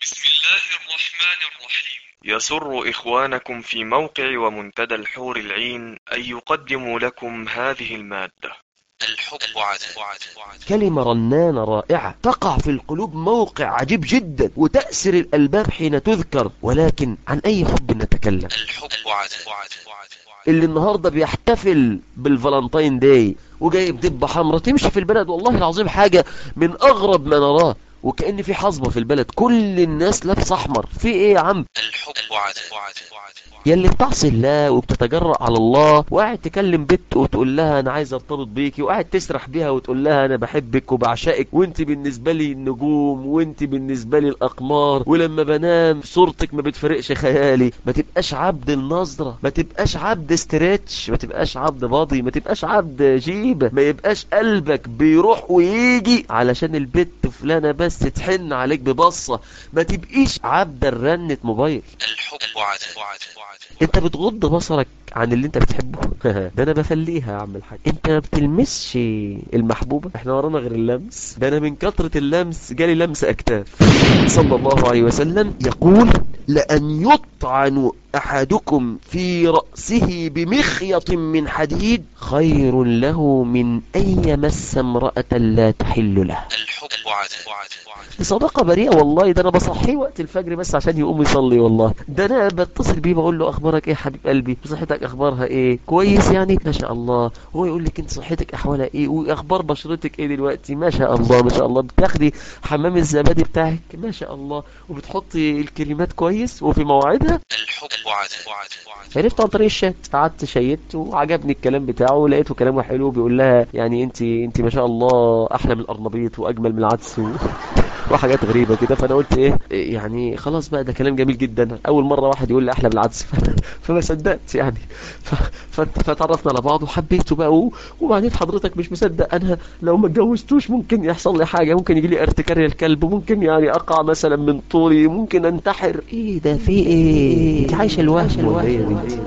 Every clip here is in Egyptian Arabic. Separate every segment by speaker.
Speaker 1: بسم الله الرحمن الرحيم
Speaker 2: يسر إخوانكم في موقع ومنتدى الحور العين أن يقدموا لكم هذه المادة
Speaker 1: الحب عذاب
Speaker 3: كلمة رنانة رائعة تقع في القلوب موقع عجيب جدا وتأسر الألباب حين تذكر ولكن عن أي حب نتكلم
Speaker 1: الحب عذاب
Speaker 3: اللي النهاردة بيحتفل بالفالنتين داي وجايب دبة حمراء تمشي في البلد والله العظيم حاجة من أغرب ما نراه وكأن في حصبة في البلد كل الناس لابس أحمر في إيه يا عم
Speaker 1: الحب عذاب
Speaker 3: يلي بتعصي الله وبتتجرأ على الله وقاعد تكلم بنت وتقول لها انا عايز ارتبط بيكي وقاعد تسرح بيها وتقول لها انا بحبك وبعشقك وانت بالنسبه لي النجوم وانت بالنسبه لي الاقمار ولما بنام صورتك ما بتفرقش خيالي ما تبقاش عبد النظره ما تبقاش عبد استريتش ما تبقاش عبد باضي ما تبقاش عبد جيبه ما يبقاش قلبك بيروح ويجي علشان البت فلانه بس تحن عليك ببصه ما تبقيش عبد الرنة موبايل
Speaker 1: الحب عذاب
Speaker 3: انت بتغض بصرك عن اللي انت بتحبه ده انا بفليها يا عم الحاج انت ما بتلمسش المحبوبة احنا ورانا غير اللمس ده انا من كثرة اللمس جالي لمس اكتاف صلى الله عليه وسلم يقول لأن يطعن أحدكم في رأسه بمخيط من حديد خير له من أن يمس امرأة لا تحل له
Speaker 1: الحب عذاب
Speaker 3: دي صداقة بريئة والله ده انا بصحيه وقت الفجر بس عشان يقوم يصلي والله ده انا بتصل بيه بقول له اخبارك ايه يا حبيب قلبي صحتك اخبارها ايه كويس يعني ما شاء الله هو يقول لك انت صحتك احوالها ايه واخبار بشرتك ايه دلوقتي ما شاء الله ما شاء الله بتاخدي حمام الزبادي بتاعك ما شاء الله وبتحطي الكريمات كويس وفي مواعيدها
Speaker 1: الحب عذاب
Speaker 3: عرفت عن طريق الشات قعدت شيدت وعجبني الكلام بتاعه ولقيته كلامه حلو بيقول لها يعني انت انت ما شاء الله احلى من القرنبيط واجمل من العدس و... وحاجات غريبة كده فانا قلت ايه إيه يعني خلاص بقى ده كلام جميل جدا اول مرة واحد يقول لي احلى من العدس ف- فما صدقت يعني ف... ف... فتعرفنا على بعض وحبيته بقى و... وبعدين حضرتك مش مصدق انا لو ما اتجوزتوش ممكن يحصل لي حاجة ممكن يجي لي ارتكاري الكلب ممكن يعني اقع مثلا من طولي ممكن انتحر ايه ده في ايه انت عايشة الوهم ولا ايه يا بنتي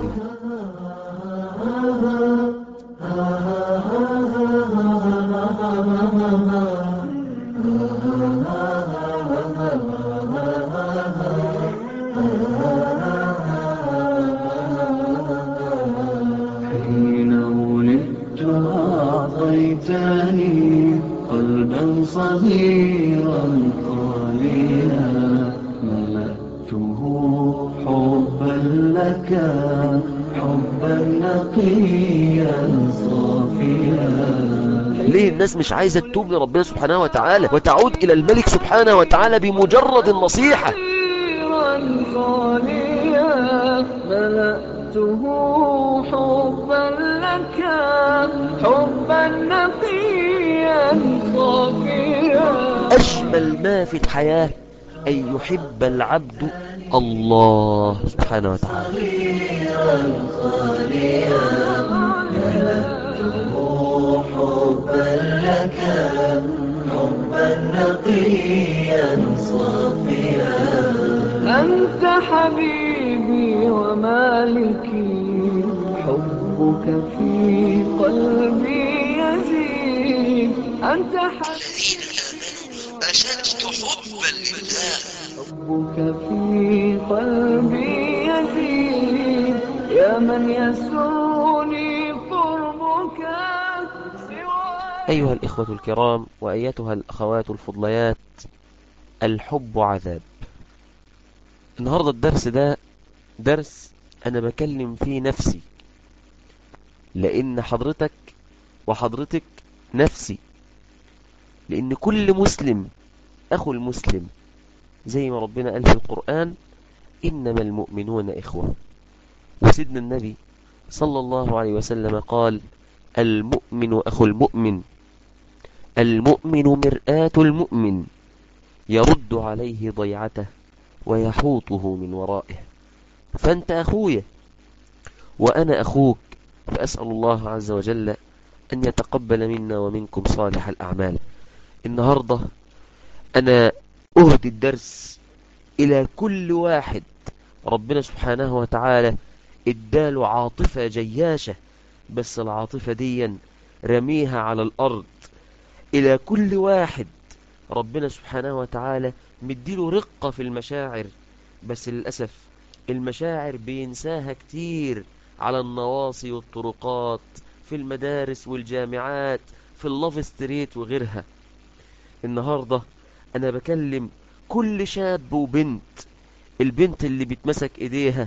Speaker 4: حين ولدت أعطيتني قلبا صغيرا خاليا ملأته حبا لك حبا نقيا صافيا
Speaker 3: ليه الناس مش عايزة تتوب لربنا سبحانه وتعالى وتعود إلى الملك سبحانه وتعالى بمجرد النصيحة
Speaker 4: صغيرا خاليا ملأته حبا لك حبا نقيا صافيا
Speaker 3: أجمل ما في الحياة أن يحب العبد الله سبحانه وتعالى
Speaker 4: أنت حبيبي ومالكي حبك في قلبي يزيد أنت حبيبي
Speaker 1: أشد حبا لله
Speaker 4: حبك في قلبي يزيد يا من يسرني قربك سواك
Speaker 3: أيها الإخوة الكرام وأيتها الأخوات الفضليات الحب عذاب النهاردة الدرس ده درس أنا بكلم فيه نفسي لأن حضرتك وحضرتك نفسي لأن كل مسلم أخو المسلم زي ما ربنا قال في القرآن إنما المؤمنون إخوة وسيدنا النبي صلى الله عليه وسلم قال المؤمن أخو المؤمن المؤمن مرآة المؤمن يرد عليه ضيعته ويحوطه من ورائه فأنت أخويا وأنا أخوك فأسأل الله عز وجل أن يتقبل منا ومنكم صالح الأعمال النهاردة أنا أهدي الدرس إلى كل واحد ربنا سبحانه وتعالى اداله عاطفة جياشة بس العاطفة دي رميها على الأرض إلى كل واحد ربنا سبحانه وتعالى مديله رقة في المشاعر بس للأسف المشاعر بينساها كتير على النواصي والطرقات في المدارس والجامعات في اللوف ستريت وغيرها النهاردة أنا بكلم كل شاب وبنت البنت اللي بيتمسك إيديها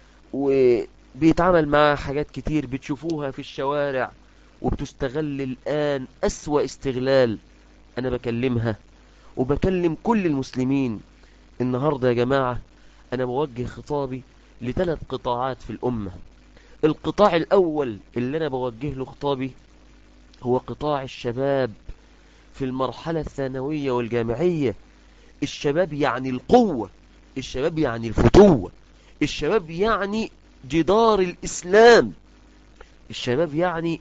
Speaker 3: وبيتعامل معاها حاجات كتير بتشوفوها في الشوارع وبتستغل الآن أسوأ استغلال أنا بكلمها وبكلم كل المسلمين النهاردة يا جماعة أنا بوجه خطابي لثلاث قطاعات في الأمة القطاع الأول اللي أنا بوجه له خطابي هو قطاع الشباب في المرحلة الثانوية والجامعية الشباب يعني القوة الشباب يعني الفتوة الشباب يعني جدار الإسلام الشباب يعني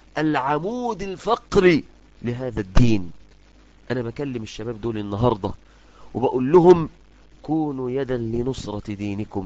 Speaker 3: العمود الفقري لهذا الدين أنا بكلم الشباب دول النهاردة وبقول لهم كونوا يدا لنصرة دينكم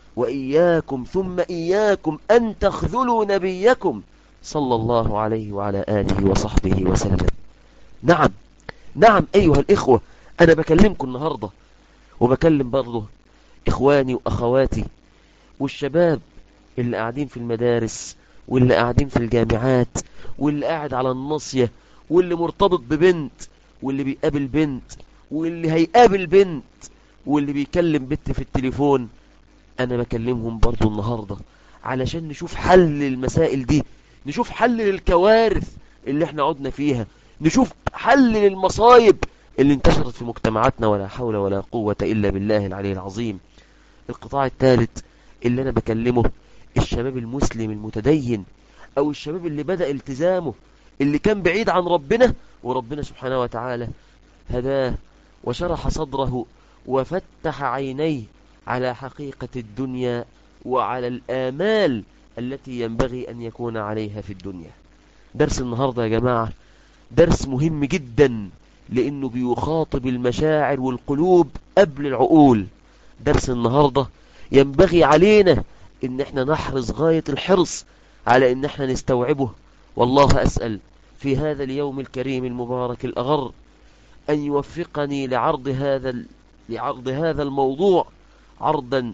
Speaker 3: وإياكم ثم إياكم أن تخذلوا نبيكم صلى الله عليه وعلى آله وصحبه وسلم نعم نعم أيها الإخوة أنا بكلمكم النهاردة وبكلم برضه إخواني وأخواتي والشباب اللي قاعدين في المدارس واللي قاعدين في الجامعات واللي قاعد على الناصية واللي مرتبط ببنت واللي بيقابل بنت واللي هيقابل بنت واللي بيكلم بنت في التليفون أنا بكلمهم برضو النهاردة علشان نشوف حل للمسائل دي نشوف حل للكوارث اللي احنا عدنا فيها نشوف حل للمصايب اللي انتشرت في مجتمعاتنا ولا حول ولا قوة إلا بالله العلي العظيم القطاع الثالث اللي أنا بكلمه الشباب المسلم المتدين أو الشباب اللي بدأ التزامه اللي كان بعيد عن ربنا وربنا سبحانه وتعالى هداه وشرح صدره وفتح عينيه على حقيقة الدنيا وعلى الآمال التي ينبغي أن يكون عليها في الدنيا درس النهاردة يا جماعة درس مهم جدا لأنه بيخاطب المشاعر والقلوب قبل العقول درس النهاردة ينبغي علينا ان احنا نحرص غاية الحرص على ان احنا نستوعبه والله أسأل في هذا اليوم الكريم المبارك الأغر أن يوفقني لعرض هذا ال- لعرض هذا الموضوع عرضا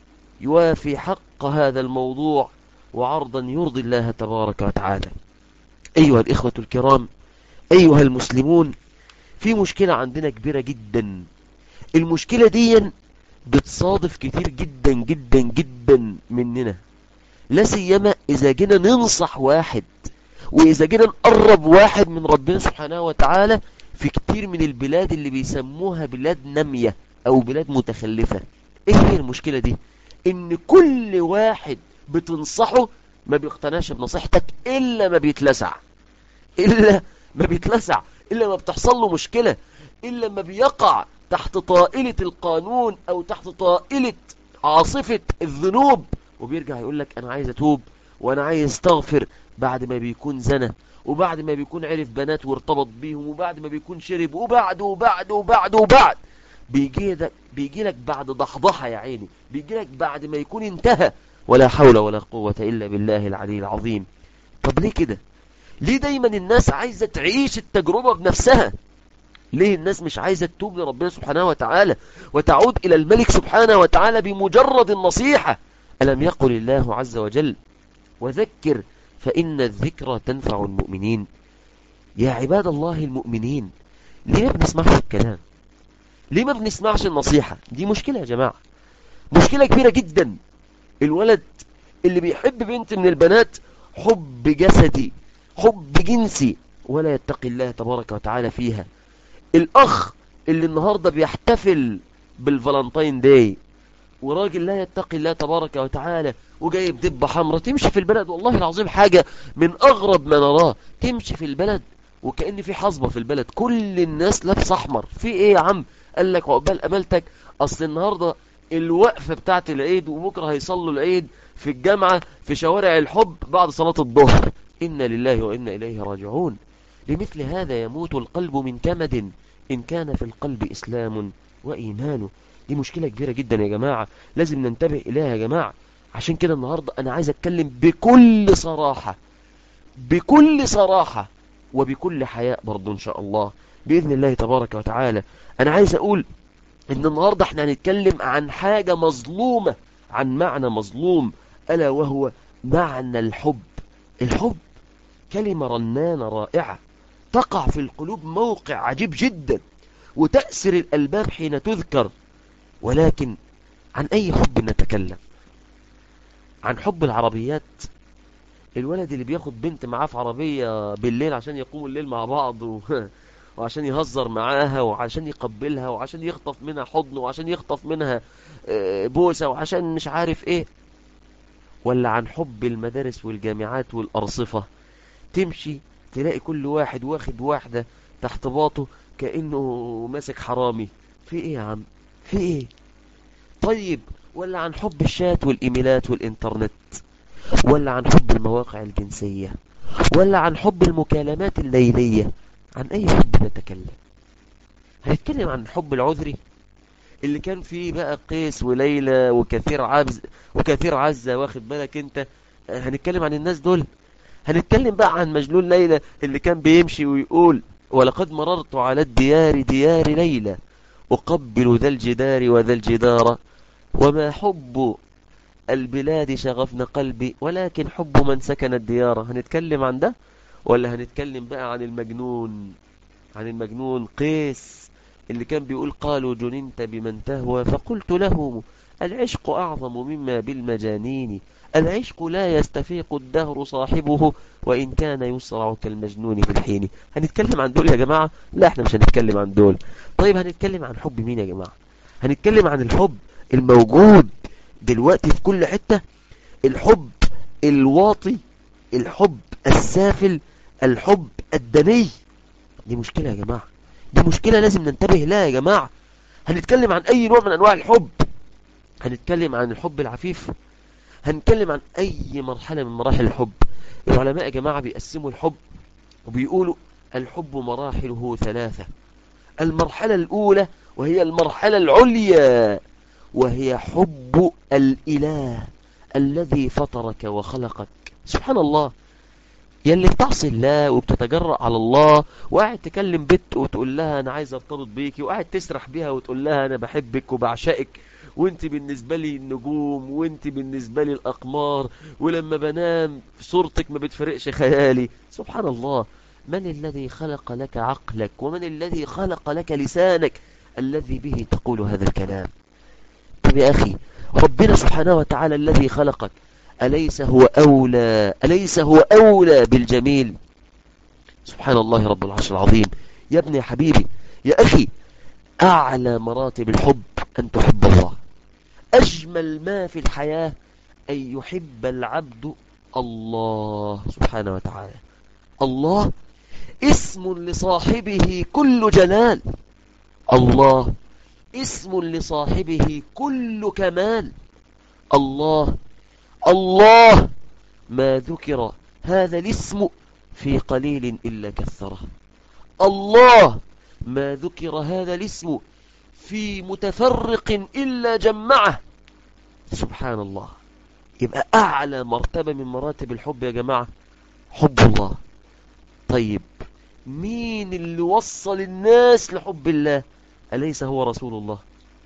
Speaker 3: يوافي حق هذا الموضوع وعرضا يرضي الله تبارك وتعالى أيها الإخوة الكرام أيها المسلمون في مشكلة عندنا كبيرة جدا المشكلة دي بتصادف كتير جدا جدا جدا مننا لا سيما إذا جينا ننصح واحد وإذا جينا نقرب واحد من ربنا سبحانه وتعالى في كتير من البلاد اللي بيسموها بلاد نامية أو بلاد متخلفة إيه هي المشكلة دي؟ إن كل واحد بتنصحه ما بيقتناش بنصيحتك إلا ما بيتلسع إلا ما بيتلسع إلا ما بتحصل له مشكلة إلا ما بيقع تحت طائلة القانون أو تحت طائلة عاصفة الذنوب وبيرجع يقول لك أنا عايز أتوب وأنا عايز استغفر بعد ما بيكون زنى وبعد ما بيكون عرف بنات وارتبط بيهم وبعد ما بيكون شرب وبعد وبعد وبعد وبعد بيجي لك بيجي لك بعد ضحضحة يا عيني بيجي لك بعد ما يكون انتهى ولا حول ولا قوة إلا بالله العلي العظيم طب ليه كده ليه دايما الناس عايزة تعيش التجربة بنفسها ليه الناس مش عايزة تتوب لربنا سبحانه وتعالى وتعود إلى الملك سبحانه وتعالى بمجرد النصيحة ألم يقل الله عز وجل وذكر فإن الذكرى تنفع المؤمنين يا عباد الله المؤمنين ليه ما بنسمعش الكلام ليه ما بنسمعش النصيحة دي مشكلة يا جماعة مشكلة كبيرة جدا الولد اللي بيحب بنت من البنات حب جسدي حب جنسي ولا يتقي الله تبارك وتعالى فيها الأخ اللي النهاردة بيحتفل بالفالنتين داي وراجل لا يتقي الله تبارك وتعالى وجايب دبة حمراء تمشي في البلد والله العظيم حاجة من أغرب ما نراه تمشي في البلد وكأن في حصبة في البلد كل الناس لابس أحمر في إيه يا عم قال لك عقبال أمالتك أصل النهاردة الوقفة بتاعت العيد وبكرة هيصلوا العيد في الجامعة في شوارع الحب بعد صلاة الظهر إنا لله وإنا إليه راجعون لمثل هذا يموت القلب من كمد إن كان في القلب إسلام وإيمان دي مشكلة كبيرة جدا يا جماعة لازم ننتبه إليها يا جماعة عشان كده النهاردة أنا عايز أتكلم بكل صراحة بكل صراحة وبكل حياء برضو إن شاء الله بإذن الله تبارك وتعالى أنا عايز أقول إن النهاردة احنا هنتكلم عن حاجة مظلومة عن معنى مظلوم ألا وهو معنى الحب الحب كلمة رنانة رائعة تقع في القلوب موقع عجيب جدا وتأسر الألباب حين تذكر ولكن عن أي حب نتكلم عن حب العربيات الولد اللي بياخد بنت معاه في عربية بالليل عشان يقوموا الليل مع بعض و... وعشان يهزر معاها وعشان يقبلها وعشان يخطف منها حضن وعشان يخطف منها آه، بوسة وعشان مش عارف ايه ولا عن حب المدارس والجامعات والأرصفة تمشي تلاقي كل واحد واخد واحدة تحت باطه كأنه ماسك حرامي في ايه يا عم في ايه طيب ولا عن حب الشات والإيميلات والإنترنت ولا عن حب المواقع الجنسية ولا عن حب المكالمات الليلية عن أي حب نتكلم هنتكلم عن الحب العذري اللي كان فيه بقى قيس وليلى وكثير عبز وكثير عزة واخد بالك انت هنتكلم عن الناس دول هنتكلم بقى عن مجنون ليلى اللي كان بيمشي ويقول ولقد مررت على الديار ديار ليلى أقبل ذا الجدار وذا الجدار وما حب البلاد شغفن قلبي ولكن حب من سكن الديار هنتكلم عن ده ولا هنتكلم بقى عن المجنون عن المجنون قيس اللي كان بيقول قالوا جننت بمن تهوى فقلت له العشق أعظم مما بالمجانين العشق لا يستفيق الدهر صاحبه وإن كان يسرع كالمجنون في الحين هنتكلم عن دول يا جماعة لا احنا مش هنتكلم عن دول طيب هنتكلم عن حب مين يا جماعة هنتكلم عن الحب الموجود دلوقتي في كل حتة الحب الواطي الحب السافل الحب الدني دي مشكلة يا جماعة دي مشكلة لازم ننتبه لها يا جماعة هنتكلم عن أي نوع من أنواع الحب هنتكلم عن الحب العفيف هنتكلم عن أي مرحلة من مراحل الحب العلماء يا جماعة بيقسموا الحب وبيقولوا الحب مراحله ثلاثة المرحلة الأولى وهي المرحلة العليا وهي حب الإله الذي فطرك وخلقك سبحان الله يلي بتعصي الله وبتتجرأ على الله وقاعد تكلم بنت وتقول لها انا عايز ارتبط بيكي وقاعد تسرح بيها وتقول لها انا بحبك وبعشقك وانت بالنسبة لي النجوم وانت بالنسبة لي الاقمار ولما بنام صورتك ما بتفرقش خيالي سبحان الله من الذي خلق لك عقلك ومن الذي خلق لك لسانك الذي به تقول هذا الكلام طب يا أخي ربنا سبحانه وتعالى الذي خلقك أليس هو أولى أليس هو أولى بالجميل سبحان الله رب العرش العظيم يا ابني يا حبيبي يا أخي أعلى مراتب الحب أن تحب الله أجمل ما في الحياة أن يحب العبد الله سبحانه وتعالى الله اسم لصاحبه كل جلال الله اسم لصاحبه كل كمال الله الله ما ذكر هذا الاسم في قليل إلا كثره الله ما ذكر هذا الاسم في متفرق إلا جمعه سبحان الله يبقى أعلى مرتبة من مراتب الحب يا جماعة حب الله طيب مين اللي وصل الناس لحب الله أليس هو رسول الله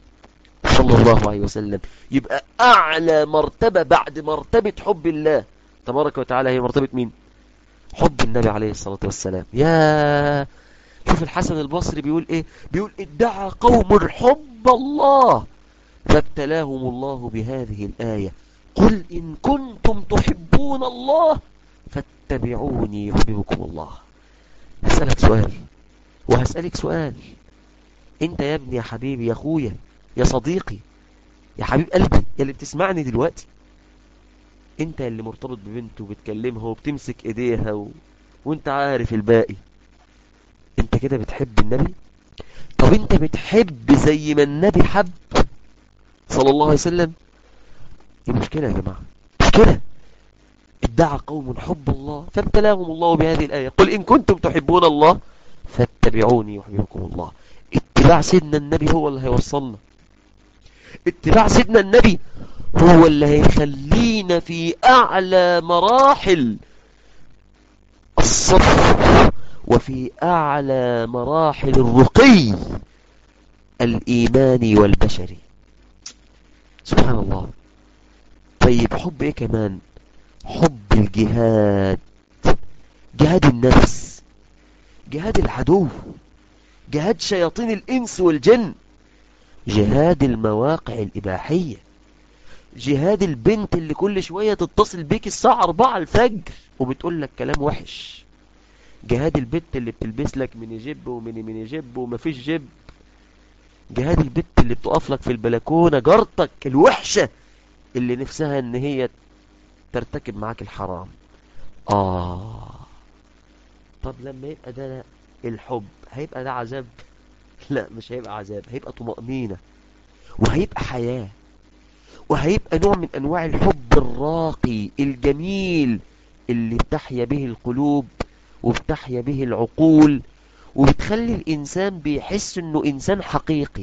Speaker 3: صلى الله عليه وسلم يبقى أعلى مرتبة بعد مرتبة حب الله تبارك وتعالى هي مرتبة مين حب النبي عليه الصلاة والسلام يا شوف الحسن البصري بيقول ايه بيقول ادعى قوم حب الله فابتلاهم الله بهذه الآية قل إن كنتم تحبون الله فاتبعوني يحببكم الله هسألك سؤال وهسألك سؤال انت يا ابني يا حبيبي يا اخويا يا صديقي يا حبيب قلبي يا اللي بتسمعني دلوقتي انت اللي مرتبط ببنت وبتكلمها وبتمسك ايديها و... وانت عارف الباقي انت كده بتحب النبي طب انت بتحب زي ما النبي حب صلى الله عليه وسلم دي مشكلة يا جماعة مشكلة ادعى قوم حب الله فابتلاهم الله بهذه الآية قل إن كنتم تحبون الله فاتبعوني يحببكم الله اتباع سيدنا النبي هو اللي هيوصلنا اتباع سيدنا النبي هو اللي هيخلينا في أعلى مراحل الصف وفي أعلى مراحل الرقي الإيماني والبشري سبحان الله طيب حب ايه كمان حب الجهاد جهاد النفس جهاد العدو جهاد شياطين الإنس والجن جهاد المواقع الإباحية جهاد البنت اللي كل شوية تتصل بيك الساعة 4 الفجر وبتقول لك كلام وحش جهاد البنت اللي بتلبس لك ميني جيب وميني ميني جيب ومفيش جيب جهاد البنت اللي بتقف لك في البلكونة جارتك الوحشة اللي نفسها ان هي ترتكب معاك الحرام آه طب لما يبقى ده الحب هيبقى ده عذاب لا مش هيبقى عذاب هيبقى طمأنينة وهيبقى حياة وهيبقى نوع من أنواع الحب الراقي الجميل اللي بتحيا به القلوب وبتحيا به العقول وبتخلي الإنسان بيحس إنه إنسان حقيقي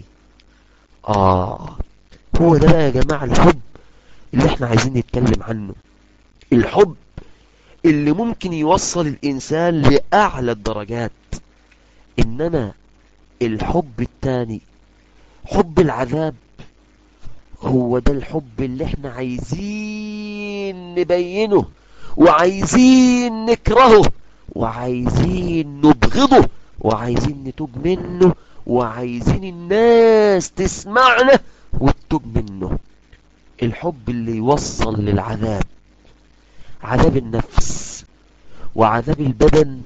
Speaker 3: آه هو ده بقى يا جماعة الحب اللي احنا عايزين نتكلم عنه الحب اللي ممكن يوصل الإنسان لأعلى الدرجات إنما الحب التاني حب العذاب هو ده الحب اللي احنا عايزين نبينه وعايزين نكرهه وعايزين نبغضه وعايزين نتوب منه وعايزين الناس تسمعنا وتتوب منه الحب اللي يوصل للعذاب عذاب النفس وعذاب البدن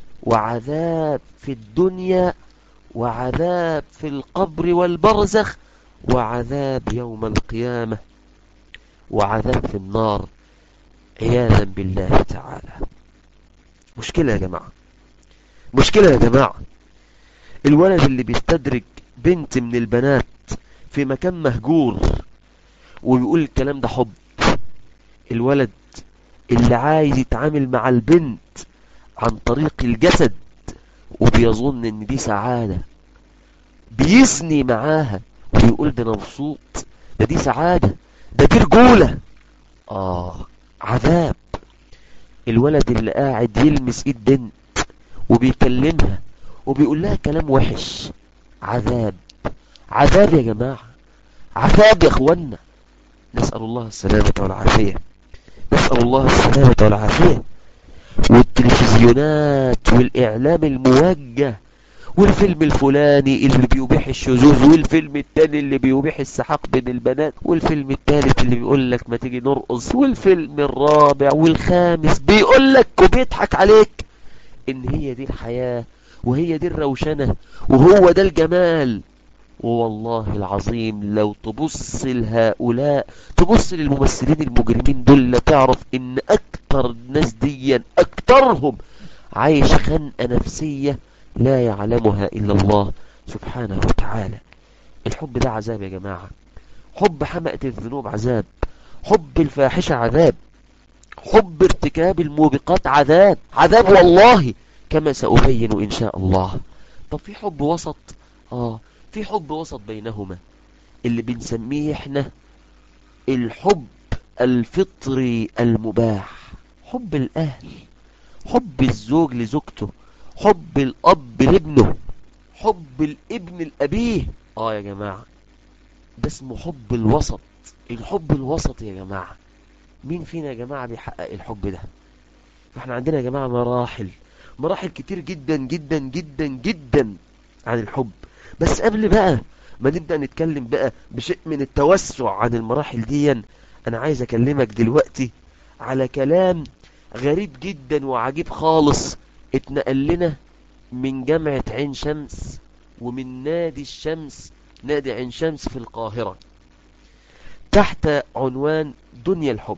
Speaker 3: وعذاب في الدنيا وعذاب في القبر والبرزخ وعذاب يوم القيامة وعذاب في النار عياذا بالله تعالى مشكلة يا جماعة مشكلة يا جماعة الولد اللي بيستدرج بنت من البنات في مكان مهجور ويقول الكلام ده حب الولد اللي عايز يتعامل مع البنت عن طريق الجسد وبيظن ان دي سعادة بيسني معاها ويقول ده انا مبسوط ده دي سعادة ده دي رجولة اه عذاب الولد اللي قاعد يلمس ايد بنت وبيكلمها وبيقول لها كلام وحش عذاب عذاب يا جماعة عذاب يا اخوانا نسأل الله السلامة والعافية نسأل الله السلامة والعافية والتلفزيونات والإعلام الموجه والفيلم الفلاني اللي بيبيح الشذوذ والفيلم التاني اللي بيبيح السحاق بين البنات والفيلم التالت اللي بيقول لك ما تيجي نرقص والفيلم الرابع والخامس بيقول لك وبيضحك عليك ان هي دي الحياة وهي دي الروشنة وهو ده الجمال والله العظيم لو تبص لهؤلاء تبص للممثلين المجرمين دول لا تعرف ان اكتر الناس ديا اكترهم عايش خنقة نفسية لا يعلمها الا الله سبحانه وتعالى الحب ده عذاب يا جماعة حب حمقة الذنوب عذاب حب الفاحشة عذاب حب ارتكاب الموبقات عذاب عذاب والله كما سأبين إن شاء الله طب في حب وسط آه في حب وسط بينهما اللي بنسميه احنا الحب الفطري المباح حب الأهل حب الزوج لزوجته حب الأب لابنه حب الابن لأبيه آه يا جماعة ده اسمه حب الوسط الحب الوسط يا جماعة مين فينا يا جماعة بيحقق الحب ده فاحنا عندنا يا جماعة مراحل مراحل كتير جدا جدا جدا جدا عن الحب بس قبل بقى ما نبدأ نتكلم بقى بشيء من التوسع عن المراحل دي انا عايز اكلمك دلوقتي على كلام غريب جدا وعجيب خالص اتنقل لنا من جامعة عين شمس ومن نادي الشمس نادي عين شمس في القاهرة تحت عنوان دنيا الحب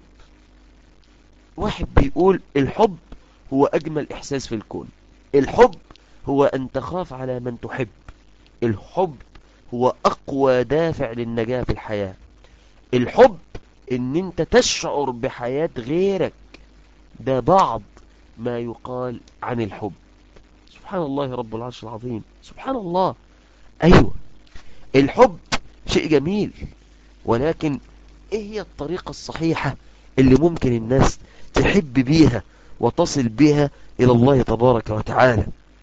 Speaker 3: واحد بيقول الحب هو أجمل إحساس في الكون الحب هو أن تخاف على من تحب الحب هو أقوى دافع للنجاة في الحياة الحب ان انت تشعر بحياة غيرك ده بعض ما يقال عن الحب سبحان الله رب العرش العظيم سبحان الله ايوه الحب شيء جميل ولكن ايه هي الطريقة الصحيحة اللي ممكن الناس تحب بيها وتصل بها الى الله تبارك وتعالى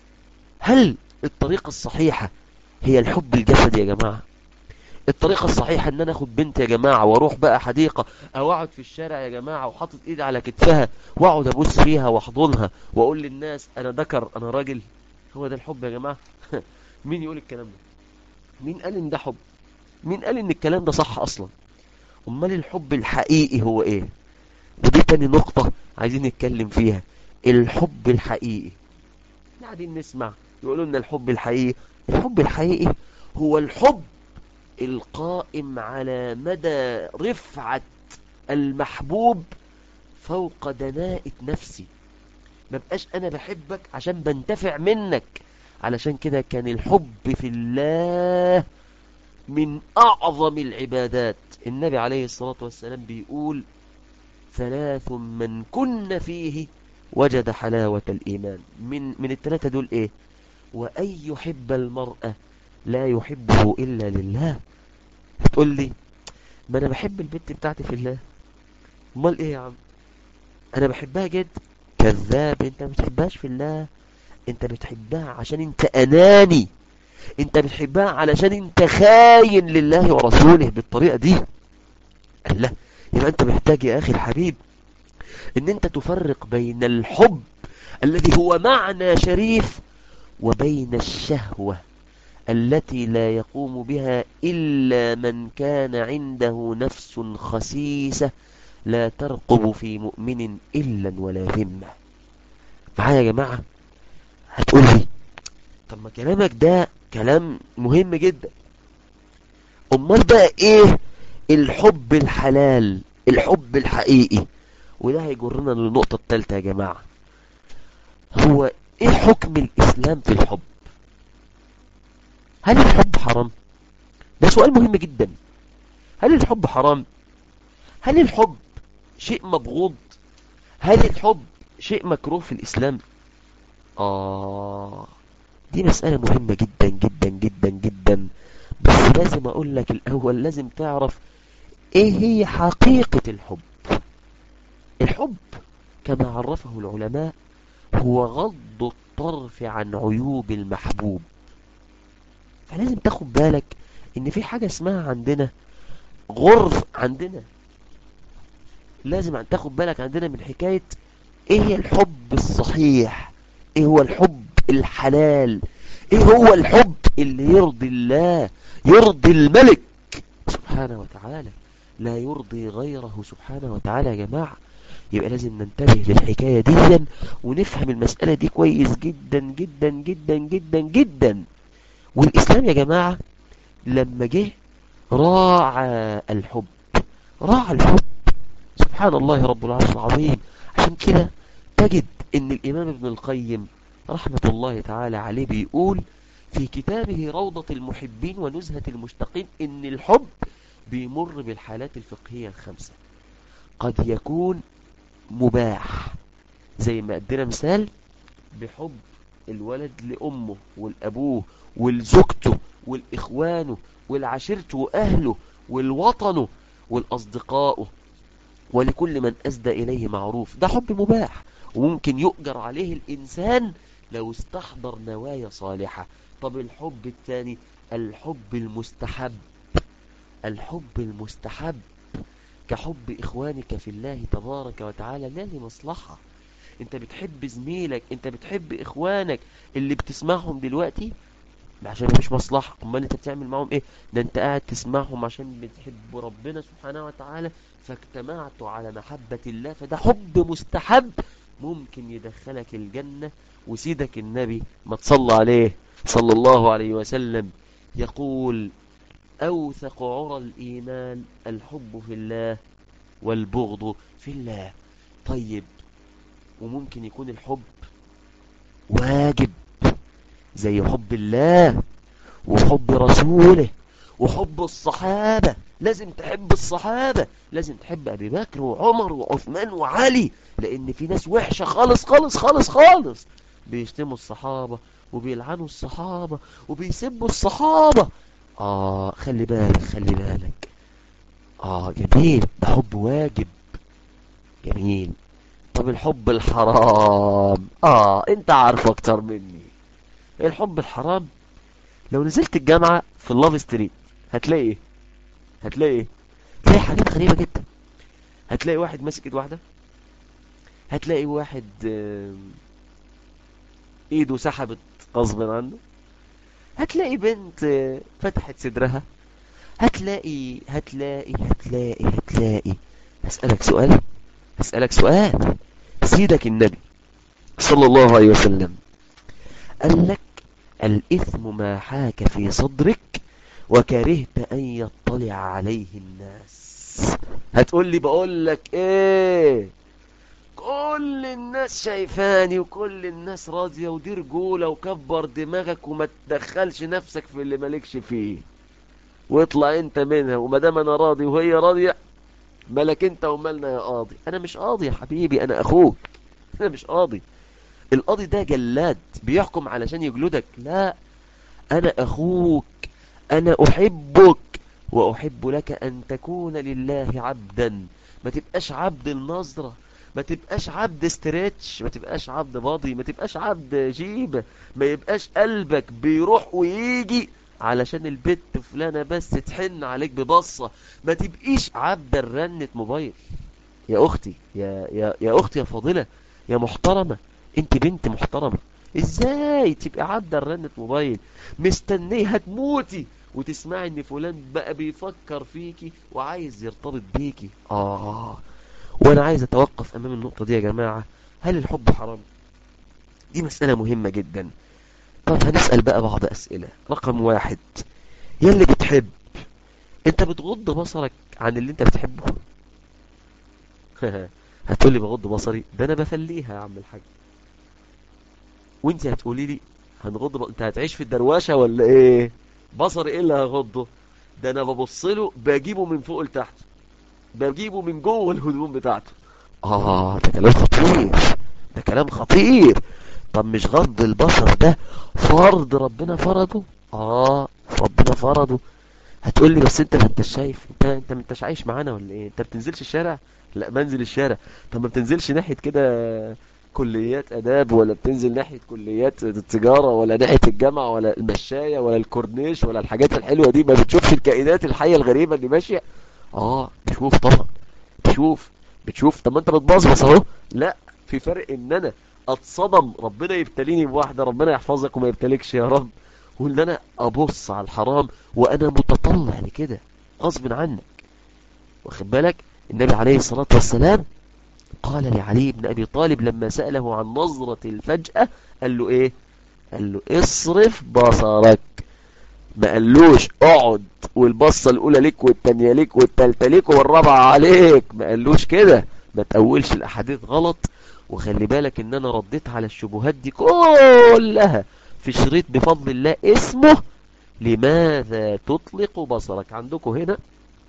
Speaker 3: هل الطريقة الصحيحة هي الحب الجسدي يا جماعة الطريقة الصحيحة ان انا اخد بنت يا جماعة واروح بقى حديقة او اقعد في الشارع يا جماعة وحاطط ايدي على كتفها واقعد ابوس فيها واحضنها واقول للناس انا ذكر انا راجل هو ده الحب يا جماعة مين يقول الكلام ده مين قال ان ده حب مين قال ان الكلام ده صح اصلا امال الحب الحقيقي هو ايه ودي تاني نقطة عايزين نتكلم فيها الحب الحقيقي قاعدين نسمع يقولوا لنا الحب الحقيقي الحب الحقيقي هو الحب القائم على مدى رفعة المحبوب فوق دناءة نفسي ما بقاش انا بحبك عشان بنتفع منك علشان كده كان الحب في الله من اعظم العبادات النبي عليه الصلاة والسلام بيقول ثلاث من كن فيه وجد حلاوة الإيمان من من الثلاثة دول إيه وأن يحب المرأة لا يحبه إلا لله تقول لي ما أنا بحب البنت بتاعتي في الله امال إيه يا عم أنا بحبها جد كذاب أنت ما بتحبهاش في الله أنت بتحبها عشان أنت أناني أنت بتحبها علشان أنت خاين لله ورسوله بالطريقة دي الله يبقى أنت محتاج يا أخي الحبيب ان انت تفرق بين الحب الذي هو معنى شريف وبين الشهوة التي لا يقوم بها إلا من كان عنده نفس خسيسة لا ترقب في مؤمن إلا ولا ذمة معايا يا جماعة هتقول لي طب ما كلامك ده كلام مهم جدا امال بقى ايه الحب الحلال الحب الحقيقي وده هيجرنا للنقطة الثالثة يا جماعة هو ايه حكم الاسلام في الحب هل الحب حرام ده سؤال مهم جدا هل الحب حرام هل الحب شيء مبغوض هل الحب شيء مكروه في الاسلام اه دي مسألة مهمة جدا جدا جدا جدا بس لازم اقول لك الاول لازم تعرف ايه هي حقيقة الحب الحب كما عرفه العلماء هو غض الطرف عن عيوب المحبوب فلازم تاخد بالك ان في حاجة اسمها عندنا غرف عندنا لازم تاخد بالك عندنا من حكاية ايه هي الحب الصحيح ايه هو الحب الحلال ايه هو الحب اللي يرضي الله يرضي الملك سبحانه وتعالى لا يرضي غيره سبحانه وتعالى يا جماعة يبقى لازم ننتبه للحكاية دي ونفهم المسألة دي كويس جدا جدا جدا جدا جدا والإسلام يا جماعة لما جه راعى الحب راعى الحب سبحان الله رب العرش العظيم عشان كده تجد ان الإمام ابن القيم رحمة الله تعالى عليه بيقول في كتابه روضة المحبين ونزهة المشتقين ان الحب بيمر بالحالات الفقهية الخمسة قد يكون مباح زي ما ادينا مثال بحب الولد لأمه والأبوه والزوجته والإخوانه والعشيرته وأهله والوطنه والأصدقاء ولكل من أسدى إليه معروف ده حب مباح وممكن يؤجر عليه الإنسان لو استحضر نوايا صالحة طب الحب الثاني الحب المستحب الحب المستحب كحب إخوانك في الله تبارك وتعالى لا لمصلحة انت بتحب زميلك انت بتحب إخوانك اللي بتسمعهم دلوقتي عشان مفيش مصلحة امال انت بتعمل معهم ايه ده انت قاعد تسمعهم عشان بتحب ربنا سبحانه وتعالى فاجتمعتوا على محبة الله فده حب مستحب ممكن يدخلك الجنة وسيدك النبي ما تصلى عليه صلى الله عليه وسلم يقول أوثق عرى الإيمان الحب في الله والبغض في الله طيب وممكن يكون الحب واجب زي حب الله وحب رسوله وحب الصحابة لازم تحب الصحابة لازم تحب أبي بكر وعمر وعثمان وعلي لأن في ناس وحشة خالص خالص خالص خالص بيشتموا الصحابة وبيلعنوا الصحابة وبيسبوا الصحابة آه خلي بالك خلي بالك آه جميل ده حب واجب جميل طب الحب الحرام آه انت عارف اكتر مني الحب الحرام لو نزلت الجامعة في اللاف ستريت هتلاقي ايه هتلاقي ايه هتلاقي حاجات غريبة جدا هتلاقي واحد ماسك ايد واحدة هتلاقي واحد آم، ايده سحبت غصب عنه هتلاقي بنت آه، فتحت صدرها هتلاقي هتلاقي هتلاقي هتلاقي هسألك سؤال هسألك سؤال سيدك النبي صلى الله عليه وسلم قال لك الإثم ما حاك في صدرك وكرهت أن يطلع عليه الناس هتقول لي بقول لك ايه كل الناس شايفاني وكل الناس راضية ودي رجولة وكبر دماغك وما تدخلش نفسك في اللي مالكش فيه واطلع انت منها وما دام انا راضي وهي راضية مالك انت ومالنا يا قاضي انا مش قاضي يا حبيبي انا اخوك انا مش قاضي القاضي ده جلاد بيحكم علشان يجلدك لا انا اخوك انا احبك واحب لك ان تكون لله عبدا ما تبقاش عبد النظرة ما تبقاش عبد استريتش ما تبقاش عبد باضي ما تبقاش عبد جيبة ما يبقاش قلبك بيروح ويجي علشان البت فلانة بس تحن عليك ببصة ما تبقيش عبد الرنة موبايل يا اختي يا يا يا اختي يا فاضلة يا محترمة انت بنت محترمة ازاي تبقى عبد الرنة موبايل مستنيه هتموتي وتسمعي ان فلان بقى بيفكر فيكي وعايز يرتبط بيكي اه وانا عايز اتوقف امام النقطة دي يا جماعة هل الحب حرام دي مسألة مهمة جدا طب هنسأل بقى بعض اسئلة رقم واحد يا اللي بتحب انت بتغض بصرك عن اللي انت بتحبه هتقولي بغض بصري ده انا بفليها يا عم الحاج وانت هتقولي لي هنغض ب... انت هتعيش في الدرواشة ولا ايه بصري ايه اللي هغضه ده انا ببص له بجيبه من فوق لتحت بجيبه من جوه الهدوم بتاعته اه ده كلام خطير ده كلام خطير طب مش غض البصر ده فرض ربنا فرضه اه ربنا فرضه هتقول لي بس انت ما انتش شايف انت انت ما انتش عايش معانا ولا ايه انت بتنزلش الشارع لا بنزل الشارع طب ما بتنزلش ناحية كده كليات اداب ولا بتنزل ناحية كليات التجارة ولا ناحية الجامعة ولا المشاية ولا الكورنيش ولا الحاجات الحلوة دي ما بتشوفش الكائنات الحية الغريبة اللي ماشية اه بتشوف طبعا بتشوف بتشوف طب ما انت بتبصبص اهو لا في فرق ان انا اتصدم ربنا يبتليني بواحدة ربنا يحفظك وما يبتليكش يا رب وان انا ابص على الحرام وانا متطلع لكده غصب عنك واخد بالك النبي عليه الصلاة والسلام قال لعلي بن أبي طالب لما سأله عن نظرة الفجأة قال له ايه قال له اصرف بصرك ما قالوش اقعد والبصة الاولى ليك والتانية ليك والتالتة ليك والرابعة عليك ما قالوش كده ما تقولش الاحاديث غلط وخلي بالك ان انا رديت على الشبهات دي كلها في شريط بفضل الله اسمه لماذا تطلق بصرك عندكم هنا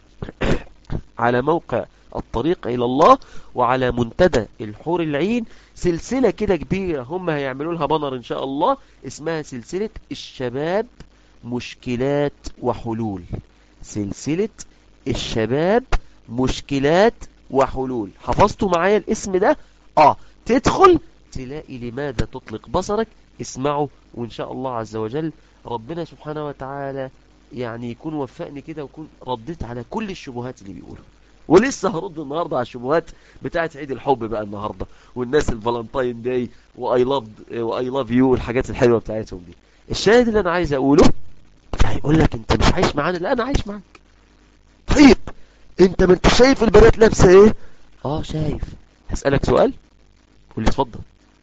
Speaker 3: على موقع الطريق إلى الله وعلى منتدى الحور العين سلسلة كده كبيرة هم هيعملوا لها بنر إن شاء الله اسمها سلسلة الشباب مشكلات وحلول سلسلة الشباب مشكلات وحلول حفظتوا معايا الاسم ده اه تدخل تلاقي لماذا تطلق بصرك اسمعوا وإن شاء الله عز وجل ربنا سبحانه وتعالى يعني يكون وفقني كده ويكون رديت على كل الشبهات اللي بيقولوا ولسه هرد النهاردة على الشبهات بتاعت عيد الحب بقى النهاردة والناس الفالنتاين داي واي لاف واي لاف يو والحاجات الحلوة بتاعتهم دي الشاهد اللي انا عايز اقوله هيقول لك انت مش عايش معانا لا انا عايش معاك طيب انت ما انت شايف البنات لابسه ايه اه شايف هسألك سؤال قول لي اتفضل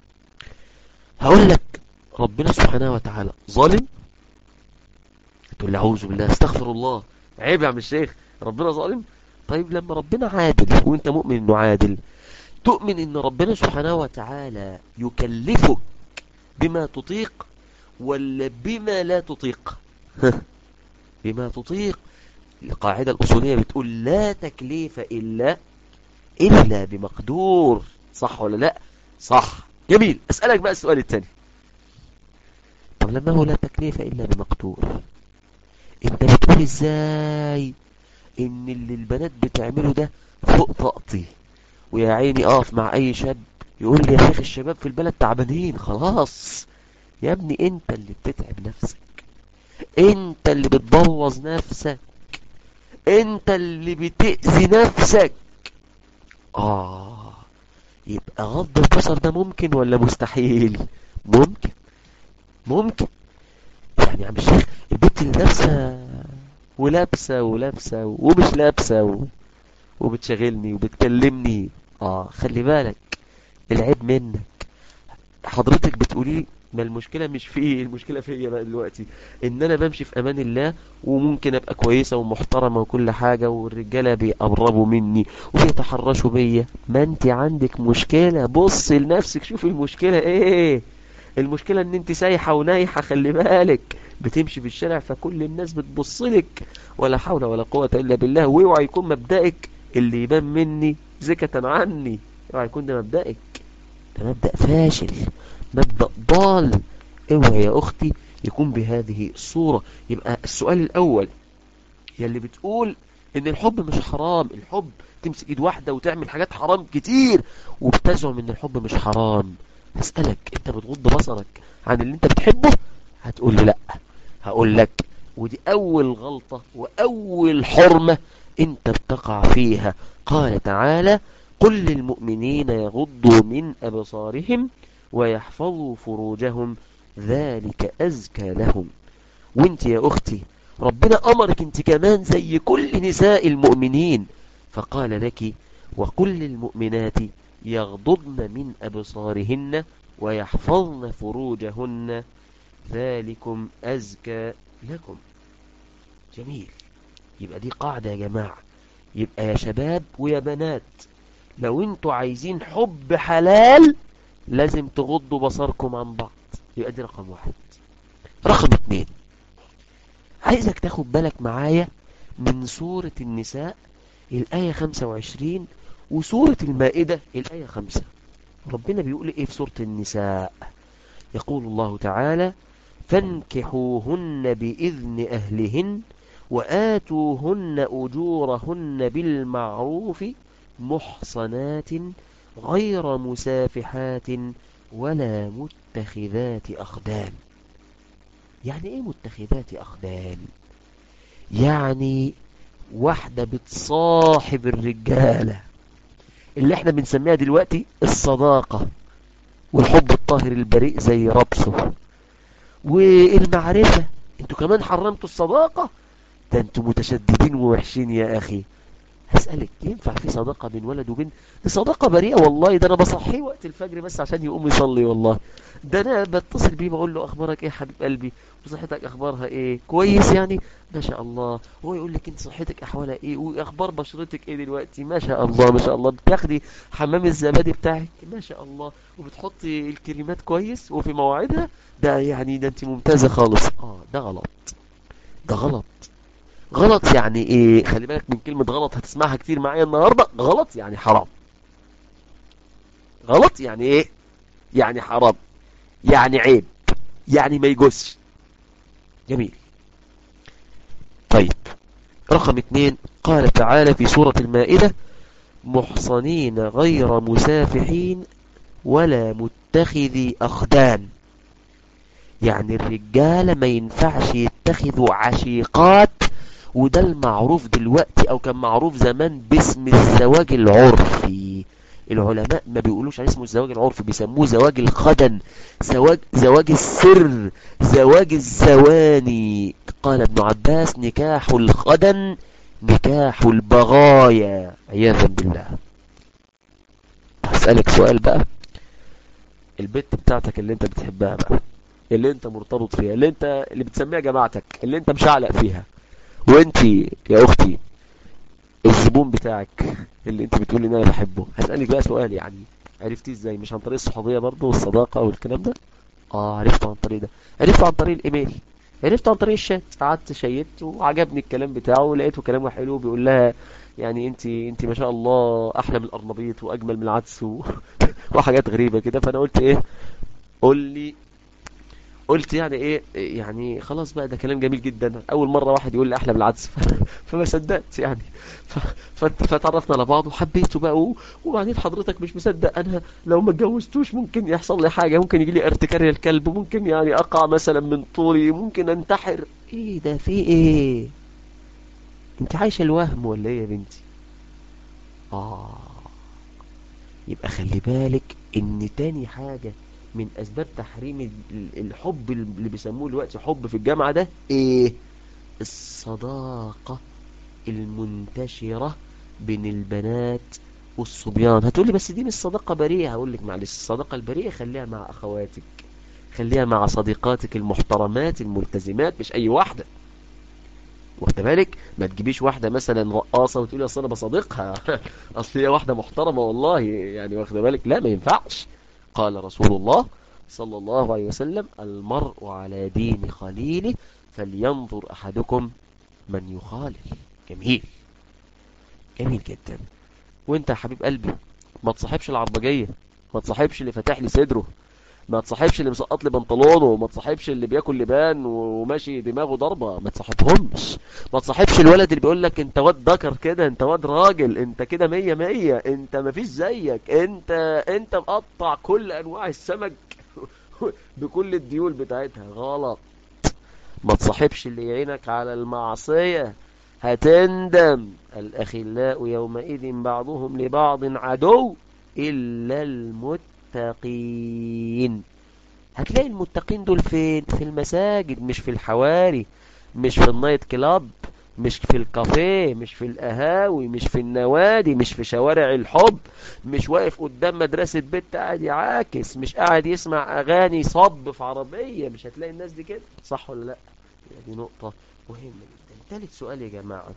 Speaker 3: هقول لك ربنا سبحانه وتعالى ظالم تقول لي اعوذ بالله استغفر الله عيب يا عم الشيخ ربنا ظالم طيب لما ربنا عادل وانت مؤمن انه عادل تؤمن ان ربنا سبحانه وتعالى يكلفك بما تطيق ولا بما لا تطيق بما تطيق القاعدة الأصولية بتقول لا تكليف إلا إلا بمقدور صح ولا لا صح جميل أسألك بقى السؤال الثاني طب لما هو لا تكليف إلا بمقدور انت بتقول ازاي ان اللي البنات بتعمله ده فوق طاقتي ويا عيني اقف مع اي شاب يقول لي يا شيخ الشباب في البلد تعبانين خلاص يا ابني انت اللي بتتعب نفسك انت اللي بتبوظ نفسك انت اللي بتأذي نفسك اه يبقى غض البصر ده ممكن ولا مستحيل ممكن ممكن يعني يا عم الشيخ البنت اللي لابسه ولابسه ولابسه ومش لابسه و... وبتشغلني وبتكلمني اه خلي بالك العيب منك حضرتك بتقولي ما المشكلة مش فيه المشكلة فيا بقى دلوقتي ان انا بمشي في امان الله وممكن ابقى كويسة ومحترمة وكل حاجة والرجالة بيقربوا مني وبيتحرشوا بيا ما انت عندك مشكلة بص لنفسك شوف المشكلة ايه المشكلة ان انت سايحة ونايحة خلي بالك بتمشي في الشارع فكل الناس بتبصلك ولا حول ولا قوة الا بالله واوعى يكون مبدأك اللي يبان مني زكة عني اوعى يكون ده مبدأك ده مبدأ فاشل مبدأ ضال اوعى يا اختي يكون بهذه الصورة يبقى السؤال الاول يلي بتقول ان الحب مش حرام الحب تمسك ايد واحدة وتعمل حاجات حرام كتير وبتزعم ان الحب مش حرام هسألك انت بتغض بصرك عن اللي انت بتحبه هتقول لي لا هقول لك ودي اول غلطة واول حرمة انت بتقع فيها قال تعالى قل للمؤمنين يغضوا من أبصارهم ويحفظوا فروجهم ذلك أزكى لهم وانت يا أختي ربنا أمرك انت كمان زي كل نساء المؤمنين فقال لك وقل للمؤمنات يغضضن من أبصارهن ويحفظن فروجهن ذلكم أزكى لكم جميل يبقى دي قاعدة يا جماعة يبقى يا شباب ويا بنات لو انتوا عايزين حب حلال لازم تغضوا بصركم عن بعض يبقى دي رقم واحد رقم اتنين عايزك تاخد بالك معايا من سورة النساء الآية 25 وسورة المائدة الآية 5 ربنا بيقول ايه في سورة النساء يقول الله تعالى فانكحوهن بإذن أهلهن وآتوهن أجورهن بالمعروف محصنات غير مسافحات ولا متخذات أخدان يعني ايه متخذات أخدان يعني واحدة بتصاحب الرجالة اللي احنا بنسميها دلوقتي الصداقة والحب الطاهر البريء زي ربصه والمعرفة انتوا كمان حرمتوا الصداقة ده انتوا متشددين ووحشين يا اخي هسألك ينفع في صداقة بين ولد وبنت دي صداقة بريئة والله ده انا بصحيه وقت الفجر بس عشان يقوم يصلي والله ده انا بتصل بيه بقول له اخبارك ايه حبيب قلبي وصحتك اخبارها ايه كويس يعني ما شاء الله هو يقول لك انت صحتك احوالها ايه واخبار بشرتك ايه دلوقتي ما شاء الله ما شاء الله بتاخدي حمام الزبادي بتاعك ما شاء الله وبتحطي الكريمات كويس وفي مواعيدها ده يعني ده انت ممتازة خالص اه ده غلط ده غلط غلط يعني ايه خلي بالك من كلمة غلط هتسمعها كتير معايا النهاردة غلط يعني حرام غلط يعني ايه يعني حرام يعني عيب يعني ما يجوزش جميل طيب رقم اتنين قال تعالى في سورة المائدة محصنين غير مسافحين ولا متخذي أخدان يعني الرجالة ما ينفعش يتخذوا عشيقات وده المعروف دلوقتي او كان معروف زمان باسم الزواج العرفي العلماء ما بيقولوش عليه اسمه الزواج العرفي بيسموه زواج الخدن زواج زواج السر زواج الزواني قال ابن عباس نكاح الخدن نكاح البغايا عياذا بالله هسألك سؤال بقى البت بتاعتك اللي انت بتحبها بقى اللي انت مرتبط فيها اللي انت اللي بتسميها جماعتك اللي انت مشعلق فيها وانت يا اختي الزبون بتاعك اللي انت بتقول ان انا بحبه هسألك بقى سؤال يعني عرفتيه ازاي مش عن طريق الصحوبية برضه والصداقة والكلام ده اه عرفته عن طريق ده عرفته عن طريق الايميل عرفته عن طريق الشات قعدت شيت وعجبني الكلام بتاعه ولقيته كلامه حلو بيقول لها يعني انت انت ما شاء الله احلى من القرنبيط واجمل من العدس و... وحاجات غريبة كده فانا قلت ايه قول لي قلت يعني ايه يعني خلاص بقى ده كلام جميل جدا اول مره واحد يقول لي احلى بالعدس فما صدقت يعني ف- ف- فتعرفنا على بعض وحبيته بقى و- وبعدين حضرتك مش مصدق انا لو ما اتجوزتوش ممكن يحصل لي حاجه ممكن يجي لي ارتكاريا الكلب ممكن يعني اقع مثلا من طولي ممكن انتحر ايه ده في ايه انت عايشه الوهم ولا ايه يا بنتي اه يبقى خلي بالك ان تاني حاجة من اسباب تحريم ال- الحب اللي بيسموه دلوقتي حب في الجامعة ده ايه الصداقة المنتشرة بين البنات والصبيان هتقولي بس دي مش صداقة بريئة هقول لك معلش الصداقة البريئة خليها مع اخواتك خليها مع صديقاتك المحترمات الملتزمات مش اي واحدة واخد بالك ما تجيبيش واحدة مثلا رقاصة وتقولي اصل انا بصادقها اصل هي واحدة محترمة والله يعني واخد بالك لا ما ينفعش قال رسول الله صلى الله عليه وسلم المرء على دين خليله فلينظر احدكم من يخالل جميل جميل جدا وانت يا حبيب قلبي ما تصاحبش العربجية ما تصاحبش اللي فاتح لي صدره ما تصاحبش اللي مسقط لي بنطلونه وما تصاحبش اللي بياكل لبان وماشي دماغه ضربة ما تصاحبهمش ما تصاحبش الولد اللي بيقول لك انت واد ذكر كده انت واد راجل انت كده مية مية انت مفيش زيك انت انت مقطع كل انواع السمك بكل الديول بتاعتها غلط ما تصاحبش اللي يعينك على المعصية هتندم الأخلاء يومئذ بعضهم لبعض عدو إلا المتقين هتلاقي المتقين دول فين في المساجد مش في الحواري مش في النايت كلاب مش في الكافيه مش في القهاوي مش في النوادي مش في شوارع الحب مش واقف قدام مدرسة بيت قاعد يعاكس مش قاعد يسمع أغاني صب في عربية مش هتلاقي الناس دي كده صح ولا لا دي نقطة مهمة جدا ثالث سؤال يا جماعة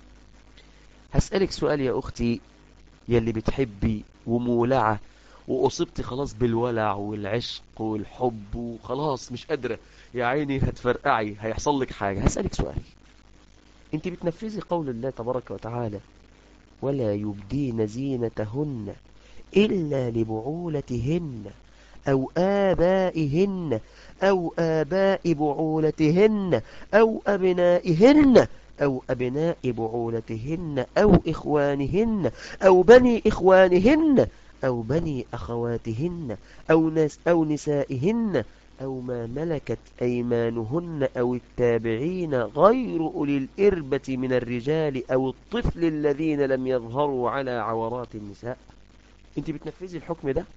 Speaker 3: هسألك سؤال يا أختي يلي بتحبي ومولعة وأصبتي خلاص بالولع والعشق والحب وخلاص مش قادرة يا عيني هتفرقعي هيحصل لك حاجة هسألك سؤال انت بتنفذي قول الله تبارك وتعالى ولا يبدين زينتهن إلا لبعولتهن أو آبائهن أو آباء بعولتهن أو أبنائهن أو أبناء بعولتهن أو إخوانهن أو بني إخوانهن أو بني أخواتهن أو, ناس أو نسائهن أو ما ملكت أيمانهن أو التابعين غير أولي الإربة من الرجال أو الطفل الذين لم يظهروا على عورات النساء انت بتنفذي الحكم ده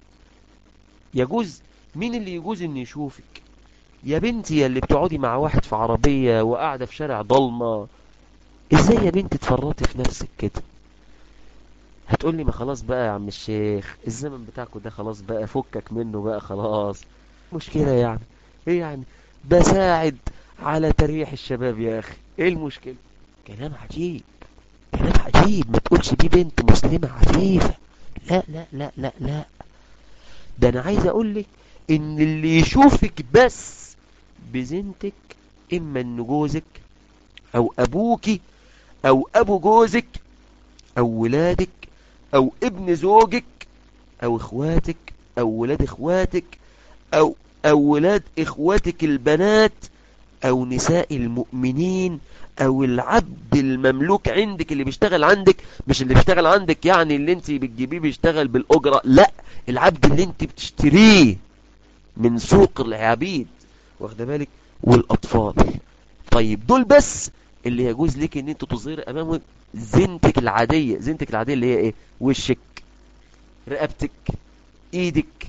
Speaker 3: يجوز مين اللي يجوز ان يشوفك يا بنتي يا اللي بتقعدي مع واحد في عربية وقاعدة في شارع ضلمة ازاي يا بنتي تفرطي في نفسك كده هتقولي ما خلاص بقى يا عم الشيخ الزمن بتاعكم ده خلاص بقى فكك منه بقى خلاص مشكلة يعني ايه يعني بساعد على تريح الشباب يا اخي ايه المشكلة كلام عجيب كلام عجيب ما تقولش دي بنت مسلمة عفيفة لا لا لا لا لا ده انا عايز اقولك ان اللي يشوفك بس بزنتك اما ان جوزك او ابوكي او ابو جوزك او ولادك او ابن زوجك او اخواتك او ولاد اخواتك او او ولاد اخواتك البنات او نساء المؤمنين او العبد المملوك عندك اللي بيشتغل عندك مش اللي بيشتغل عندك يعني اللي انت بتجيبيه بيشتغل بالاجرة لا العبد اللي انت بتشتريه من سوق العبيد واخد بالك والاطفال طيب دول بس اللي يجوز لك ان انت تظهري امامهم زينتك العادية زينتك العادية اللي هي ايه وشك رقبتك ايدك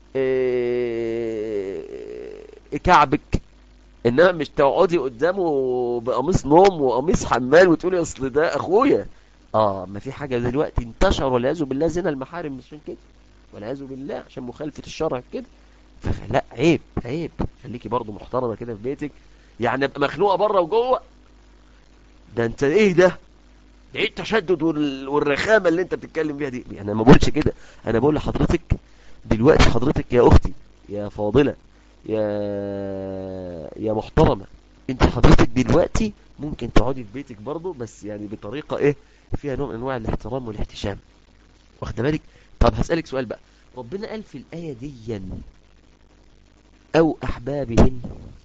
Speaker 3: إيه كعبك انما مش تقعدي قدامه بقميص نوم وقميص حمال وتقولي اصل ده اخويا اه ما في حاجة دلوقتي انتشر والعياذ بالله زنا المحارم مش عشان كده والعياذ بالله عشان مخالفة الشرع كده فلا عيب عيب خليكي برضو محترمة كده في بيتك يعني ابقى مخنوقة بره وجوه ده انت ايه ده ده ايه التشدد وال- والرخامة اللي انت بتتكلم بيها دي يعني انا ما بقولش كده انا بقول لحضرتك دلوقتي حضرتك يا اختي يا فاضلة يا يا محترمة انت حضرتك دلوقتي ممكن تقعدي في بيتك برضو بس يعني بطريقة ايه فيها نوع من انواع الاحترام والاحتشام واخد بالك طب هسألك سؤال بقى ربنا قال في الآية دي أو أحبابهن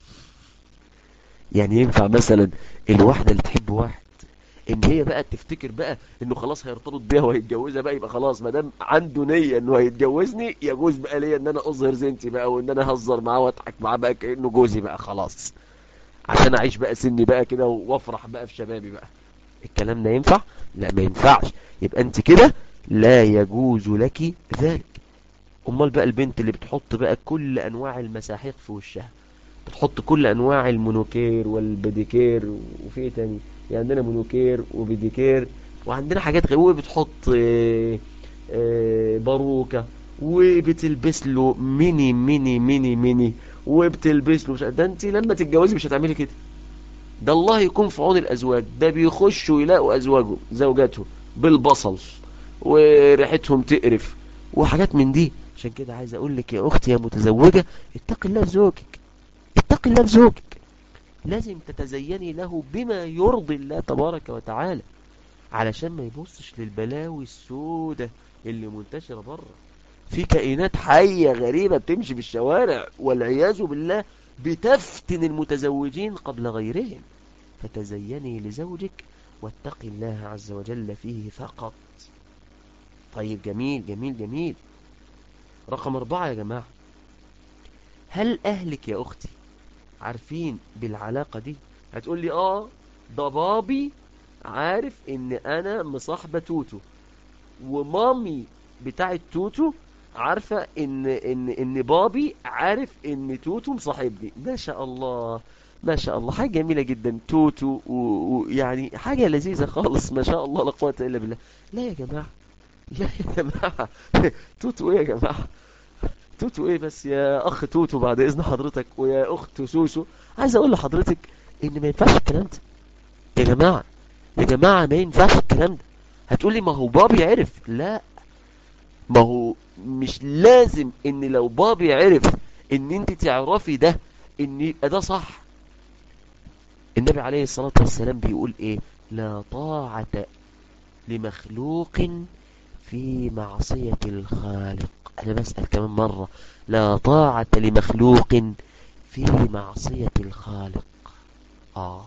Speaker 3: يعني ينفع مثلا الواحدة اللي تحب واحد ان هي بقى تفتكر بقى انه خلاص هيرتبط بيها وهيتجوزها بقى يبقى خلاص ما دام عنده نيه انه هيتجوزني يجوز بقى ليا ان انا اظهر زينتي بقى وان انا اهزر معاه واضحك معاه بقى كانه جوزي بقى خلاص عشان اعيش بقى سني بقى كده وافرح بقى في شبابي بقى الكلام ده ينفع لا ما ينفعش يبقى انت كده لا يجوز لك ذلك امال بقى البنت اللي بتحط بقى كل انواع المساحيق في وشها بتحط كل انواع المونوكير والبديكير وفي ايه تاني يعني عندنا مونوكير وبيديكير وعندنا حاجات غير بتحط آه، آه، باروكة وبتلبس له ميني ميني ميني ميني وبتلبس له مش- ده انت لما تتجوزي مش هتعملي كده ده الله يكون في عون الازواج ده بيخشوا يلاقوا ازواجهم زوجاتهم بالبصل وريحتهم تقرف وحاجات من دي عشان كده عايز اقول لك يا اختي يا متزوجة اتقي الله في زوجك اتقي الله في زوجك لازم تتزيني له بما يرضي الله تبارك وتعالى علشان ما يبصش للبلاوي السودة اللي منتشرة بره في كائنات حية غريبة بتمشي في الشوارع والعياذ بالله بتفتن المتزوجين قبل غيرهم فتزيني لزوجك واتقي الله عز وجل فيه فقط طيب جميل جميل جميل رقم أربعة يا جماعة هل أهلك يا أختي عارفين بالعلاقة دي هتقول لي اه ده بابي عارف ان انا مصاحبة توتو ومامي بتاعت توتو عارفة ان ان ان بابي عارف ان توتو مصاحبني ما شاء الله ما شاء الله حاجة جميلة جدا توتو ويعني حاجة لذيذة خالص ما شاء الله لا قوة الا بالله لا يا جماعة لا يا جماعة توتو ايه يا جماعة توتو ايه بس يا اخ توتو بعد اذن حضرتك ويا اخت سوسو عايز اقول لحضرتك ان ما ينفعش الكلام ده يا جماعة يا جماعة ما ينفعش الكلام ده هتقولي ما هو بابي عرف لا ما هو مش لازم ان لو بابي عرف ان انت تعرفي ده ان يبقى ده صح النبي عليه الصلاة والسلام بيقول ايه لا طاعة لمخلوق في معصية الخالق انا بسأل كمان مرة لا طاعة لمخلوق في معصية الخالق آه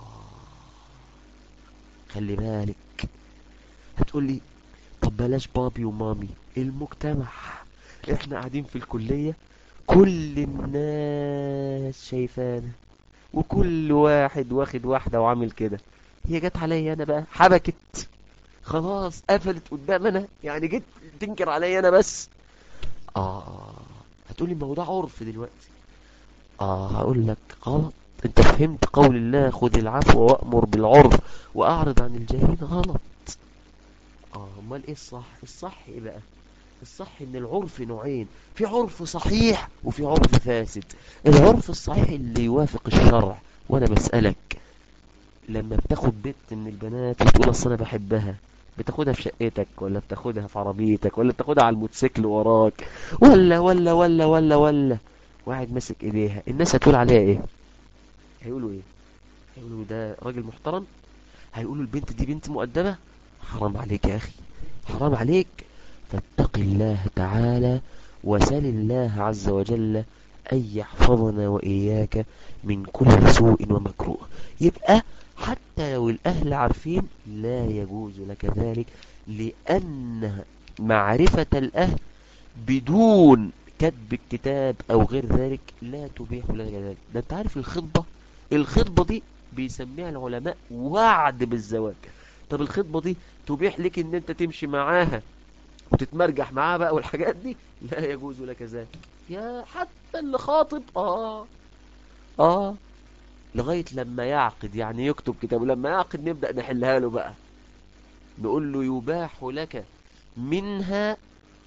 Speaker 3: خلي بالك هتقول لي طب بلاش بابي ومامي المجتمع احنا قاعدين في الكلية كل الناس شايفانا وكل واحد واخد واحدة وعامل كده هي جت عليا انا بقى حبكت خلاص قفلت قدامنا يعني جيت تنكر عليا انا بس اه هتقولي ما هو ده عرف دلوقتي اه هقول لك غلط انت فهمت قول الله خذ العفو وامر بالعرف واعرض عن الجاهلين غلط اه امال ايه الصح الصح ايه بقى الصح ان العرف نوعين في عرف صحيح وفي عرف فاسد العرف الصحيح اللي يوافق الشرع وانا بسألك لما بتاخد بنت من البنات وتقول اصل انا بحبها بتاخدها في شقتك ولا بتاخدها في عربيتك ولا بتاخدها على الموتوسيكل وراك ولا ولا ولا ولا ولا واحد ماسك ايديها الناس هتقول عليها ايه هيقولوا ايه هيقولوا ده راجل محترم هيقولوا البنت دي بنت مؤدبة حرام عليك يا اخي حرام عليك فاتق الله تعالى وسل الله عز وجل أن يحفظنا وإياك من كل سوء ومكروه يبقى حتى لو الأهل عارفين لا يجوز لك ذلك لأن معرفة الأهل بدون كتب الكتاب أو غير ذلك لا تبيح لك ذلك ده أنت عارف الخطبة الخطبة دي بيسميها العلماء وعد بالزواج طب الخطبة دي تبيح لك ان انت تمشي معاها وتتمرجح معاها بقى والحاجات دي لا يجوز لك ذلك يا حتى اللي خاطب اه اه لغاية لما يعقد يعني يكتب كتاب ولما يعقد نبدأ نحلها له بقى نقول له يباح لك منها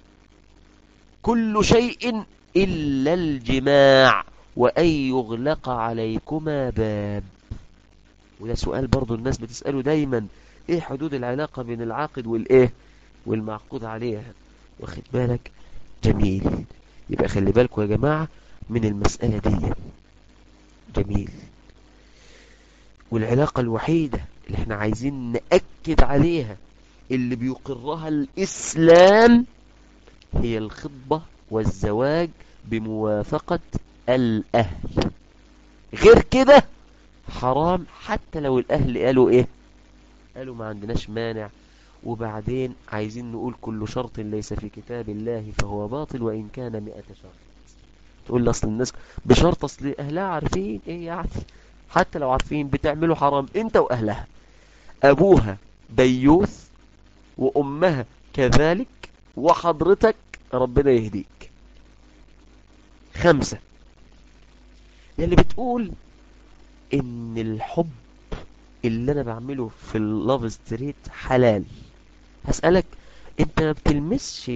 Speaker 3: كل شيء إلا الجماع وأن يغلق عليكما باب وده سؤال برضو الناس بتسأله دايما ايه حدود العلاقة بين العاقد والايه والمعقود عليها واخد بالك جميل يبقى خلي بالكم يا جماعة من المسألة دي جميل والعلاقة الوحيدة اللي احنا عايزين نأكد عليها اللي بيقرها الإسلام هي الخطبة والزواج بموافقة الأهل غير كده حرام حتى لو الأهل قالوا إيه قالوا ما عندناش مانع وبعدين عايزين نقول كل شرط ليس في كتاب الله فهو باطل وإن كان مئة شرط تقول لي أصل الناس بشرط أصل أهلها عارفين إيه يعني حتى لو عارفين بتعملوا حرام أنت وأهلها أبوها ديوث وأمها كذلك وحضرتك ربنا يهديك خمسة يلي بتقول ان الحب اللي انا بعمله في اللاف ستريت حلال هسألك انت ما بتلمسش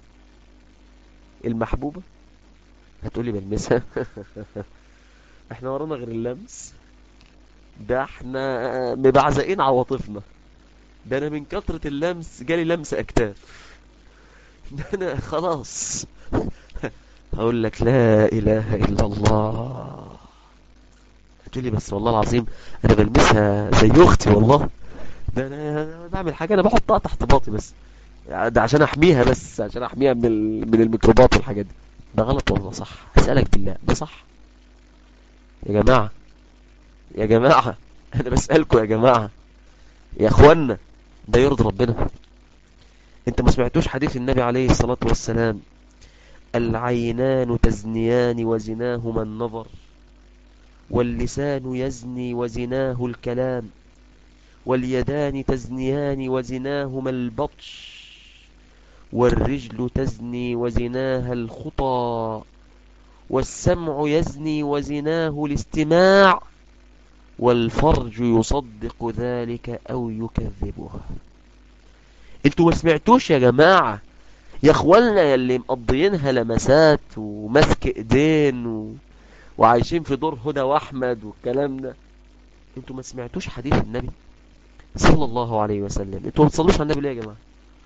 Speaker 3: المحبوبة هتقولي بلمسها احنا ورانا غير اللمس ده احنا مبعزقين عواطفنا ده انا من كثرة اللمس جالي لمس اكتاف ده انا خلاص هقول لك لا اله الا الله هتقولي بس والله العظيم انا بلمسها زي اختي والله ده انا بعمل حاجه انا بحطها تحت باطي بس ده عشان احميها بس عشان احميها من ال... من الميكروبات والحاجات دي ده غلط والله صح اسالك بالله ده صح يا جماعه يا جماعه انا بسالكم يا جماعه يا اخوانا ده يرضي ربنا انت ما سمعتوش حديث النبي عليه الصلاه والسلام العينان تزنيان وزناهما النظر واللسان يزني وزناه الكلام واليدان تزنيان وزناهما البطش والرجل تزني وزناها الخطى والسمع يزني وزناه الاستماع والفرج يصدق ذلك أو يكذبها انتوا ما سمعتوش يا جماعة يا اخوانا يلي مقضيينها لمسات ومسك ايدين و... وعايشين في دور هدى واحمد والكلام ده انتوا ما سمعتوش حديث النبي صلى الله عليه وسلم انتوا ما بتصلوش على النبي ليه يا جماعه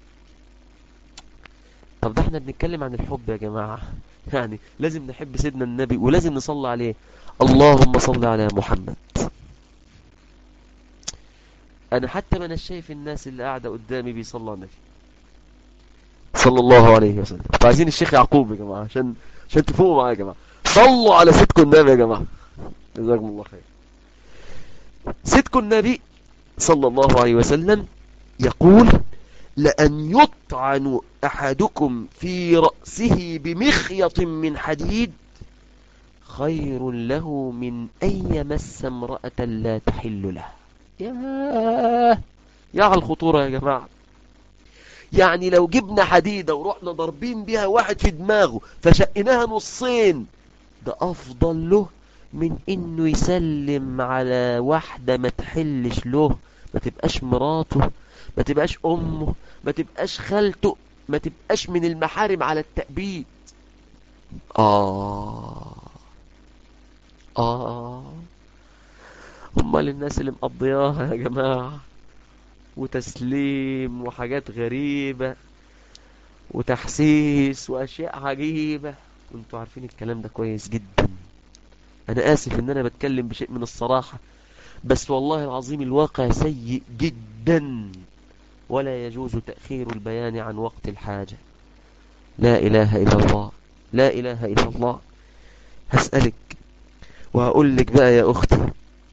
Speaker 3: طب ده احنا بنتكلم عن الحب يا جماعه يعني لازم نحب سيدنا النبي ولازم نصلي عليه اللهم صل على محمد انا حتى ما انا شايف الناس اللي قاعده قدامي بيصلوا على النبي صلى الله عليه وسلم فعايزين الشيخ يعقوب يا جماعه عشان عشان تفوقوا معايا يا جماعه صلوا على سيدكم النبي يا جماعه جزاكم الله خير سيدكم النبي صلى الله عليه وسلم يقول لأن يطعن أحدكم في رأسه بمخيط من حديد خير له من أن يمس امرأة لا تحل له يا يا على الخطورة يا جماعة يعني لو جبنا حديدة ورحنا ضاربين بيها واحد في دماغه فشقناها نصين ده أفضل له من إنه يسلم على واحدة ما تحلش له ما تبقاش مراته ما تبقاش أمه ما تبقاش خالته ما تبقاش من المحارم على التأبيد آه آه امال الناس اللي مقضياها يا جماعة وتسليم وحاجات غريبة وتحسيس وأشياء عجيبة وانتوا عارفين الكلام ده كويس جدا أنا آسف إن أنا بتكلم بشيء من الصراحة بس والله العظيم الواقع سيء جدا ولا يجوز تأخير البيان عن وقت الحاجة لا إله إلا الله لا إله إلا الله هسألك وهقول لك بقى يا أختي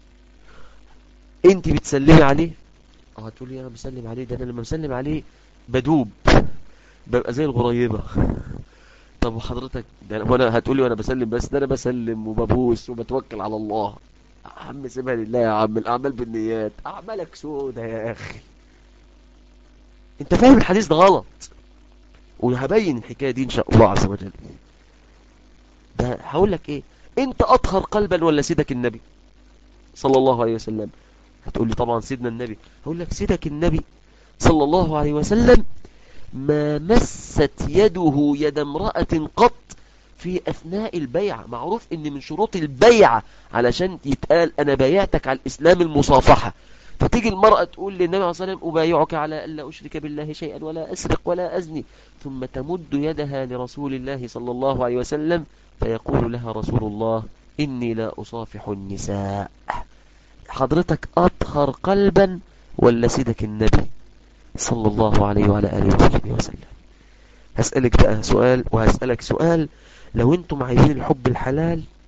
Speaker 3: انت بتسلمي عليه اه هتقولي انا بسلم عليه ده انا لما بسلم عليه بدوب ببقى زي الغريبة طب وحضرتك ده أنا- وانا هتقولي وانا بسلم بس ده انا بسلم وببوس وبتوكل على الله يا عم سيبها لله يا عم الاعمال بالنيات اعمالك سودة يا اخي انت فاهم الحديث ده غلط وهبين الحكاية دي ان شاء الله عز وجل ده هقول لك ايه انت اطهر قلبا ولا سيدك النبي صلى الله عليه وسلم هتقول لي طبعا سيدنا النبي هقول لك سيدك النبي صلى الله عليه وسلم ما مست يده يد امرأة قط في أثناء البيعة معروف ان من شروط البيعة علشان يتقال انا بايعتك على الاسلام المصافحة فتيجي المرأة تقول للنبي عليه الصلاة والسلام أبايعك على ألا أشرك بالله شيئا ولا أسرق ولا أزني ثم تمد يدها لرسول الله صلى الله عليه وسلم فيقول لها رسول الله إني لا أصافح النساء حضرتك أطهر قلبا ولا سيدك النبي صلى الله عليه وعلى آله وصحبه وسلم هسألك بقى سؤال وهسألك سؤال لو انتم عايزين الحب الحلال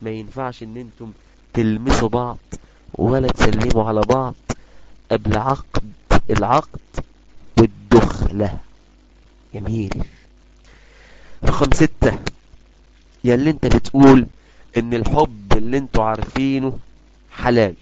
Speaker 3: ما ينفعش ان انتم تلمسوا بعض ولا تسلموا على بعض قبل عقد العقد والدخلة جميل رقم ستة يا اللي انت بتقول ان الحب اللي انتوا عارفينه حلال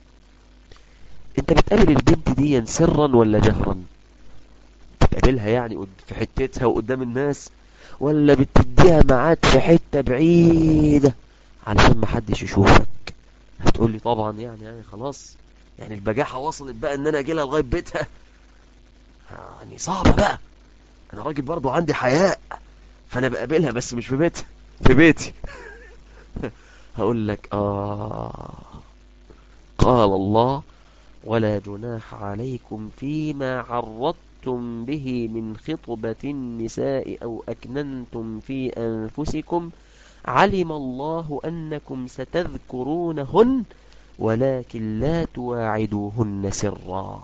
Speaker 3: انت بتقابل البنت دي سرا ولا جهرا بتقابلها يعني قد- في حتتها وقدام الناس ولا بتديها ميعاد في حتة بعيدة علشان ما حدش يشوفك هتقول لي طبعا يعني يعني خلاص يعني البجاحة وصلت بقى ان انا اجي لها لغاية بيتها يعني صعبة بقى انا راجل برضو عندي حياء فانا بقابلها بس مش في بيتها في بيتي هقول لك آه قال الله ولا جناح عليكم فيما عرضتم به من خطبة النساء أو أكننتم في أنفسكم علم الله أنكم ستذكرونهن ولكن لا تواعدوهن سرا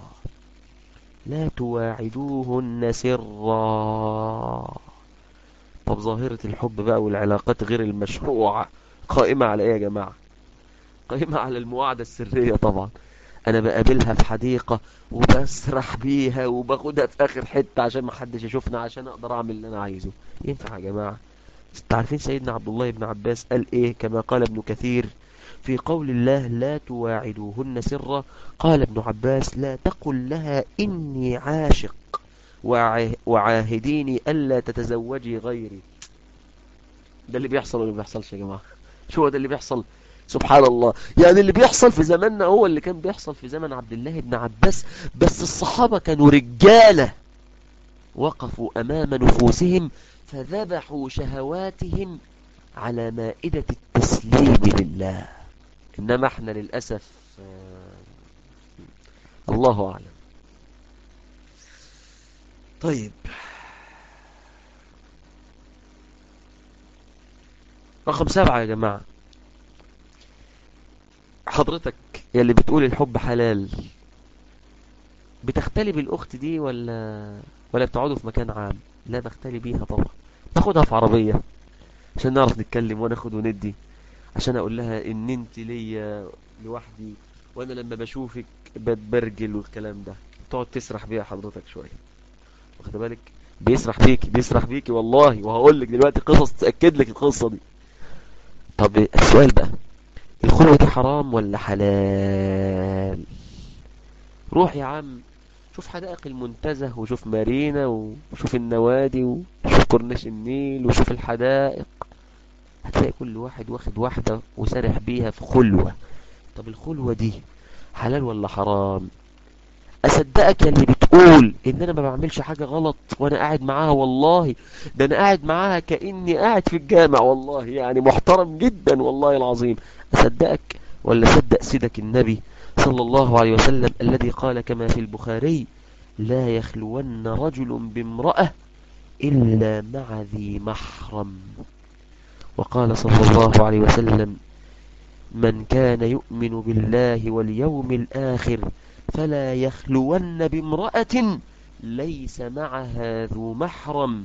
Speaker 3: لا تواعدوهن سرا طب ظاهرة الحب بقى والعلاقات غير المشروعة قائمة على ايه يا جماعة قائمة على المواعدة السرية طبعا انا بقابلها في حديقة وبسرح بيها وباخدها في اخر حتة عشان ما حدش يشوفنا عشان اقدر اعمل اللي انا عايزه ينفع يا جماعة تعرفين سيدنا عبد الله بن عباس قال ايه كما قال ابن كثير في قول الله لا تواعدوهن سرا قال ابن عباس لا تقل لها إني عاشق وعاه- وعاهديني ألا تتزوجي غيري ده اللي بيحصل ولا ما بيحصلش يا جماعة شو هو ده اللي بيحصل سبحان الله يعني اللي بيحصل في زماننا هو اللي كان بيحصل في زمن عبد الله بن عباس بس الصحابة كانوا رجالة وقفوا أمام نفوسهم فذبحوا شهواتهم على مائدة التسليم لله إنما احنا للأسف آه، الله أعلم طيب رقم سبعة يا جماعة حضرتك يا اللي بتقول الحب حلال بتختلي بالأخت دي ولا ولا بتقعدوا في مكان عام لا بختلي بيها طبعا باخدها في عربية عشان نعرف نتكلم وناخد وندي عشان اقول لها ان انت ليا لوحدي وانا لما بشوفك بتبرجل والكلام ده تقعد تسرح بيها حضرتك شوية واخد بالك بيسرح بيكي بيسرح بيكي والله وهقول لك دلوقتي قصص تأكد لك القصة دي طب السؤال بقى الخلوة دي حرام ولا حلال روح يا عم شوف حدائق المنتزه وشوف مارينا وشوف النوادي وشوف كورنيش النيل وشوف الحدائق هتلاقي كل واحد واخد واحدة وسارح بيها في خلوة طب الخلوة دي حلال ولا حرام اصدقك يا اللي بتقول ان انا ما بعملش حاجة غلط وانا قاعد معاها والله ده انا قاعد معاها كأني قاعد في الجامع والله يعني محترم جدا والله العظيم اصدقك ولا صدق سيدك النبي صلى الله عليه وسلم الذي قال كما في البخاري لا يخلون رجل بامرأة إلا مع ذي محرم وقال صلى الله عليه وسلم من كان يؤمن بالله واليوم الآخر فلا يخلون بامرأة ليس معها ذو محرم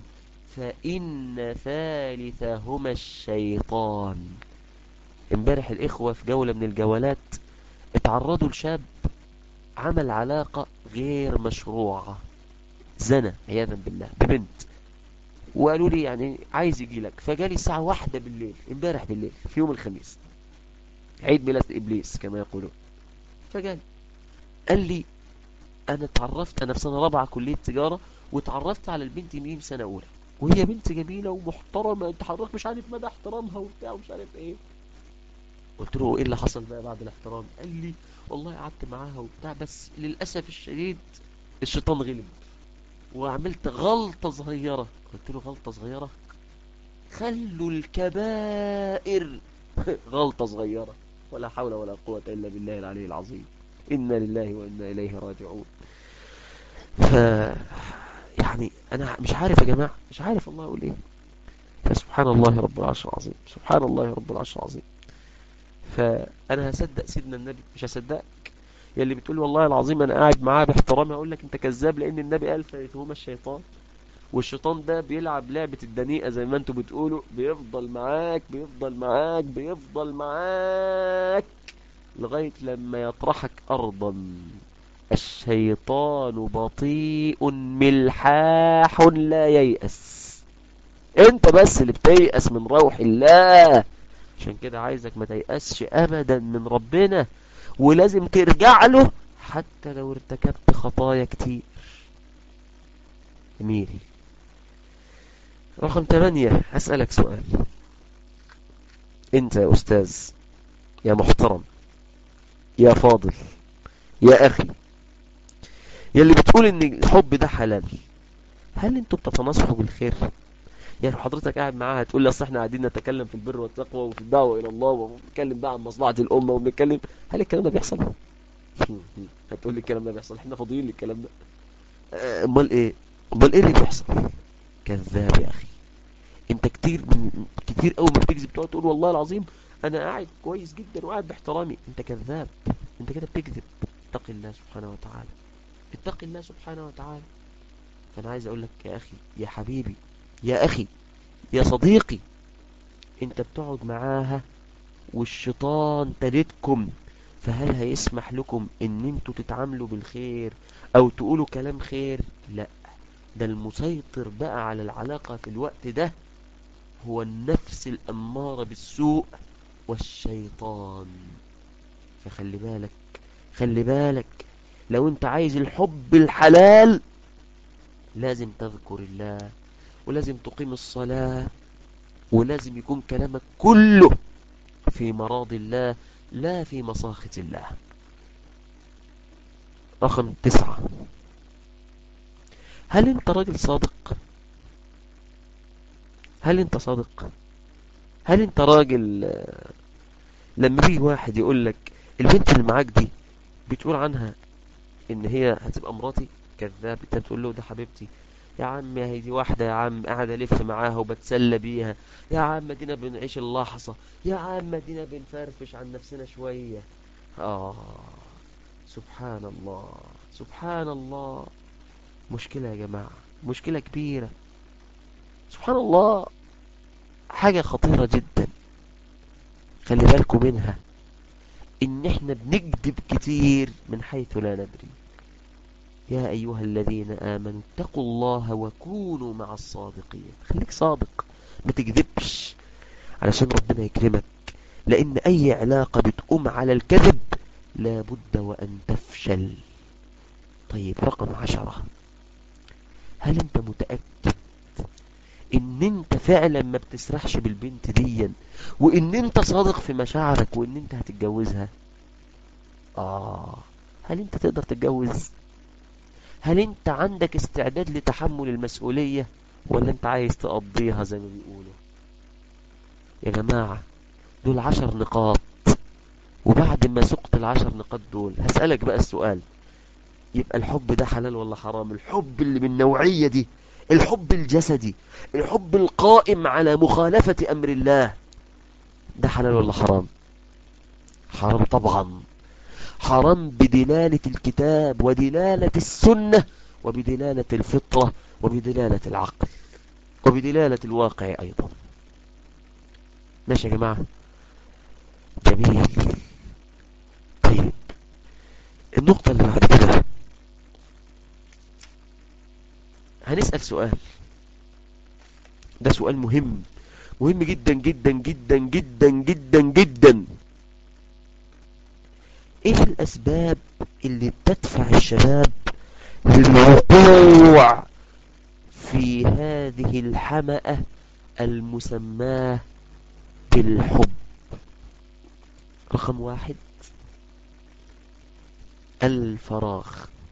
Speaker 3: فإن ثالثهما الشيطان امبارح الإخوة في جولة من الجولات اتعرضوا لشاب عمل علاقة غير مشروعة زنا عياذا بالله ببنت وقالوا لي يعني عايز يجي لك فجالي الساعة واحدة بالليل امبارح بالليل في يوم الخميس عيد ميلاد إبليس كما يقولون فجالي قال لي أنا اتعرفت أنا في سنة رابعة كلية تجارة واتعرفت على البنت دي في سنة أولى وهي بنت جميلة ومحترمة انت حضرتك مش عارف مدى احترامها وبتاع ومش عارف ايه قلت له ايه اللي حصل بقى بعد الاحترام قال لي والله قعدت معاها وبتاع بس للأسف الشديد الشيطان غلب وعملت غلطة صغيرة قلت له غلطة صغيرة خلوا الكبائر غلطة صغيرة ولا حول ولا قوة إلا بالله العلي العظيم إنا لله وإنا إليه راجعون ف يعني أنا مش عارف يا جماعة مش عارف الله أقول إيه فسبحان الله رب العرش العظيم سبحان الله رب العرش العظيم فأنا هصدق سيدنا النبي مش هصدقك يا اللي بتقول والله العظيم أنا قاعد معاه باحترامي أقول لك أنت كذاب لأن النبي قال فيتهما الشيطان والشيطان ده بيلعب لعبة الدنيئة زي ما انتوا بتقولوا بيفضل معاك بيفضل معاك بيفضل معاك لغاية لما يطرحك أرضا الشيطان بطيء ملحاح لا ييأس انت بس اللي بتيأس من روح الله عشان كده عايزك ما تيأسش ابدا من ربنا ولازم ترجع له حتى لو ارتكبت خطايا كتير جميل رقم 8 هسألك سؤال انت يا استاذ يا محترم يا فاضل يا اخي يلي بتقول ان الحب ده حلال هل انتوا بتتناصحوا بالخير يعني حضرتك قاعد معاها تقول لي اصل احنا قاعدين نتكلم في البر والتقوى وفي الدعوه الى الله وبنتكلم بقى عن مصلحه الامه وبنتكلم هل الكلام ده بيحصل هتقول لي الكلام ده بيحصل احنا فاضيين للكلام ده آه، امال ايه امال ايه اللي بيحصل كذاب يا اخي انت كتير كتير قوي ما بتكذب تقعد تقول والله العظيم انا قاعد كويس جدا وقاعد باحترامي انت كذاب انت كده بتكذب اتق الله سبحانه وتعالى اتق الله سبحانه وتعالى فانا عايز اقول لك يا اخي يا حبيبي يا اخي يا صديقي انت بتقعد معاها والشيطان تلتكم فهل هيسمح لكم ان انتوا تتعاملوا بالخير او تقولوا كلام خير لا ده المسيطر بقى على العلاقة في الوقت ده هو النفس الأمارة بالسوء والشيطان فخلي بالك خلي بالك لو انت عايز الحب الحلال لازم تذكر الله ولازم تقيم الصلاة ولازم يكون كلامك كله في مراض الله لا في مساخط الله رقم تسعة هل انت راجل صادق هل انت صادق هل انت راجل آه، لما يجي واحد يقول لك البنت اللي معاك دي بتقول عنها ان هي هتبقى مراتي كذاب انت بتقول له ده حبيبتي يا عم هي دي واحدة يا عم قاعد الف معاها وبتسلى بيها يا عم دينا بنعيش اللحظة يا عم دينا بنفرفش عن نفسنا شوية آه سبحان الله سبحان الله مشكلة يا جماعة مشكلة كبيرة سبحان الله حاجة خطيرة جدا خلي بالكم منها ان احنا بنكذب كتير من حيث لا ندري يا ايها الذين امنوا اتقوا الله وكونوا مع الصادقين خليك صادق ما تكذبش علشان ربنا يكرمك لان اي علاقة بتقوم على الكذب لابد وان تفشل طيب رقم عشرة هل انت متأكد ان انت فعلا ما بتسرحش بالبنت ديا وان انت صادق في مشاعرك وان انت هتتجوزها اه هل انت تقدر تتجوز هل انت عندك استعداد لتحمل المسؤولية ولا انت عايز تقضيها زي ما بيقولوا يا جماعة دول عشر نقاط وبعد ما سقط العشر نقاط دول هسألك بقى السؤال يبقى الحب ده حلال ولا حرام الحب اللي من النوعية دي الحب الجسدي الحب القائم على مخالفة أمر الله ده حلال ولا حرام حرام طبعا حرام بدلالة الكتاب ودلالة السنة وبدلالة الفطرة وبدلالة العقل وبدلالة الواقع أيضا ماشي يا جماعة جميل طيب النقطة اللي بعد كده هنسأل سؤال ده سؤال مهم مهم جدا جدا جدا جدا جدا جدا ايه الاسباب اللي بتدفع الشباب للوقوع في هذه الحمأة المسماة بالحب رقم واحد الفراغ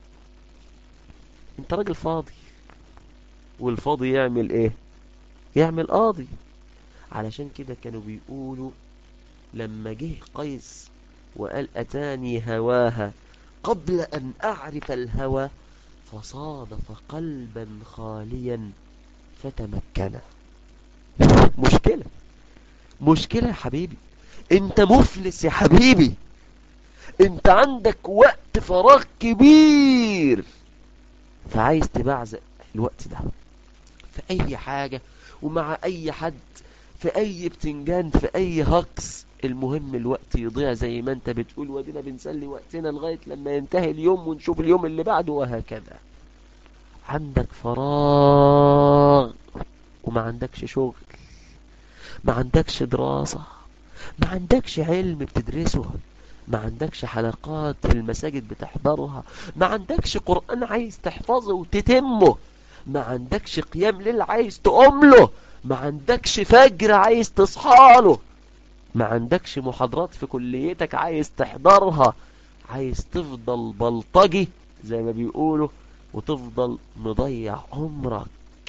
Speaker 3: انت راجل فاضي والفاضي يعمل ايه يعمل قاضي علشان كده كانوا بيقولوا لما جه قيس وقال أتاني هواها قبل أن أعرف الهوى فصادف قلبا خاليا فتمكن مشكلة مشكلة يا حبيبي انت مفلس يا حبيبي انت عندك وقت فراغ كبير فعايز تبعزق الوقت ده في اي حاجة ومع اي حد في اي بتنجان في اي هكس المهم الوقت يضيع زي ما انت بتقول ودينا بنسلي وقتنا لغاية لما ينتهي اليوم ونشوف اليوم اللي بعده وهكذا عندك فراغ وما عندكش شغل ما عندكش دراسة ما عندكش علم بتدرسه ما عندكش حلقات في المساجد بتحضرها ما عندكش قرآن عايز تحفظه وتتمه ما عندكش قيام ليل عايز تقوم له ما عندكش فجر عايز تصحاله ما عندكش محاضرات في كليتك عايز تحضرها عايز تفضل بلطجي زي ما بيقولوا وتفضل مضيع عمرك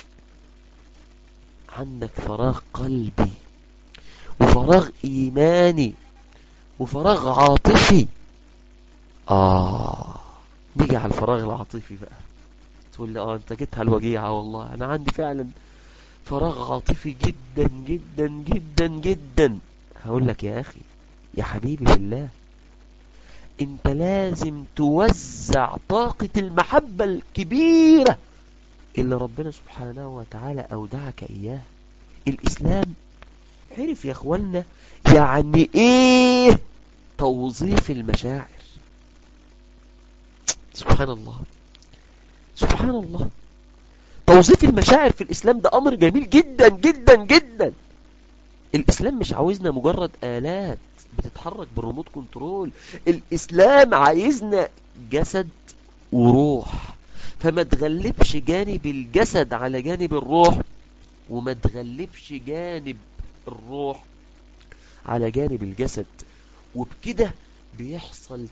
Speaker 3: عندك فراغ قلبي وفراغ إيماني وفراغ عاطفي آه نيجي على الفراغ العاطفي بقى تقول لي آه أنت جيتها الوجيعة والله أنا عندي فعلا فراغ عاطفي جدا جدا جدا جدا هقول لك يا أخي يا حبيبي في الله انت لازم توزع طاقة المحبة الكبيرة اللي ربنا سبحانه وتعالى أودعك إياه الإسلام عرف يا أخوانا يعني إيه توظيف المشاعر سبحان الله سبحان الله توظيف المشاعر في الإسلام ده أمر جميل جدا جدا جدا الإسلام مش عاوزنا مجرد آلات بتتحرك بالريموت كنترول الإسلام عايزنا جسد وروح فما تغلبش جانب الجسد على جانب الروح وما تغلبش جانب الروح على جانب الجسد وبكده بيحصل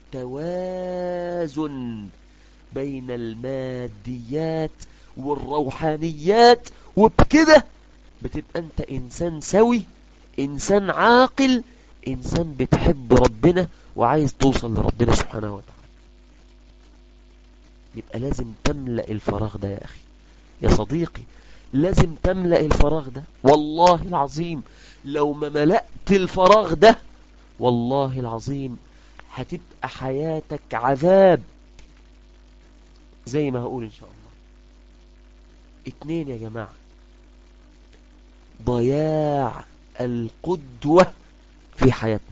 Speaker 3: توازن بين الماديات والروحانيات وبكده بتبقى انت انسان سوي انسان عاقل انسان بتحب ربنا وعايز توصل لربنا سبحانه وتعالى يبقى لازم تملأ الفراغ ده يا اخي يا صديقي لازم تملأ الفراغ ده والله العظيم لو ما ملأت الفراغ ده والله العظيم هتبقى حياتك عذاب زي ما هقول ان شاء الله اتنين يا جماعة ضياع القدوة في حياتنا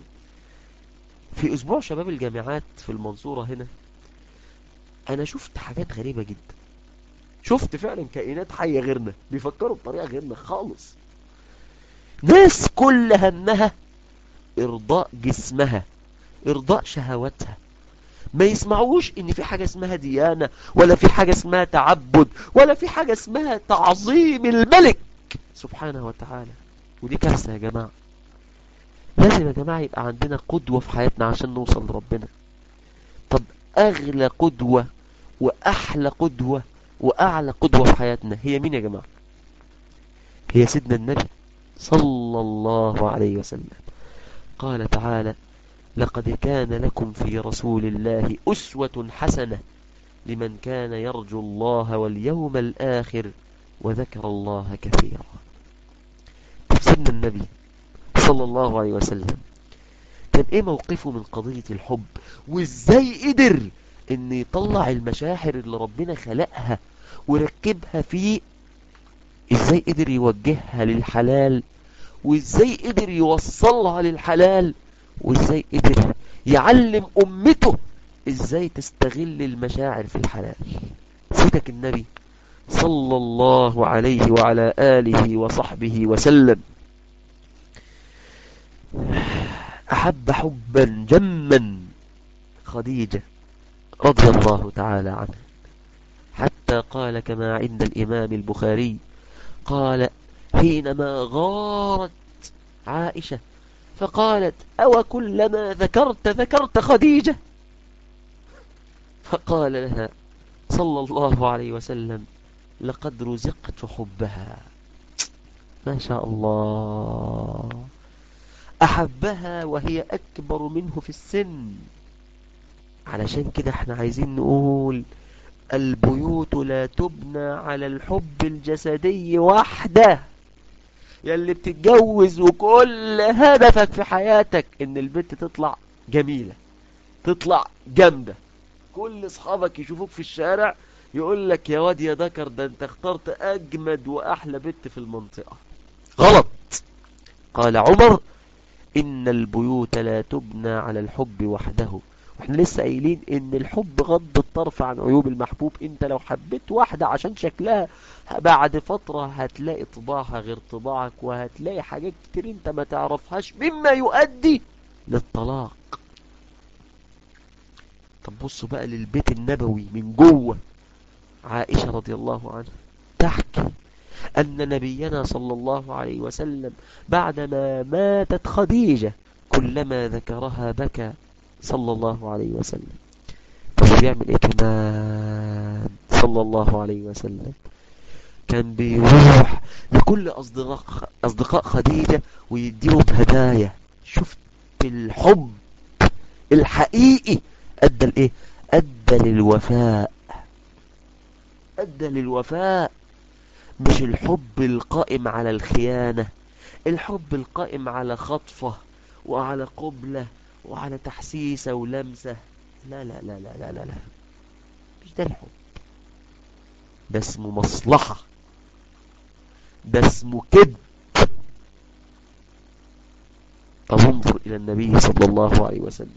Speaker 3: في اسبوع شباب الجامعات في المنصورة هنا انا شفت حاجات غريبة جدا شفت فعلا كائنات حية غيرنا بيفكروا بطريقة غيرنا خالص ناس كل همها ارضاء جسمها ارضاء شهواتها ما يسمعوش ان في حاجة اسمها ديانة ولا في حاجة اسمها تعبد ولا في حاجة اسمها تعظيم الملك سبحانه وتعالى ودي كارثة يا جماعة لازم يا جماعة يبقى عندنا قدوة في حياتنا عشان نوصل لربنا طب اغلى قدوة واحلى قدوة واعلى قدوة في حياتنا هي مين يا جماعة هي سيدنا النبي صلى الله عليه وسلم قال تعالى لقد كان لكم في رسول الله أسوة حسنة لمن كان يرجو الله واليوم الآخر وذكر الله كثيرا سيدنا النبي صلى الله عليه وسلم كان ايه موقفه من قضية الحب وازاي قدر ان يطلع المشاعر اللي ربنا خلقها وركبها فيه ازاي قدر يوجهها للحلال وازاي قدر يوصلها للحلال وازاي قدر يعلم امته ازاي تستغل المشاعر في الحلال سيدك النبي صلى الله عليه وعلى آله وصحبه وسلم أحب حبا جما خديجة رضي الله تعالى عنها حتى قال كما عند الإمام البخاري قال حينما غارت عائشة فقالت أو كلما ذكرت ذكرت خديجة فقال لها صلى الله عليه وسلم لقد رزقت حبها ما شاء الله أحبها وهي أكبر منه في السن علشان كده احنا عايزين نقول البيوت لا تبنى على الحب الجسدي وحده يلي بتتجوز وكل هدفك في حياتك ان البنت تطلع جميلة تطلع جامدة كل اصحابك يشوفوك في الشارع يقول لك يا واد يا ذكر ده انت اخترت اجمد واحلى بنت في المنطقة غلط قال عمر ان البيوت لا تبنى على الحب وحده واحنا لسه قايلين ان الحب غض الطرف عن عيوب المحبوب انت لو حبيت واحدة عشان شكلها بعد فترة هتلاقي طباعها غير طباعك وهتلاقي حاجات كتير انت ما تعرفهاش مما يؤدي للطلاق طب بصوا بقى للبيت النبوي من جوه عائشة رضي الله عنها تحكي أن نبينا صلى الله عليه وسلم بعدما ماتت خديجة كلما ذكرها بكى صلى الله عليه وسلم طب بيعمل ايه كمان صلى الله عليه وسلم كان بيروح لكل أصدقاء, أصدقاء خديجة ويديهم هدايا شفت الحب الحقيقي أدى لإيه أدى للوفاء أدى للوفاء مش الحب القائم على الخيانة الحب القائم على خطفة وعلى قبلة وعلى تحسيسة ولمسة لا لا لا لا لا لا, لا. مش ده الحب ده اسمه مصلحة ده اسمه كذب طب انظر إلى النبي صلى الله عليه وسلم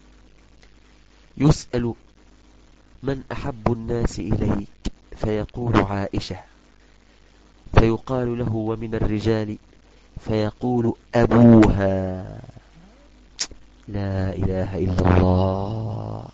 Speaker 3: يسأل من أحب الناس إليك فيقول عائشة فيقال له ومن الرجال فيقول أبوها لا إله إلا الله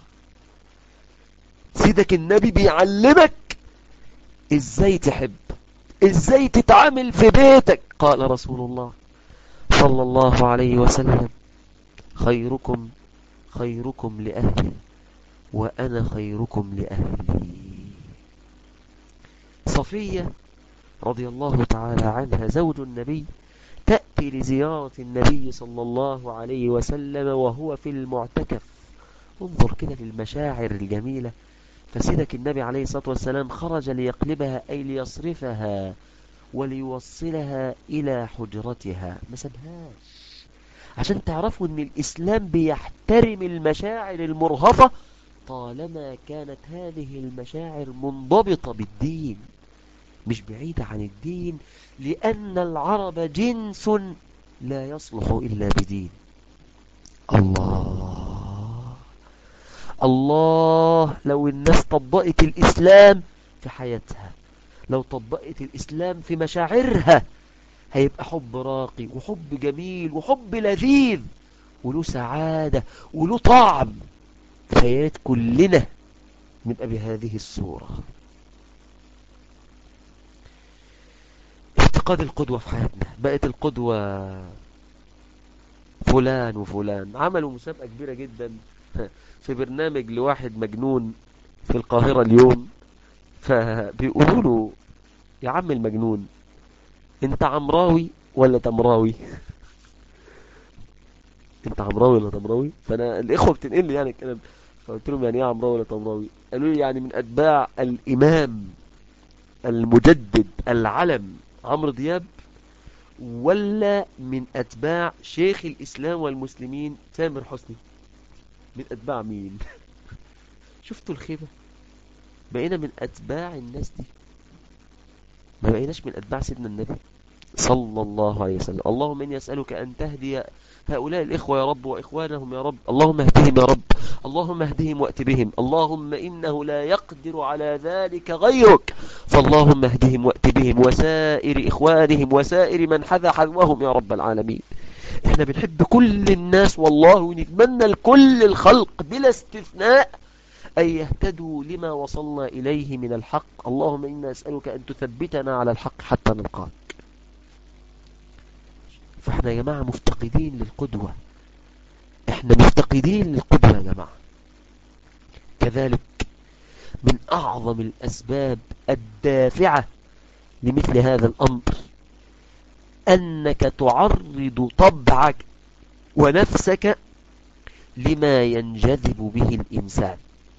Speaker 3: سيدك النبي بيعلمك ازاي تحب ازاي تتعامل في بيتك قال رسول الله صلى الله عليه وسلم خيركم خيركم لأهلي وأنا خيركم لأهلي صفية رضي الله تعالى عنها زوج النبي تأتي لزيارة النبي صلى الله عليه وسلم وهو في المعتكف انظر كده للمشاعر الجميلة فسيدك النبي عليه الصلاة والسلام خرج ليقلبها أي ليصرفها وليوصلها إلى حجرتها ما سابهاش عشان تعرفوا ان الإسلام بيحترم المشاعر المرهفة طالما كانت هذه المشاعر منضبطة بالدين مش بعيدة عن الدين لأن العرب جنس لا يصلح إلا بدين الله الله لو الناس طبقت الإسلام في حياتها لو طبقت الإسلام في مشاعرها هيبقى حب راقي وحب جميل وحب لذيذ وله سعادة وله طعم فياريت كلنا نبقى بهذه الصورة افتقاد القدوة في حياتنا بقت القدوة فلان وفلان عملوا مسابقة كبيرة جدا في برنامج لواحد مجنون في القاهرة اليوم فبيقولوا له يا عم المجنون انت عمراوي ولا تمراوي انت عمراوي ولا تمراوي فانا الاخوه بتنقل لي يعني الكلام فقلت لهم يعني ايه عمراوي ولا تمراوي قالوا لي يعني من اتباع الامام المجدد العلم عمرو دياب ولا من اتباع شيخ الاسلام والمسلمين تامر حسني من اتباع مين شفتوا الخيبه بقينا من اتباع الناس دي ما بقيناش من أتباع سيدنا النبي صلى الله عليه وسلم اللهم إني أسألك أن تهدي هؤلاء الإخوة يا رب وإخوانهم يا رب اللهم اهدهم يا رب اللهم اهدهم وأت بهم اللهم إنه لا يقدر على ذلك غيرك فاللهم اهدهم وأت بهم وسائر إخوانهم وسائر من حذا حذوهم يا رب العالمين احنا بنحب كل الناس والله ونتمنى لكل الخلق بلا استثناء أن يهتدوا لما وصلنا إليه من الحق اللهم إنا أسألك أن تثبتنا على الحق حتى نلقاك فإحنا يا جماعة مفتقدين للقدوة إحنا مفتقدين للقدوة يا جماعة كذلك من أعظم الأسباب الدافعة لمثل هذا الأمر أنك تعرض طبعك ونفسك لما ينجذب به الإنسان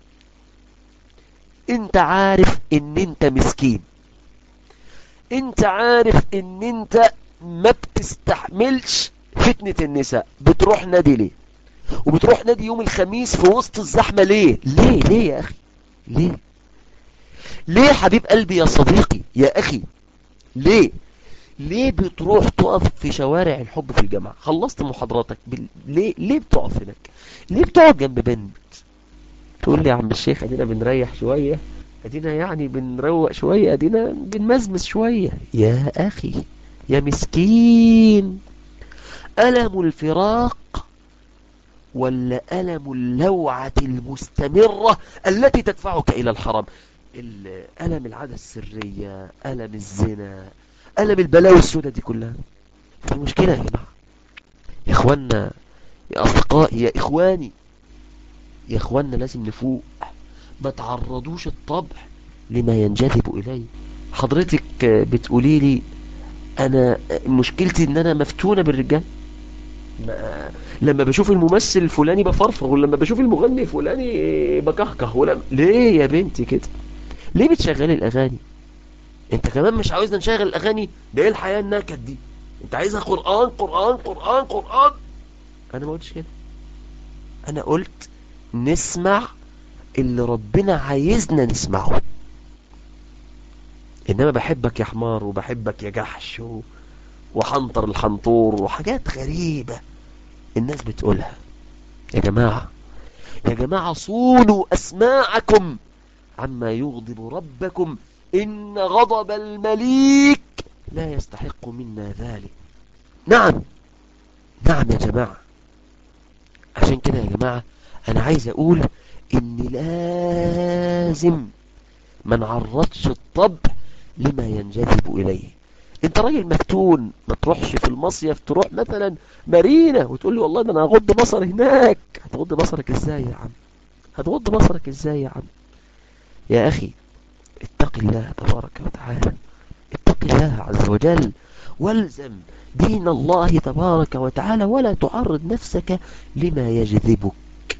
Speaker 3: انت عارف ان انت مسكين انت عارف ان انت ما بتستحملش فتنة النساء بتروح نادي ليه وبتروح نادي يوم الخميس في وسط الزحمة ليه ليه ليه يا اخي ليه ليه حبيب قلبي يا صديقي يا اخي ليه ليه بتروح تقف في شوارع الحب في الجامعة خلصت محاضراتك بال... ليه ليه بتقف هناك ليه بتقعد جنب بنت تقول لي يا عم الشيخ ادينا بنريح شوية ادينا يعني بنروق شوية ادينا بنمزمز شوية يا اخي يا مسكين ألم الفراق ولا ألم اللوعة المستمرة التي تدفعك إلى الحرام ال- ألم العادة السرية ألم الزنا ألم البلاوي السوداء دي كلها في مشكلة يا جماعة يا إخوانا يا أصدقائي يا إخواني يا إخوانا لازم نفوق ما تعرضوش الطبع لما ينجذب إليه حضرتك بتقولي لي أنا مشكلتي إن أنا مفتونة بالرجال ما- لما بشوف الممثل الفلاني بفرفر ولما بشوف المغني الفلاني بكهكه ولما ليه يا بنتي كده ليه بتشغلي الاغاني انت كمان مش عاوزنا نشغل الاغاني ده ايه الحياه النكد دي انت عايزها قران قران قران قران انا ما قلتش كده انا قلت نسمع اللي ربنا عايزنا نسمعه انما بحبك يا حمار وبحبك يا جحش و... وحنطر الحنطور وحاجات غريبة الناس بتقولها يا جماعة يا جماعة صونوا أسماعكم عما يغضب ربكم إن غضب المليك لا يستحق منا ذلك نعم نعم يا جماعة عشان كده يا جماعة أنا عايز أقول إن لازم ما نعرضش الطبع لما ينجذب إليه انت راجل مفتون ما تروحش في المصيف تروح مثلا مارينا وتقول لي والله ده انا هغض بصري هناك هتغض بصرك ازاي يا عم هتغض بصرك ازاي يا عم يا اخي اتق الله تبارك وتعالى اتق الله عز وجل والزم دين الله تبارك وتعالى ولا تعرض نفسك لما يجذبك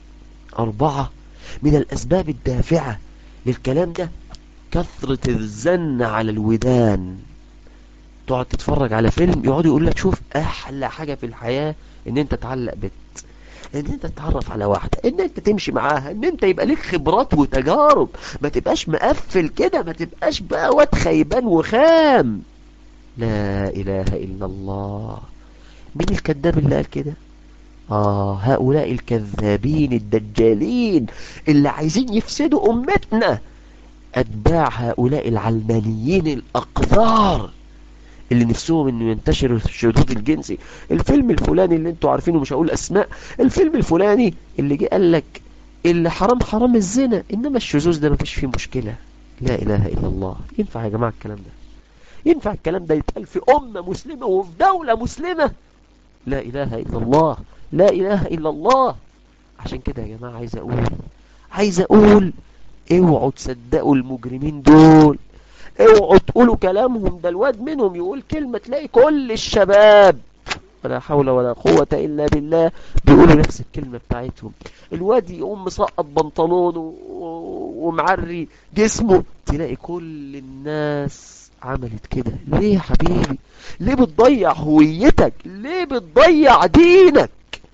Speaker 3: أربعة من الأسباب الدافعة للكلام ده كثرة الزن على الودان تقعد تتفرج على فيلم يقعد يقول لك شوف احلى حاجة في الحياة ان انت تعلق بت ان انت تتعرف على واحدة ان انت تمشي معاها ان انت يبقى لك خبرات وتجارب ما تبقاش مقفل كده ما تبقاش بقى واد خيبان وخام لا اله الا الله مين الكذاب اللي قال كده آه هؤلاء الكذابين الدجالين اللي عايزين يفسدوا أمتنا أتباع هؤلاء العلمانيين الأقذار اللي نفسهم انه ينتشر الشذوذ الجنسي الفيلم الفلاني اللي انتوا عارفينه مش هقول اسماء الفيلم الفلاني اللي جه قال لك اللي حرام حرام الزنا انما الشذوذ ده مفيش فيه مشكلة لا اله الا الله ينفع يا جماعة الكلام ده ينفع الكلام ده يتقال في امة مسلمة وفي دولة مسلمة لا اله الا الله لا اله الا الله عشان كده يا جماعة عايز اقول عايز اقول اوعوا تصدقوا المجرمين دول اوعوا تقولوا كلامهم ده الواد منهم يقول كلمة تلاقي كل الشباب ولا حول ولا قوة إلا بالله بيقولوا نفس الكلمة بتاعتهم الواد يقوم مسقط بنطلونه ومعري جسمه تلاقي كل الناس عملت كده ليه يا حبيبي ليه بتضيع هويتك ليه بتضيع دينك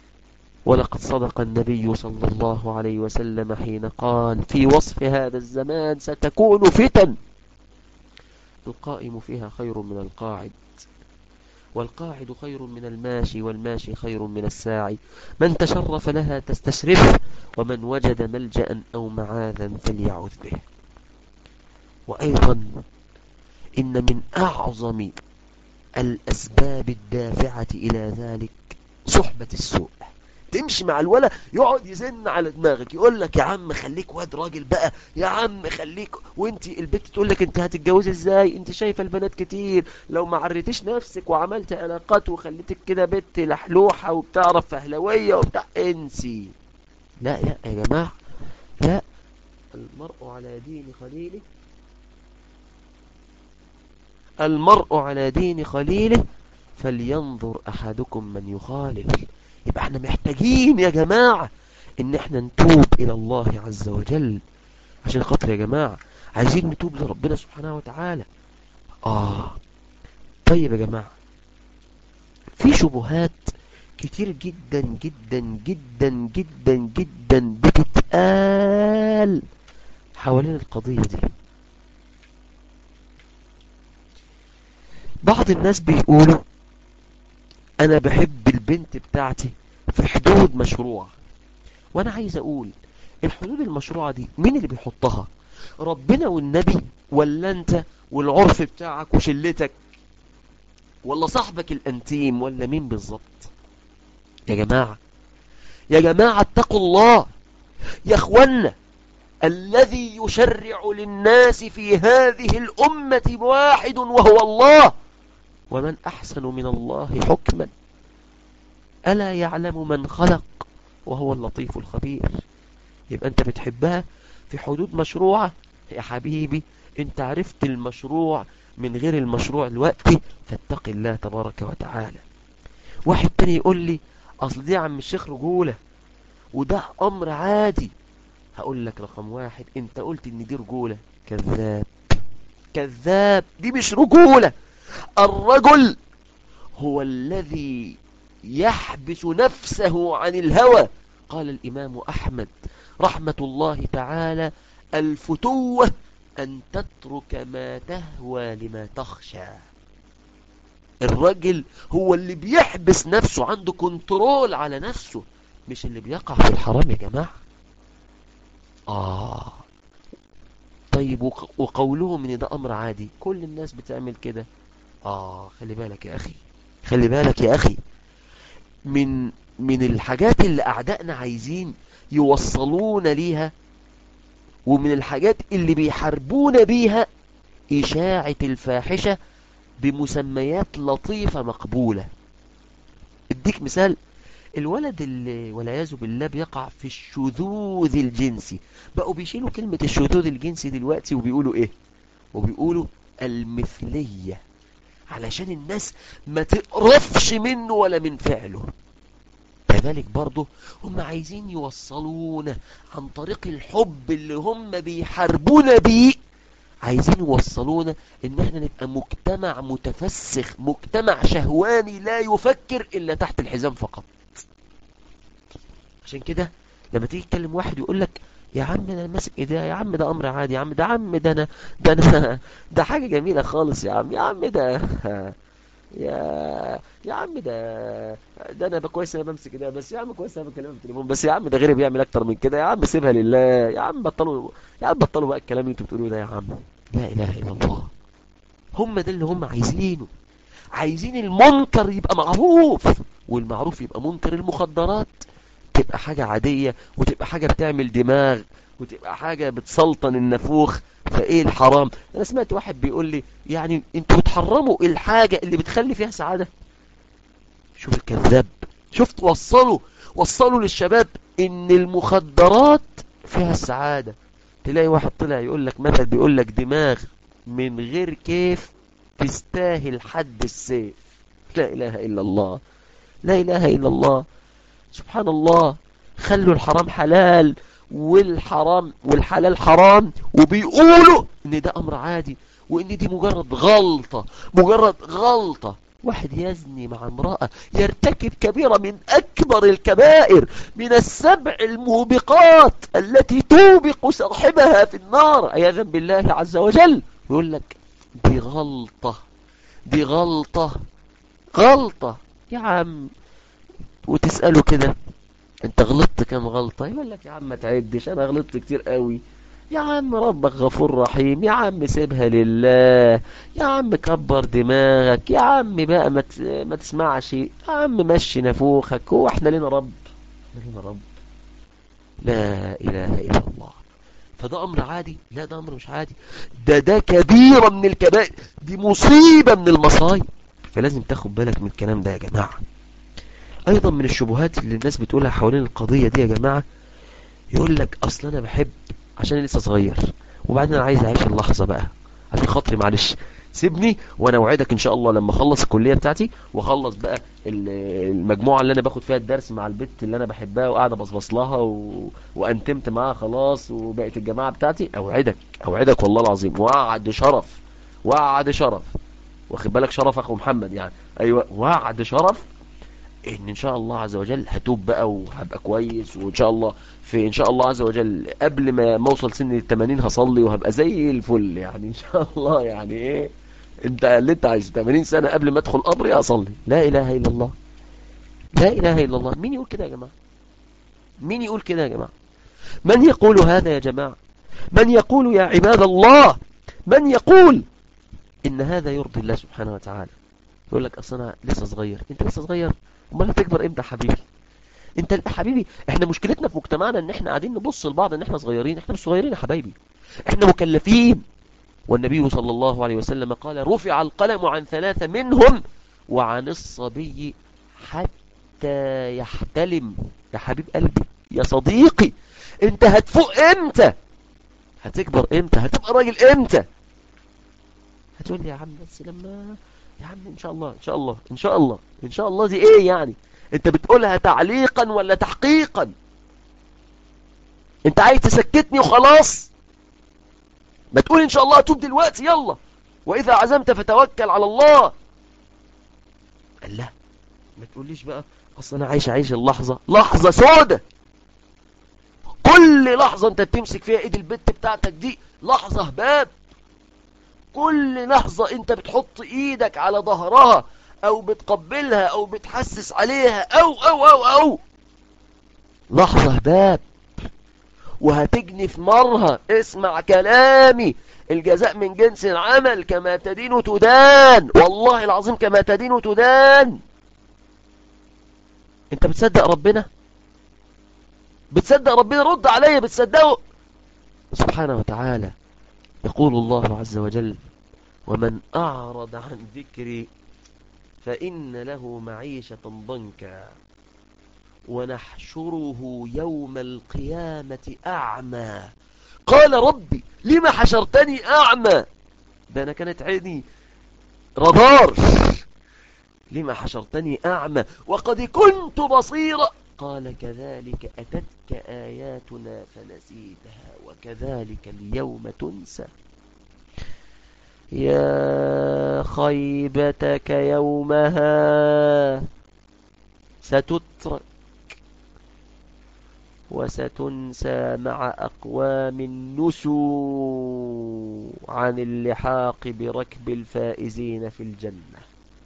Speaker 3: ولقد صدق النبي صلى الله عليه وسلم حين قال في وصف هذا الزمان ستكون فتن القائم فيها خير من القاعد والقاعد خير من الماشي والماشي خير من الساعي من تشرف لها تستشرف ومن وجد ملجأ أو معاذا فليعوذ به وأيضا إن من أعظم الأسباب الدافعة إلى ذلك صحبة السوء تمشي مع الولا يقعد يزن على دماغك يقول لك يا عم خليك واد راجل بقى يا عم خليك وانت البنت تقول لك انت هتتجوزي ازاي انت شايفه البنات كتير لو ما عريتيش نفسك وعملت علاقات وخليتك كده بنت لحلوحه وبتعرف فهلويه وبتاع انسي لا لا يا جماعه لا المرء على دين خليله المرء على دين خليله فلينظر احدكم من يخالل يبقى احنا محتاجين يا جماعة ان احنا نتوب الى الله عز وجل عشان خاطر يا جماعة عايزين نتوب لربنا سبحانه وتعالى اه طيب يا جماعة في شبهات كتير جدا جدا جدا جدا جدا بتتقال حوالين القضية دي بعض الناس بيقولوا انا بحب البنت بتاعتي في حدود مشروع وانا عايز اقول الحدود المشروعة دي مين اللي بيحطها ربنا والنبي ولا انت والعرف بتاعك وشلتك ولا صاحبك الانتيم ولا مين بالظبط يا جماعة يا جماعة اتقوا الله يا اخوانا الذي يشرع للناس في هذه الأمة واحد وهو الله ومن أحسن من الله حكما ألا يعلم من خلق وهو اللطيف الخبير يبقى أنت بتحبها في حدود مشروعة يا حبيبي أنت عرفت المشروع من غير المشروع الوقتي فاتق الله تبارك وتعالى واحد تاني يقول لي أصل دي عم الشيخ رجولة وده أمر عادي هقول لك رقم واحد انت قلت ان دي رجولة كذاب كذاب دي مش رجولة الرجل هو الذي يحبس نفسه عن الهوى قال الإمام أحمد رحمة الله تعالى الفتوة أن تترك ما تهوى لما تخشى الرجل هو اللي بيحبس نفسه عنده كنترول على نفسه مش اللي بيقع في الحرام يا جماعة آه طيب وق- وقولهم ان ده امر عادي كل الناس بتعمل كده آه خلي بالك يا أخي خلي بالك يا أخي من من الحاجات اللي أعدائنا عايزين يوصلونا ليها ومن الحاجات اللي بيحاربونا بيها إشاعة الفاحشة بمسميات لطيفة مقبولة اديك مثال الولد اللي والعياذ بالله بيقع في الشذوذ الجنسي بقوا بيشيلوا كلمة الشذوذ الجنسي دلوقتي وبيقولوا ايه وبيقولوا المثلية علشان الناس ما تقرفش منه ولا من فعله كذلك برضه هم عايزين يوصلونا عن طريق الحب اللي هم بيحاربونا بيه عايزين يوصلونا ان احنا نبقى مجتمع متفسخ مجتمع شهواني لا يفكر الا تحت الحزام فقط عشان كده لما تيجي تكلم واحد يقول لك يا عم انا ماسك ايديا يا عم ده امر عادي يا عم ده عم ده انا ده انا ده حاجه جميله خالص يا عم يا عم ده يا يا عم ده ده انا كويس انا بمسك ايديا بس يا عم كويس انا بكلمك في التليفون بس يا عم ده غيري بيعمل اكتر من كده يا عم سيبها لله يا عم بطلوا يا عم بطلوا بقى الكلام اللي انتوا بتقولوه ده يا عم لا اله الا الله هم ده اللي هم عايزينه عايزين المنكر يبقى معروف والمعروف يبقى منكر المخدرات تبقى حاجة عادية وتبقى حاجة بتعمل دماغ وتبقى حاجة بتسلطن النفوخ فايه الحرام انا سمعت واحد بيقول لي يعني انتوا بتحرموا الحاجة اللي بتخلي فيها سعادة شوف الكذاب شفت وصلوا وصلوا للشباب ان المخدرات فيها السعادة تلاقي واحد طلع يقول لك مثل بيقول لك دماغ من غير كيف تستاهل حد السيف لا اله الا الله لا اله الا الله سبحان الله خلوا الحرام حلال والحرام والحلال حرام وبيقولوا ان ده امر عادي وان دي مجرد غلطة مجرد غلطة واحد يزني مع امرأة يرتكب كبيرة من اكبر الكبائر من السبع الموبقات التي توبق صاحبها في النار عياذا بالله عز وجل يقول لك دي غلطة دي غلطة غلطة يا عم وتسأله كده انت غلطت كام غلطة يقول لك يا عم ما تعدش انا غلطت كتير قوي يا عم ربك غفور رحيم يا عم سيبها لله يا عم كبر دماغك يا عم بقى ما ت- ما تسمعش يا عم مشي نفوخك هو احنا لنا رب احنا لنا رب لا اله الا الله فده امر عادي لا ده امر مش عادي ده ده كبيرة من الكبائر دي مصيبة من المصايب فلازم تاخد بالك من الكلام ده يا جماعة ايضا من الشبهات اللي الناس بتقولها حوالين القضية دي يا جماعة يقول لك اصل انا بحب عشان أنا لسه صغير وبعدين انا عايز اعيش اللحظة بقى عشان خاطري معلش سيبني وانا اوعدك ان شاء الله لما اخلص الكلية بتاعتي واخلص بقى ال- المجموعة اللي انا باخد فيها الدرس مع البت اللي انا بحبها وقاعدة بصبص لها و... وانتمت معاها خلاص وبقت الجماعة بتاعتي اوعدك اوعدك والله العظيم وقعد شرف وقعد شرف واخد بالك شرف اخو محمد يعني ايوه وقعد شرف ان ان شاء الله عز وجل هتوب بقى وهبقى كويس وان شاء الله في ان شاء الله عز وجل قبل ما ما اوصل سن ال 80 هصلي وهبقى زي الفل يعني ان شاء الله يعني ايه انت اللي انت عايز 80 سنة قبل ما ادخل قبري اصلي لا اله الا الله لا اله الا الله مين يقول كده يا جماعة مين يقول كده يا جماعة من يقول هذا يا جماعة من يقول يا عباد الله من يقول ان هذا يرضي الله سبحانه وتعالى يقول لك اصل انا لسه صغير انت لسه صغير امال هتكبر امتى يا حبيبي انت يا حبيبي احنا مشكلتنا في مجتمعنا ان احنا قاعدين نبص لبعض ان احنا صغيرين احنا مش صغيرين يا حبايبي احنا مكلفين والنبي صلى الله عليه وسلم قال رفع القلم عن ثلاثة منهم وعن الصبي حتى يحتلم يا حبيب قلبي يا صديقي انت هتفوق امتى هتكبر امتى هتبقى راجل امتى هتقول لي يا عم بس لما يا عم ان شاء الله ان شاء الله ان شاء الله ان شاء الله دي ايه يعني انت بتقولها تعليقا ولا تحقيقا انت عايز تسكتني وخلاص ما تقول ان شاء الله اتوب دلوقتي يلا واذا عزمت فتوكل على الله قال لا ما تقوليش بقى اصل انا عايش عايش اللحظة لحظة سودة كل لحظة انت بتمسك فيها ايد البت بتاعتك دي لحظة هباب كل لحظة انت بتحط ايدك على ظهرها او بتقبلها او بتحسس عليها او او او او لحظة هباب وهتجني ثمارها اسمع كلامي الجزاء من جنس العمل كما تدين تدان والله العظيم كما تدين تدان انت بتصدق ربنا بتصدق ربنا رد عليا بتصدقه سبحانه وتعالى يقول الله عز وجل ومن أعرض عن ذكري فإن له معيشة ضنكا ونحشره يوم القيامة أعمى قال ربي لما حشرتني أعمى ده أنا كانت عيني رادار لما حشرتني أعمى وقد كنت بصيرا قال كذلك أتتك آياتنا فنسيتها وكذلك اليوم تنسى يا خيبتك يومها ستترك وستنسى مع أقوام نسوا عن اللحاق بركب الفائزين في الجنة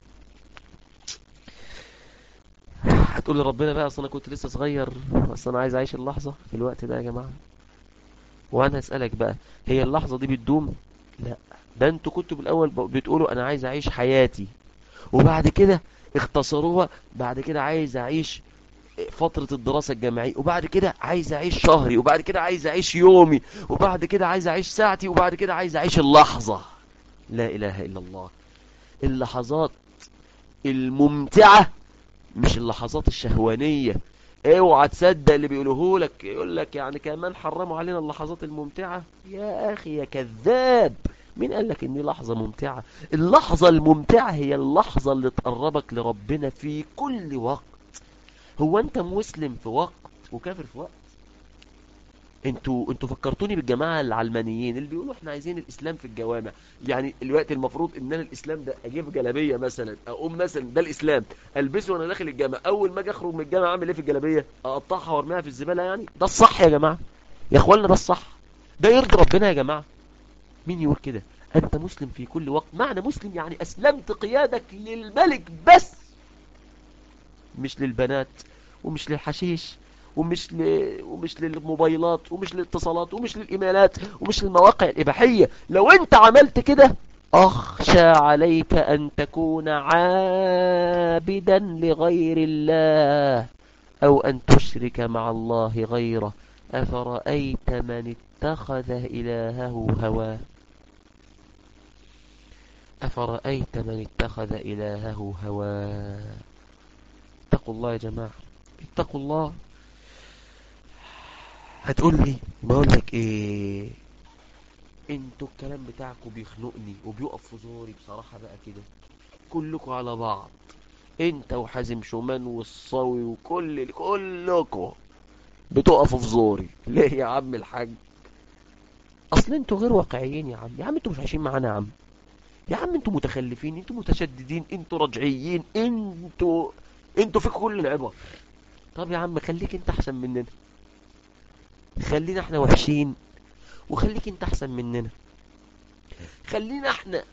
Speaker 3: هتقول لربنا بقى أصلا كنت لسه صغير أصلا عايز أعيش اللحظة في الوقت ده يا جماعة وأنا أسألك بقى هي اللحظة دي بتدوم لا ده انتوا كنتوا بالأول بتقولوا أنا عايز أعيش حياتي وبعد كده اختصروها بعد كده عايز أعيش فترة الدراسة الجامعية وبعد كده عايز أعيش شهري وبعد كده عايز أعيش يومي وبعد كده عايز أعيش ساعتي وبعد كده عايز أعيش اللحظة لا إله إلا الله اللحظات الممتعة مش اللحظات الشهوانية اوعى تصدق اللي بيقوله لك يقول لك يعني كمان حرموا علينا اللحظات الممتعة يا أخي يا كذاب مين قال لك ان دي لحظة ممتعة اللحظة الممتعة هي اللحظة اللي تقربك لربنا في كل وقت هو انت مسلم في وقت وكافر في وقت انتوا انتوا فكرتوني بالجماعة العلمانيين اللي بيقولوا احنا عايزين الاسلام في الجوامع يعني الوقت المفروض ان انا الاسلام ده اجيب جلابية مثلا اقوم مثلا ده الاسلام البسه وانا داخل الجامع اول ما اجي اخرج من الجامع اعمل ايه في الجلابية اقطعها وارميها في الزبالة يعني ده الصح يا جماعة يا اخوانا ده الصح ده يرضي ربنا يا جماعة مين يقول كده انت مسلم في كل وقت معنى مسلم يعني اسلمت قيادك للملك بس مش للبنات ومش للحشيش ومش ل... ومش للموبايلات ومش للاتصالات ومش للايميلات ومش للمواقع الاباحيه لو انت عملت كده اخشى عليك ان تكون عابدا لغير الله او ان تشرك مع الله غيره افرايت من اتخذ الهه هواه افرايت من اتخذ الهه هواه اتقوا الله يا جماعه اتقوا الله هتقول لي بقول لك ايه انتوا الكلام بتاعكم بيخنقني وبيقف في زوري بصراحة بقى كده كلكم على بعض انت وحازم شومان والصاوي وكل كلكم بتقفوا في زوري ليه يا عم الحاج اصل انتوا غير واقعيين يا عم يا عم انتوا مش عايشين معانا يا عم يا عم انتوا متخلفين انتوا متشددين انتوا رجعيين انتوا انتوا فيكم كل العبر طب يا عم خليك انت احسن مننا خلينا احنا وحشين وخليك انت احسن مننا خلينا احنا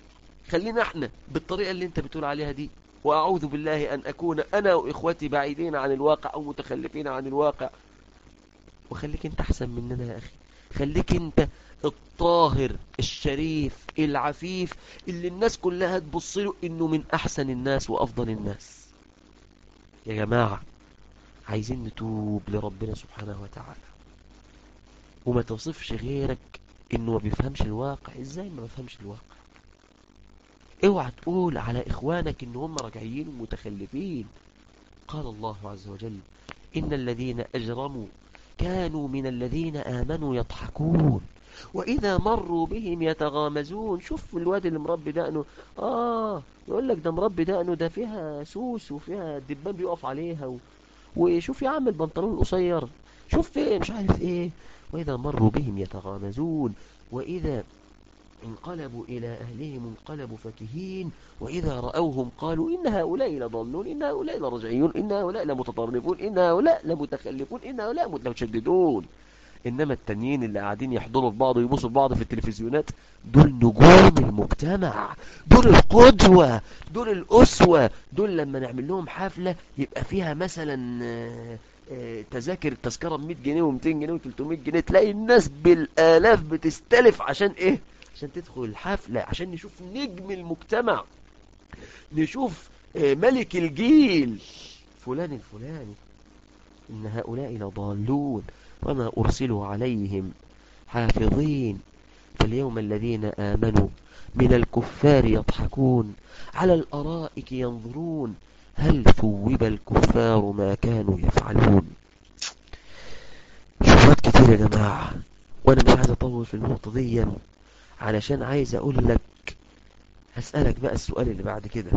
Speaker 3: خلينا احنا بالطريقة اللي انت بتقول عليها دي وأعوذ بالله أن أكون أنا وإخوتي بعيدين عن الواقع أو متخلفين عن الواقع وخليك انت أحسن مننا يا أخي خليك انت الطاهر الشريف العفيف اللي الناس كلها تبص له انه من احسن الناس وافضل الناس يا جماعة عايزين نتوب لربنا سبحانه وتعالى وما توصفش غيرك انه ما بيفهمش الواقع ازاي ما بيفهمش الواقع اوعى تقول على اخوانك ان هم رجعيين ومتخلفين قال الله عز وجل ان الذين اجرموا كانوا من الذين آمنوا يضحكون وإذا مروا بهم يتغامزون شوف الواد اللي مربي دقنه آه يقول لك ده مربي دقنه ده فيها سوس وفيها الدبان بيقف عليها و... وشوف يا عم البنطلون القصير شوف ايه مش عارف ايه وإذا مروا بهم يتغامزون وإذا انقلبوا إلى أهلهم انقلبوا فكهين وإذا رأوهم قالوا إن هؤلاء لضالون إن هؤلاء لرجعيون إن هؤلاء لمتطرفون إن هؤلاء لمتخلفون إن هؤلاء متشددون إنما التانيين اللي قاعدين يحضروا في بعض ويبصوا في بعض في التلفزيونات دول نجوم المجتمع دول القدوة دول الأسوة دول لما نعمل لهم حفلة يبقى فيها مثلا آه، آه، تذاكر التذكرة ب 100 جنيه و200 جنيه و300 جنيه تلاقي الناس بالآلاف بتستلف عشان إيه عشان تدخل الحفلة عشان نشوف نجم المجتمع نشوف آه، ملك الجيل فلان الفلاني إن هؤلاء لضالون وما أرسلوا عليهم حافظين فاليوم الذين آمنوا من الكفار يضحكون على الأرائك ينظرون هل ثوب الكفار ما كانوا يفعلون شوفات كتير يا جماعة وأنا مش عايز أطول في النقطة دي علشان عايز أقول لك هسألك بقى السؤال اللي بعد كده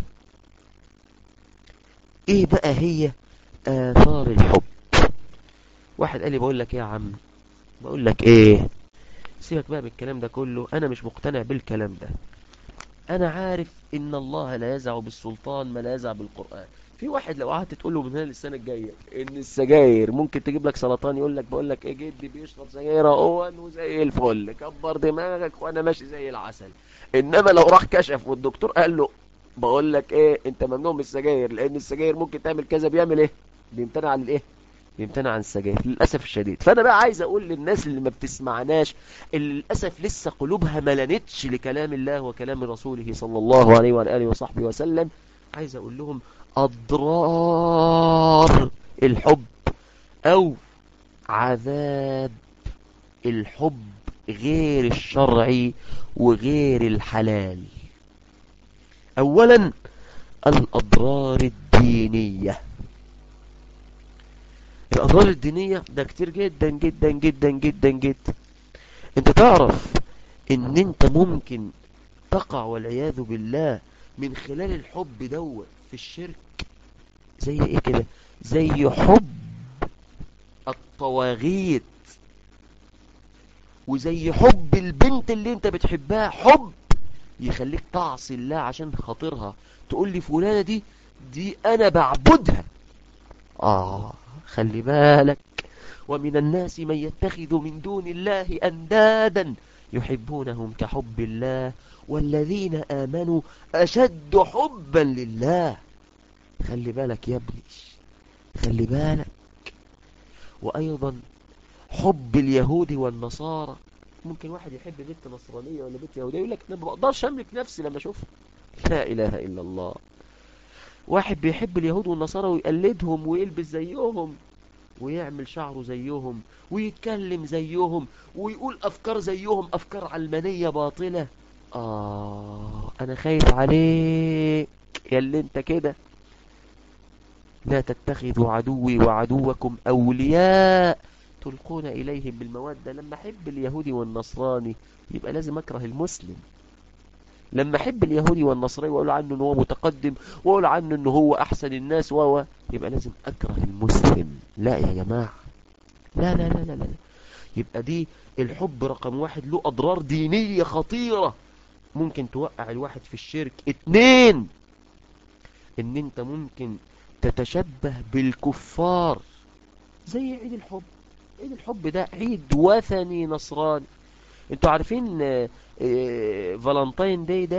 Speaker 3: إيه بقى هي آثار الحب واحد قال لي بقول لك ايه يا عم بقول لك ايه سيبك بقى بالكلام ده كله انا مش مقتنع بالكلام ده انا عارف ان الله لا يزع بالسلطان ما لا يزع بالقرآن في واحد لو قعدت تقول له من هنا للسنه الجايه ان السجاير ممكن تجيب لك سرطان يقول لك بقول لك ايه جدي بيشرب سجاير اهون وزي الفل كبر دماغك وانا ماشي زي العسل انما لو راح كشف والدكتور قال له بقول لك ايه انت ممنوع من السجاير لان السجاير ممكن تعمل كذا بيعمل ايه بيمتنع عن الايه بيمتنع عن السجاير للأسف الشديد فأنا بقى عايز أقول للناس اللي ما بتسمعناش اللي للأسف لسه قلوبها ما لنتش لكلام الله وكلام رسوله صلى الله عليه وعلى آله وصحبه وسلم عايز أقول لهم أضرار الحب أو عذاب الحب غير الشرعي وغير الحلال أولا الأضرار الدينية الأضرار الدينية ده كتير جدا جدا جدا جدا جدا انت تعرف ان انت ممكن تقع والعياذ بالله من خلال الحب دوت في الشرك زي ايه كده زي حب الطواغيت وزي حب البنت اللي انت بتحبها حب يخليك تعصي الله عشان خاطرها تقول لي فلانة دي دي انا بعبدها اه خلي بالك ومن الناس من يتخذ من دون الله أندادا يحبونهم كحب الله والذين آمنوا أشد حبا لله خلي بالك يا ابني خلي بالك وأيضا حب اليهود والنصارى ممكن واحد يحب بنت نصرانية ولا بنت يهودية يقول لك أنا ما بقدرش أملك نفسي لما أشوفها لا إله إلا الله واحد بيحب اليهود والنصارى ويقلدهم ويلبس زيهم ويعمل شعره زيهم ويتكلم زيهم ويقول أفكار زيهم أفكار علمانية باطلة آه أنا خايف عليك يا اللي انت كده لا تتخذوا عدوي وعدوكم أولياء تلقون إليهم بالمودة لما أحب اليهودي والنصراني يبقى لازم أكره المسلم لما أحب اليهودي والنصراني وأقول عنه أنه هو متقدم وأقول عنه أنه هو أحسن الناس وهو يبقى لازم أكره المسلم لا يا جماعة لا لا لا لا لا يبقى دي الحب رقم واحد له أضرار دينية خطيرة ممكن توقع الواحد في الشرك اتنين ان انت ممكن تتشبه بالكفار زي عيد الحب عيد الحب ده عيد وثني نصراني انتوا عارفين فالنتين داي ده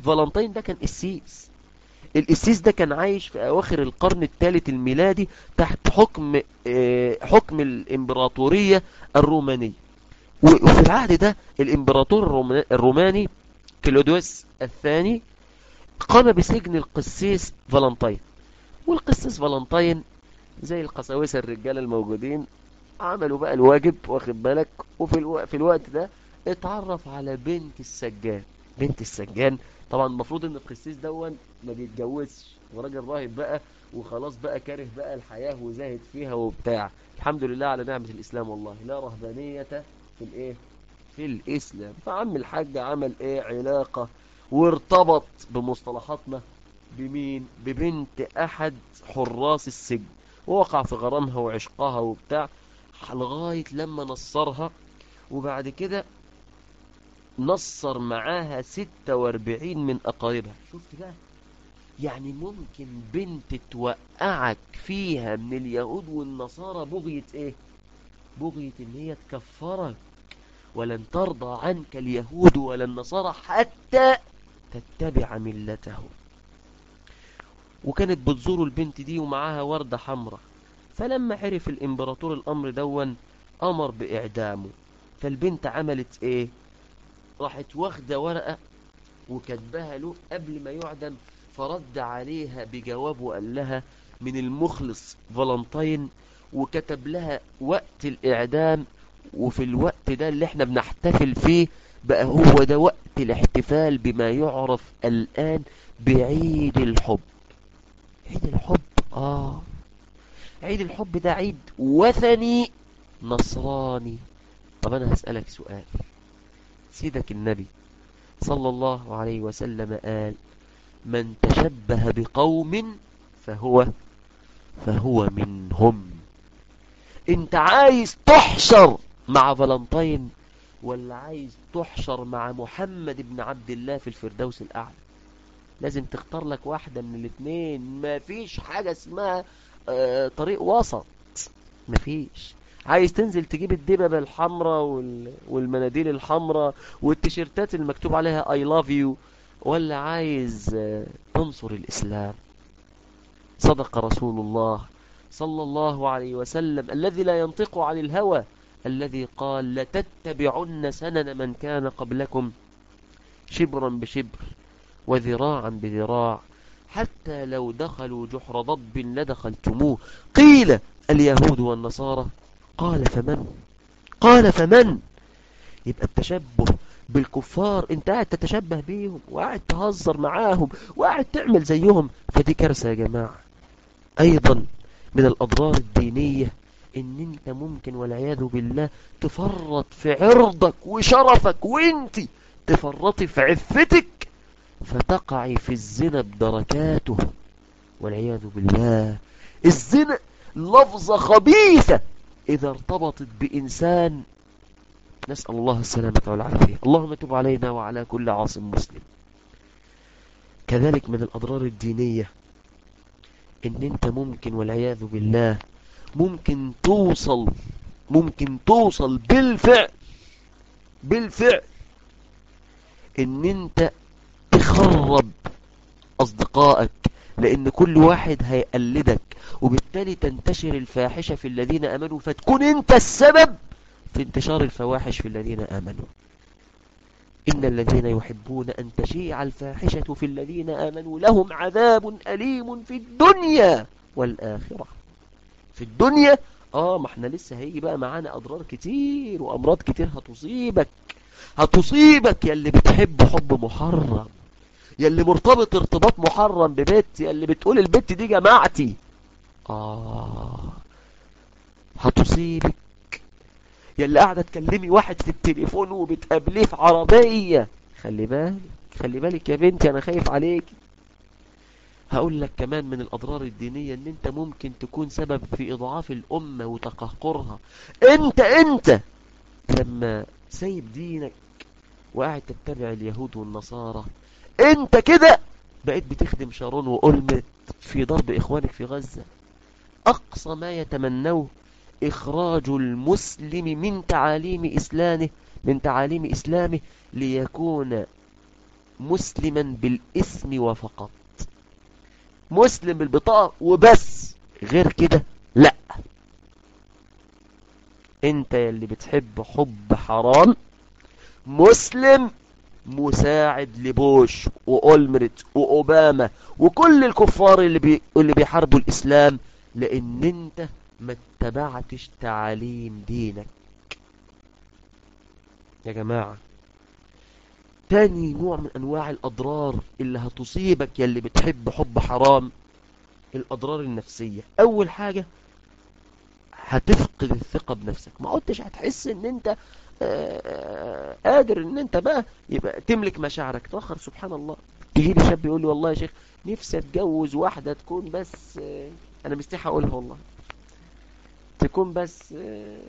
Speaker 3: فالنتين ده كان قسيس القسيس ده كان عايش في اواخر القرن الثالث الميلادي تحت حكم آه، حكم الامبراطورية الرومانية و- وفي العهد ده الامبراطور الروما- الروماني كلوديوس الثاني قام بسجن القسيس فالنتين والقسيس فالنتين زي القساوسة الرجال الموجودين عملوا بقى الواجب واخد بالك وفي الو... في الوقت ده اتعرف على بنت السجان بنت السجان طبعا المفروض ان القسيس دون ما بيتجوزش وراجل راهب بقى وخلاص بقى كاره بقى الحياة وزاهد فيها وبتاع الحمد لله على نعمة الإسلام والله لا رهبانية في الايه في الإسلام فعم الحاج عمل ايه علاقة وارتبط بمصطلحاتنا بمين ببنت أحد حراس السجن ووقع في غرامها وعشقها وبتاع لغاية لما نصرها وبعد كده نصر معاها 46 من أقاربها شفت بقى يعني ممكن بنت توقعك فيها من اليهود والنصارى بغية ايه بغية ان هي تكفرك ولن ترضى عنك اليهود ولا النصارى حتى تتبع ملتهم وكانت بتزور البنت دي ومعاها وردة حمراء فلما عرف الامبراطور الامر دون امر باعدامه فالبنت عملت ايه راحت واخده ورقة وكتبها له قبل ما يعدم فرد عليها بجواب وقال لها من المخلص فالنتين وكتب لها وقت الاعدام وفي الوقت ده اللي احنا بنحتفل فيه بقى هو ده وقت الاحتفال بما يعرف الآن بعيد الحب عيد الحب آه عيد الحب ده عيد وثني نصراني طب أنا هسألك سؤال سيدك النبي صلى الله عليه وسلم قال من تشبه بقوم فهو فهو منهم انت عايز تحشر مع فالنتين ولا عايز تحشر مع محمد بن عبد الله في الفردوس الأعلى لازم تختار لك واحدة من الاثنين مفيش حاجة اسمها آه طريق وسط مفيش عايز تنزل تجيب الدببة الحمراء وال... والمناديل الحمراء والتيشيرتات المكتوب عليها I love you ولا عايز آه تنصر الإسلام صدق رسول الله صلى الله عليه وسلم الذي لا ينطق عن الهوى الذي قال لتتبعن سنن من كان قبلكم شبرا بشبر وذراعا بذراع حتى لو دخلوا جحر ضب لدخلتموه قيل اليهود والنصارى قال فمن قال فمن يبقى التشبه بالكفار انت قاعد تتشبه بيهم وقاعد تهزر معاهم وقاعد تعمل زيهم فدي كارثة يا جماعة ايضا من الاضرار الدينية ان انت ممكن والعياذ بالله تفرط في عرضك وشرفك وانت تفرطي في عفتك فتقعي في الزنا بدركاته والعياذ بالله الزنا لفظة خبيثة إذا ارتبطت بإنسان نسأل الله السلامة والعافية اللهم تب علينا وعلى كل عاصم مسلم كذلك من الأضرار الدينية إن أنت ممكن والعياذ بالله ممكن توصل ممكن توصل بالفعل بالفعل ان انت تخرب اصدقائك لان كل واحد هيقلدك وبالتالي تنتشر الفاحشة في الذين امنوا فتكون انت السبب في انتشار الفواحش في الذين امنوا إن الذين يحبون أن تشيع الفاحشة في الذين آمنوا لهم عذاب أليم في الدنيا والآخرة في الدنيا اه ما احنا لسه هيجي بقى معانا اضرار كتير وامراض كتير هتصيبك هتصيبك يا اللي بتحب حب محرم يا اللي مرتبط ارتباط محرم ببت يا اللي بتقول البت دي جماعتي اه هتصيبك يا اللي قاعدة تكلمي واحد في التليفون وبتقابليه في عربية خلي بالك خلي بالك يا بنتي انا خايف عليكي هقول لك كمان من الأضرار الدينية ان انت ممكن تكون سبب في إضعاف الأمة وتقهقرها انت انت لما سايب دينك وقاعد تتبع اليهود والنصارى انت كده بقيت بتخدم شارون وألمت في ضرب إخوانك في غزة أقصى ما يتمنوه إخراج المسلم من تعاليم إسلامه من تعاليم إسلامه ليكون مسلما بالاسم وفقط مسلم بالبطاقة وبس غير كده لا انت اللي بتحب حب حرام مسلم مساعد لبوش وأولمرت وأوباما وكل الكفار اللي, بي... اللي بيحاربوا الإسلام لأن انت ما اتبعتش تعاليم دينك يا جماعة تاني نوع من أنواع الأضرار اللي هتصيبك يا اللي بتحب حب حرام الأضرار النفسية أول حاجة هتفقد الثقة بنفسك ما قلتش هتحس ان انت آه، قادر ان انت بقى يبقى تملك مشاعرك تأخر سبحان الله يجي لي شاب يقول لي والله يا شيخ نفسي اتجوز واحدة تكون بس آه، انا مستحي اقولها والله تكون بس آه،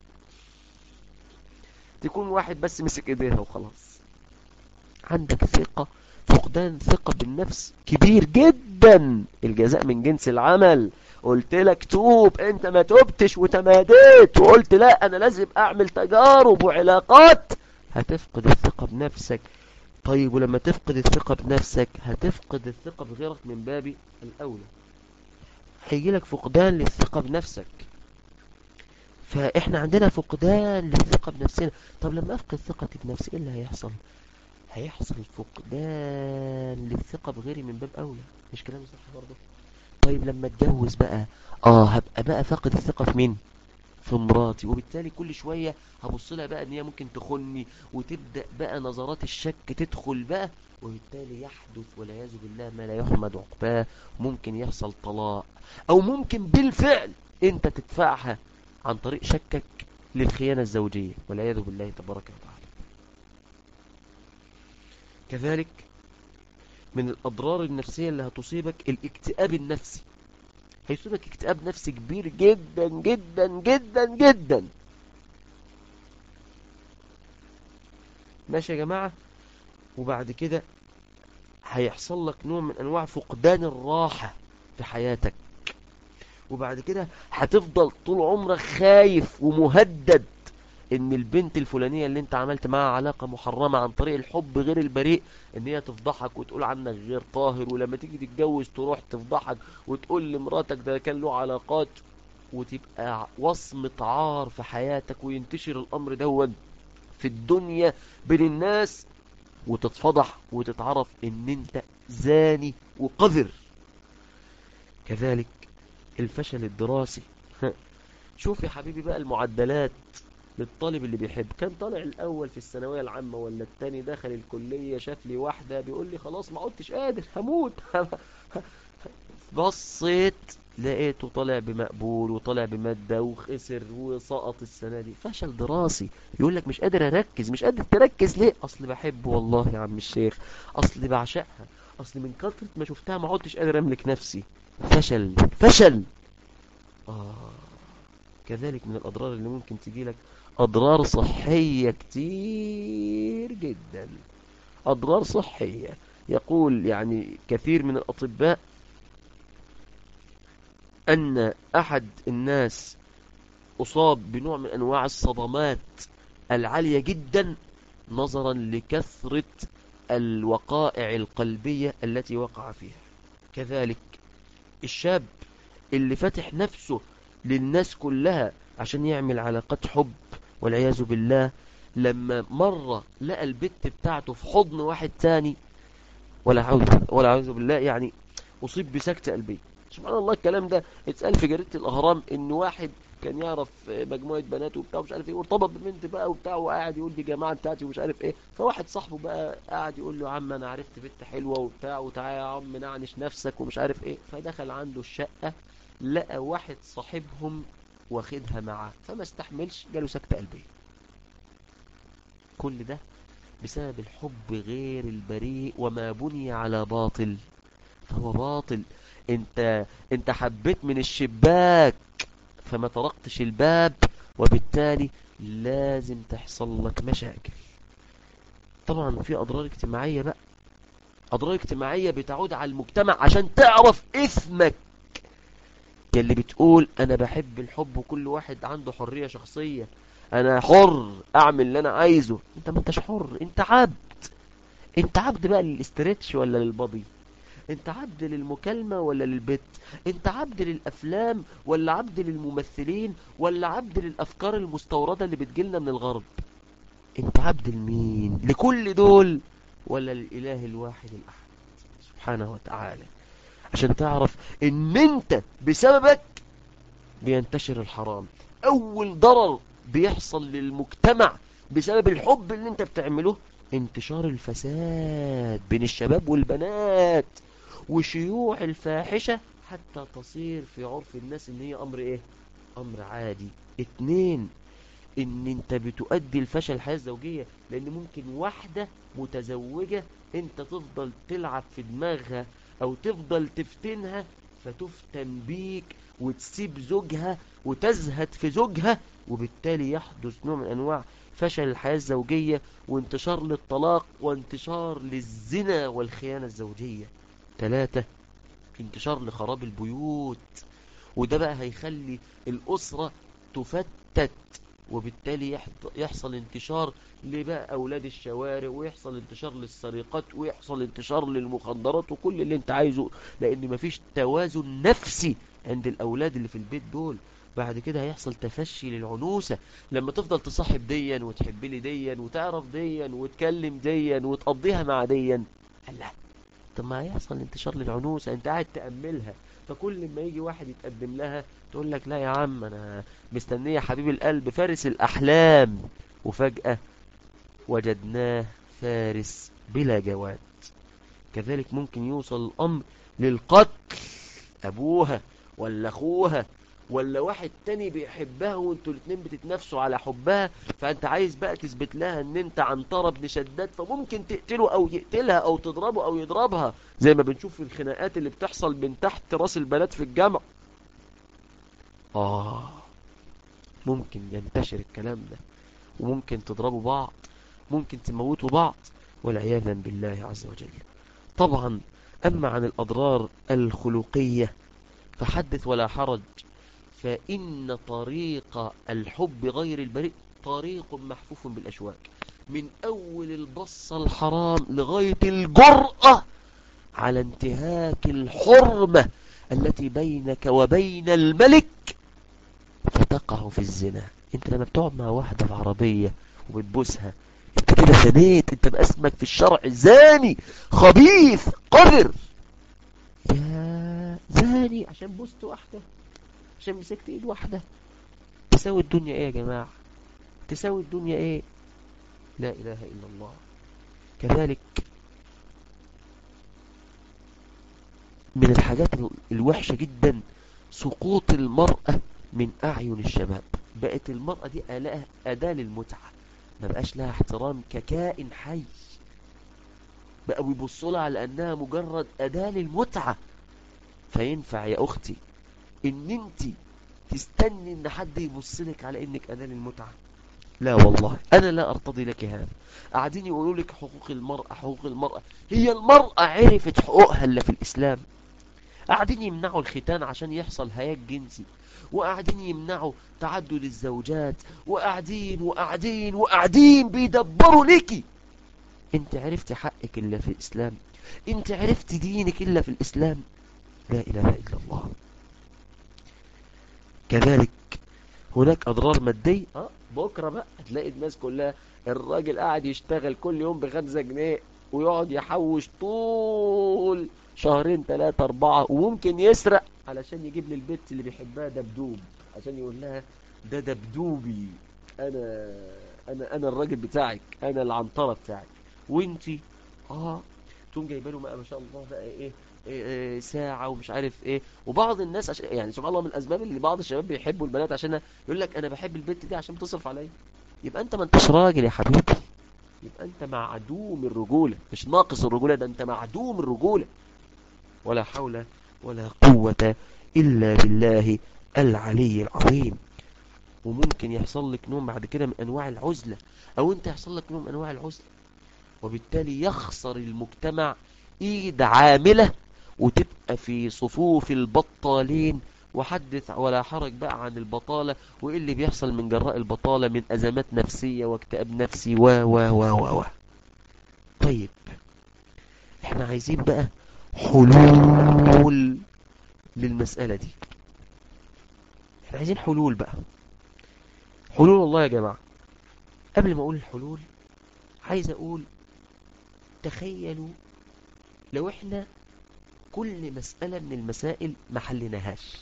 Speaker 3: تكون واحد بس مسك ايديها وخلاص عندك ثقة فقدان ثقة بالنفس كبير جدا الجزاء من جنس العمل قلت لك توب انت ما توبتش وتماديت وقلت لا انا لازم اعمل تجارب وعلاقات هتفقد الثقة بنفسك طيب ولما تفقد الثقة بنفسك هتفقد الثقة بغيرك من باب الاولى هيجي لك فقدان للثقة بنفسك فاحنا عندنا فقدان للثقة بنفسنا طب لما افقد ثقتي بنفسي ايه اللي هيحصل هيحصل فقدان للثقة بغيري من باب اولى مش كلام صح برضه طيب لما اتجوز بقى اه هبقى بقى فاقد الثقة في مين في مراتي وبالتالي كل شوية هبص لها بقى ان هي ممكن تخني وتبدأ بقى نظرات الشك تدخل بقى وبالتالي يحدث والعياذ بالله ما لا يحمد عقباه ممكن يحصل طلاق او ممكن بالفعل انت تدفعها عن طريق شكك للخيانة الزوجية والعياذ بالله تبارك وتعالى كذلك من الأضرار النفسية اللي هتصيبك الاكتئاب النفسي هيصيبك اكتئاب نفسي كبير جدا جدا جدا جدا ماشي يا جماعة وبعد كده هيحصل لك نوع من أنواع فقدان الراحة في حياتك وبعد كده هتفضل طول عمرك خايف ومهدد ان البنت الفلانية اللي انت عملت معاها علاقة محرمة عن طريق الحب غير البريء ان هي تفضحك وتقول عنك غير طاهر ولما تيجي تتجوز تروح تفضحك وتقول لمراتك ده كان له علاقات وتبقى وصمة عار في حياتك وينتشر الامر دون في الدنيا بين الناس وتتفضح وتتعرف ان انت زاني وقذر كذلك الفشل الدراسي شوف يا حبيبي بقى المعدلات للطالب اللي بيحب كان طالع الاول في الثانويه العامه ولا التاني دخل الكليه شاف لي واحده بيقول لي خلاص ما عدتش قادر هموت بصيت لقيته طالع بمقبول وطالع بمادة وخسر وسقط السنة دي فشل دراسي يقول لك مش قادر اركز مش قادر تركز ليه اصل بحبه والله يا عم الشيخ اصل بعشقها اصل من كثرة ما شفتها ما عدتش قادر املك نفسي فشل فشل آه كذلك من الأضرار اللي ممكن تجي لك أضرار صحية كتير جدا أضرار صحية يقول يعني كثير من الأطباء أن أحد الناس أصاب بنوع من أنواع الصدمات العالية جدا نظرا لكثرة الوقائع القلبية التي وقع فيها كذلك الشاب اللي فتح نفسه للناس كلها عشان يعمل علاقات حب والعياذ بالله لما مرة لقى البت بتاعته في حضن واحد تاني ولا عوذ ولا عوذ بالله يعني أصيب بسكتة قلبية سبحان الله الكلام ده اتسأل في جريدة الأهرام إن واحد كان يعرف مجموعة بنات وبتاع مش عارف ايه وارتبط ببنت بقى وبتاع وقاعد يقول دي جماعة بتاعتي ومش عارف ايه فواحد صاحبه بقى قاعد يقول له يا عم انا عرفت بنت حلوة وبتاع وتعالى يا عم نعنش نفسك ومش عارف ايه فدخل عنده الشقة لقى واحد صاحبهم واخدها معاه فما استحملش جاله سكتة قلبية كل ده بسبب الحب غير البريء وما بني على باطل فهو باطل انت انت حبيت من الشباك فما طرقتش الباب وبالتالي لازم تحصل لك مشاكل طبعا في اضرار اجتماعية بقى اضرار اجتماعية بتعود على المجتمع عشان تعرف اسمك اللي بتقول انا بحب الحب وكل واحد عنده حرية شخصية انا حر اعمل اللي انا عايزه انت ما انتش حر انت عبد انت عبد بقى للاسترتش ولا للبضي انت عبد للمكالمة ولا للبت انت عبد للافلام ولا عبد للممثلين ولا عبد للافكار المستوردة اللي بتجيلنا من الغرب انت عبد لمين لكل دول ولا للاله الواحد الاحد سبحانه وتعالى عشان تعرف ان انت بسببك بينتشر الحرام اول ضرر بيحصل للمجتمع بسبب الحب اللي انت بتعمله انتشار الفساد بين الشباب والبنات وشيوع الفاحشة حتى تصير في عرف الناس ان هي امر ايه امر عادي اتنين ان انت بتؤدي الفشل الحياة الزوجية لان ممكن واحدة متزوجة انت تفضل تلعب في دماغها او تفضل تفتنها فتفتن بيك وتسيب زوجها وتزهد في زوجها وبالتالي يحدث نوع من انواع فشل الحياة الزوجية وانتشار للطلاق وانتشار للزنا والخيانة الزوجية ثلاثة انتشار لخراب البيوت وده بقى هيخلي الأسرة تفتت وبالتالي يحصل انتشار لبقى أولاد الشوارع ويحصل انتشار للسرقات ويحصل انتشار للمخدرات وكل اللي انت عايزه لأن مفيش توازن نفسي عند الأولاد اللي في البيت دول بعد كده هيحصل تفشي للعنوسة لما تفضل تصاحب ديا وتحب لي ديا وتعرف ديا وتكلم ديا وتقضيها مع ديا لا طب ما هيحصل انتشار للعنوسة انت قاعد تأملها فكل ما يجي واحد يتقدم لها تقول لك لا يا عم انا مستنية حبيب القلب فارس الأحلام وفجأة وجدناه فارس بلا جواد كذلك ممكن يوصل الأمر للقتل أبوها ولا أخوها ولا واحد تاني بيحبها وانتوا الاتنين بتتنافسوا على حبها فانت عايز بقى تثبت لها ان انت عنترة ابن شداد فممكن تقتله او يقتلها او تضربه او يضربها زي ما بنشوف في الخناقات اللي بتحصل من تحت راس البنات في الجامع اه ممكن ينتشر الكلام ده وممكن تضربوا بعض ممكن تموتوا بعض والعياذا بالله عز وجل طبعا اما عن الاضرار الخلقية فحدث ولا حرج فإن طريق الحب غير البريء طريق محفوف بالأشواك من أول البصة الحرام لغاية الجرأة على انتهاك الحرمة التي بينك وبين الملك فتقع في الزنا انت لما بتقعد مع واحدة في عربية وبتبوسها انت كده زنيت انت باسمك في الشرع زاني خبيث قذر يا زاني عشان بوست واحدة عشان مسكت ايد واحدة تساوي الدنيا ايه يا جماعة تساوي الدنيا ايه لا اله الا الله كذلك من الحاجات الوحشة جدا سقوط المرأة من اعين الشباب بقت المرأة دي أداة للمتعة ما بقاش لها احترام ككائن حي بقوا يبصوا لها على انها مجرد أداة للمتعة فينفع يا اختي ان انت تستني ان حد يبص لك على انك اداة للمتعة لا والله انا لا ارتضي لك هذا قاعدين يقولوا لك حقوق المرأة حقوق المرأة هي المرأة عرفت حقوقها الا في الاسلام قاعدين يمنعوا الختان عشان يحصل هياج جنسي وقاعدين يمنعوا تعدد الزوجات وقاعدين وقاعدين وقاعدين بيدبروا ليكي انت عرفتي حقك الا في الاسلام انت عرفتي دينك الا في الاسلام لا اله الا الله كذلك هناك أضرار مادية أه بكرة بقى هتلاقي الناس كلها الراجل قاعد يشتغل كل يوم بخمسة جنيه ويقعد يحوش طول شهرين ثلاثة أربعة وممكن يسرق علشان يجيب للبنت اللي بيحبها دبدوب عشان يقول لها ده دبدوبي أنا أنا أنا الراجل بتاعك أنا العنطرة بتاعك وانتي اه تقوم جايبه له بقى ما شاء الله بقى ايه إيه ساعة ومش عارف ايه وبعض الناس عشان يعني سبحان الله من الاسباب اللي بعض الشباب بيحبوا البنات عشان يقول لك انا بحب البنت دي عشان بتصرف عليا يبقى انت ما انتش راجل يا حبيبي يبقى انت معدوم الرجولة مش ناقص الرجولة ده انت معدوم الرجولة ولا حول ولا قوة الا بالله العلي العظيم وممكن يحصل لك نوع بعد كده من انواع العزلة او انت يحصل لك نوع من انواع العزلة وبالتالي يخسر المجتمع ايد عاملة وتبقى في صفوف البطالين وحدث ولا حرج بقى عن البطالة وايه اللي بيحصل من جراء البطالة من ازمات نفسية واكتئاب نفسي و و و و و طيب احنا عايزين بقى حلول للمسألة دي احنا عايزين حلول بقى حلول والله يا جماعة قبل ما اقول الحلول عايز اقول تخيلوا لو احنا كل مسألة من المسائل ما حلناهاش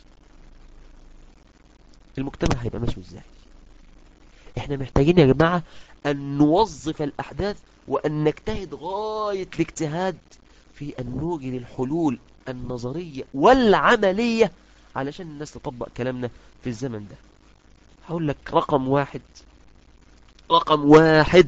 Speaker 3: المجتمع هيبقى ماشي ازاي احنا محتاجين يا جماعة ان نوظف الاحداث وان نجتهد غاية الاجتهاد في ان نوجد الحلول النظرية والعملية علشان الناس تطبق كلامنا في الزمن ده هقول لك رقم واحد رقم واحد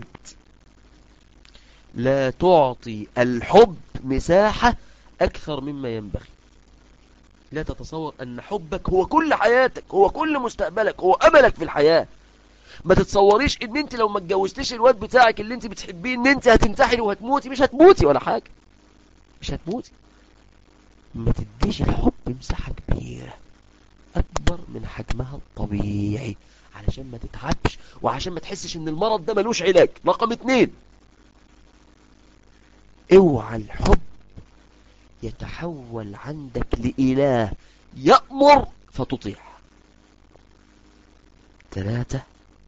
Speaker 3: لا تعطي الحب مساحة أكثر مما ينبغي لا تتصور أن حبك هو كل حياتك هو كل مستقبلك هو أملك في الحياة ما تتصوريش ان انت لو ما اتجوزتيش الواد بتاعك اللي انت بتحبيه ان انت هتنتحري وهتموتي مش هتموتي ولا حاجة مش هتموتي ما تديش الحب مساحة كبيرة اكبر من حجمها الطبيعي علشان ما تتعبش وعشان ما تحسش ان المرض ده ملوش علاج رقم اتنين اوعى الحب يتحول عندك لإله يأمر فتطيع ثلاثة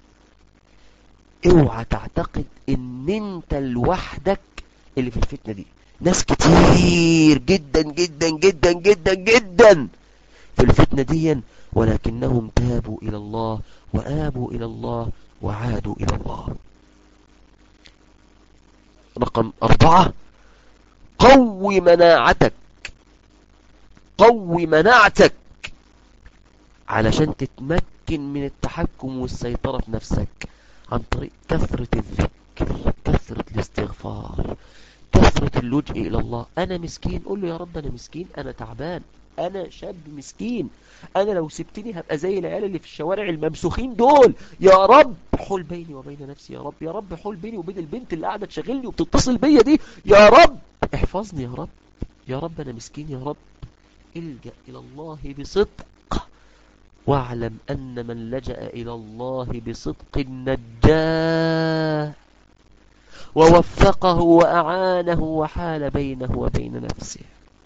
Speaker 3: اوعى تعتقد ان انت لوحدك اللي في الفتنة دي ناس كتير جدا جدا جدا جدا جدا في الفتنة دي ولكنهم تابوا الى الله وآبوا الى الله وعادوا الى الله رقم اربعة قوي مناعتك قوي مناعتك علشان تتمكن من التحكم والسيطرة في نفسك عن طريق كثرة الذكر كثرة الاستغفار كثرة اللجء إلى الله أنا مسكين قول له يا رب أنا مسكين أنا تعبان أنا شاب مسكين أنا لو سبتني هبقى زي العيال اللي في الشوارع الممسوخين دول يا رب حول بيني وبين نفسي يا رب يا رب حول بيني وبين البنت اللي قاعدة تشغلني وبتتصل بيا دي يا رب احفظني يا رب يا رب أنا مسكين يا رب الجأ إلى الله بصدق واعلم أن من لجأ إلى الله بصدق نجاه ووفقه وأعانه وحال بينه وبين نفسه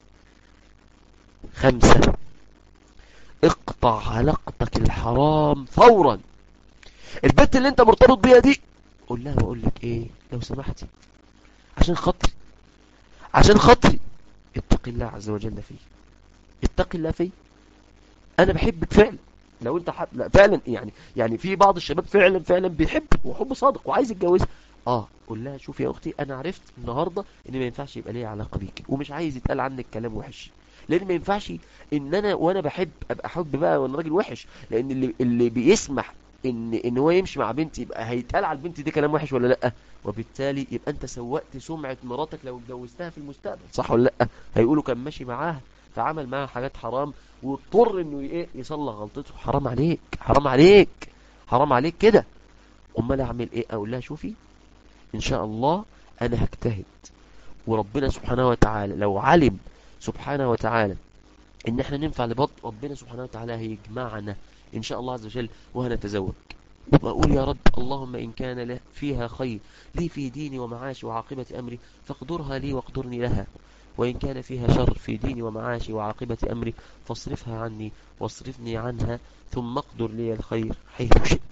Speaker 3: خمسة اقطع علاقتك الحرام فورا البنت اللي انت مرتبط بيها دي قول لها بقول لك ايه لو سمحتي عشان خاطري عشان خاطري اتق الله عز وجل فيه اتق الله فيه انا بحبك فعلا لو انت حب... لا فعلا يعني يعني في بعض الشباب فعلا فعلا بيحب وحب صادق وعايز يتجوزها اه قول لها شوفي يا اختي انا عرفت النهارده ان ما ينفعش يبقى ليا علاقه بيك ومش عايز يتقال عنك كلام وحش لان ما ينفعش ان انا وانا بحب ابقى حب بقى وانا راجل وحش لان اللي اللي بيسمح ان ان هو يمشي مع بنت يبقى هيتقال على البنت دي كلام وحش ولا لا وبالتالي يبقى انت سوقت سمعه مراتك لو اتجوزتها في المستقبل صح ولا لا هيقولوا كان ماشي معاها فعمل معاها حاجات حرام واضطر انه ايه يصلح غلطته حرام عليك حرام عليك حرام عليك كده امال اعمل ايه اقول لها شوفي ان شاء الله انا هجتهد وربنا سبحانه وتعالى لو علم سبحانه وتعالى ان احنا ننفع لبعض ربنا سبحانه وتعالى هيجمعنا ان شاء الله عز وجل وهنتزوج واقول يا رب اللهم ان كان له فيها خير لي في ديني ومعاشي وعاقبة امري فاقدرها لي واقدرني لها وإن كان فيها شر في ديني ومعاشي وعاقبة أمري فاصرفها عني واصرفني عنها ثم اقدر لي الخير حيث شئت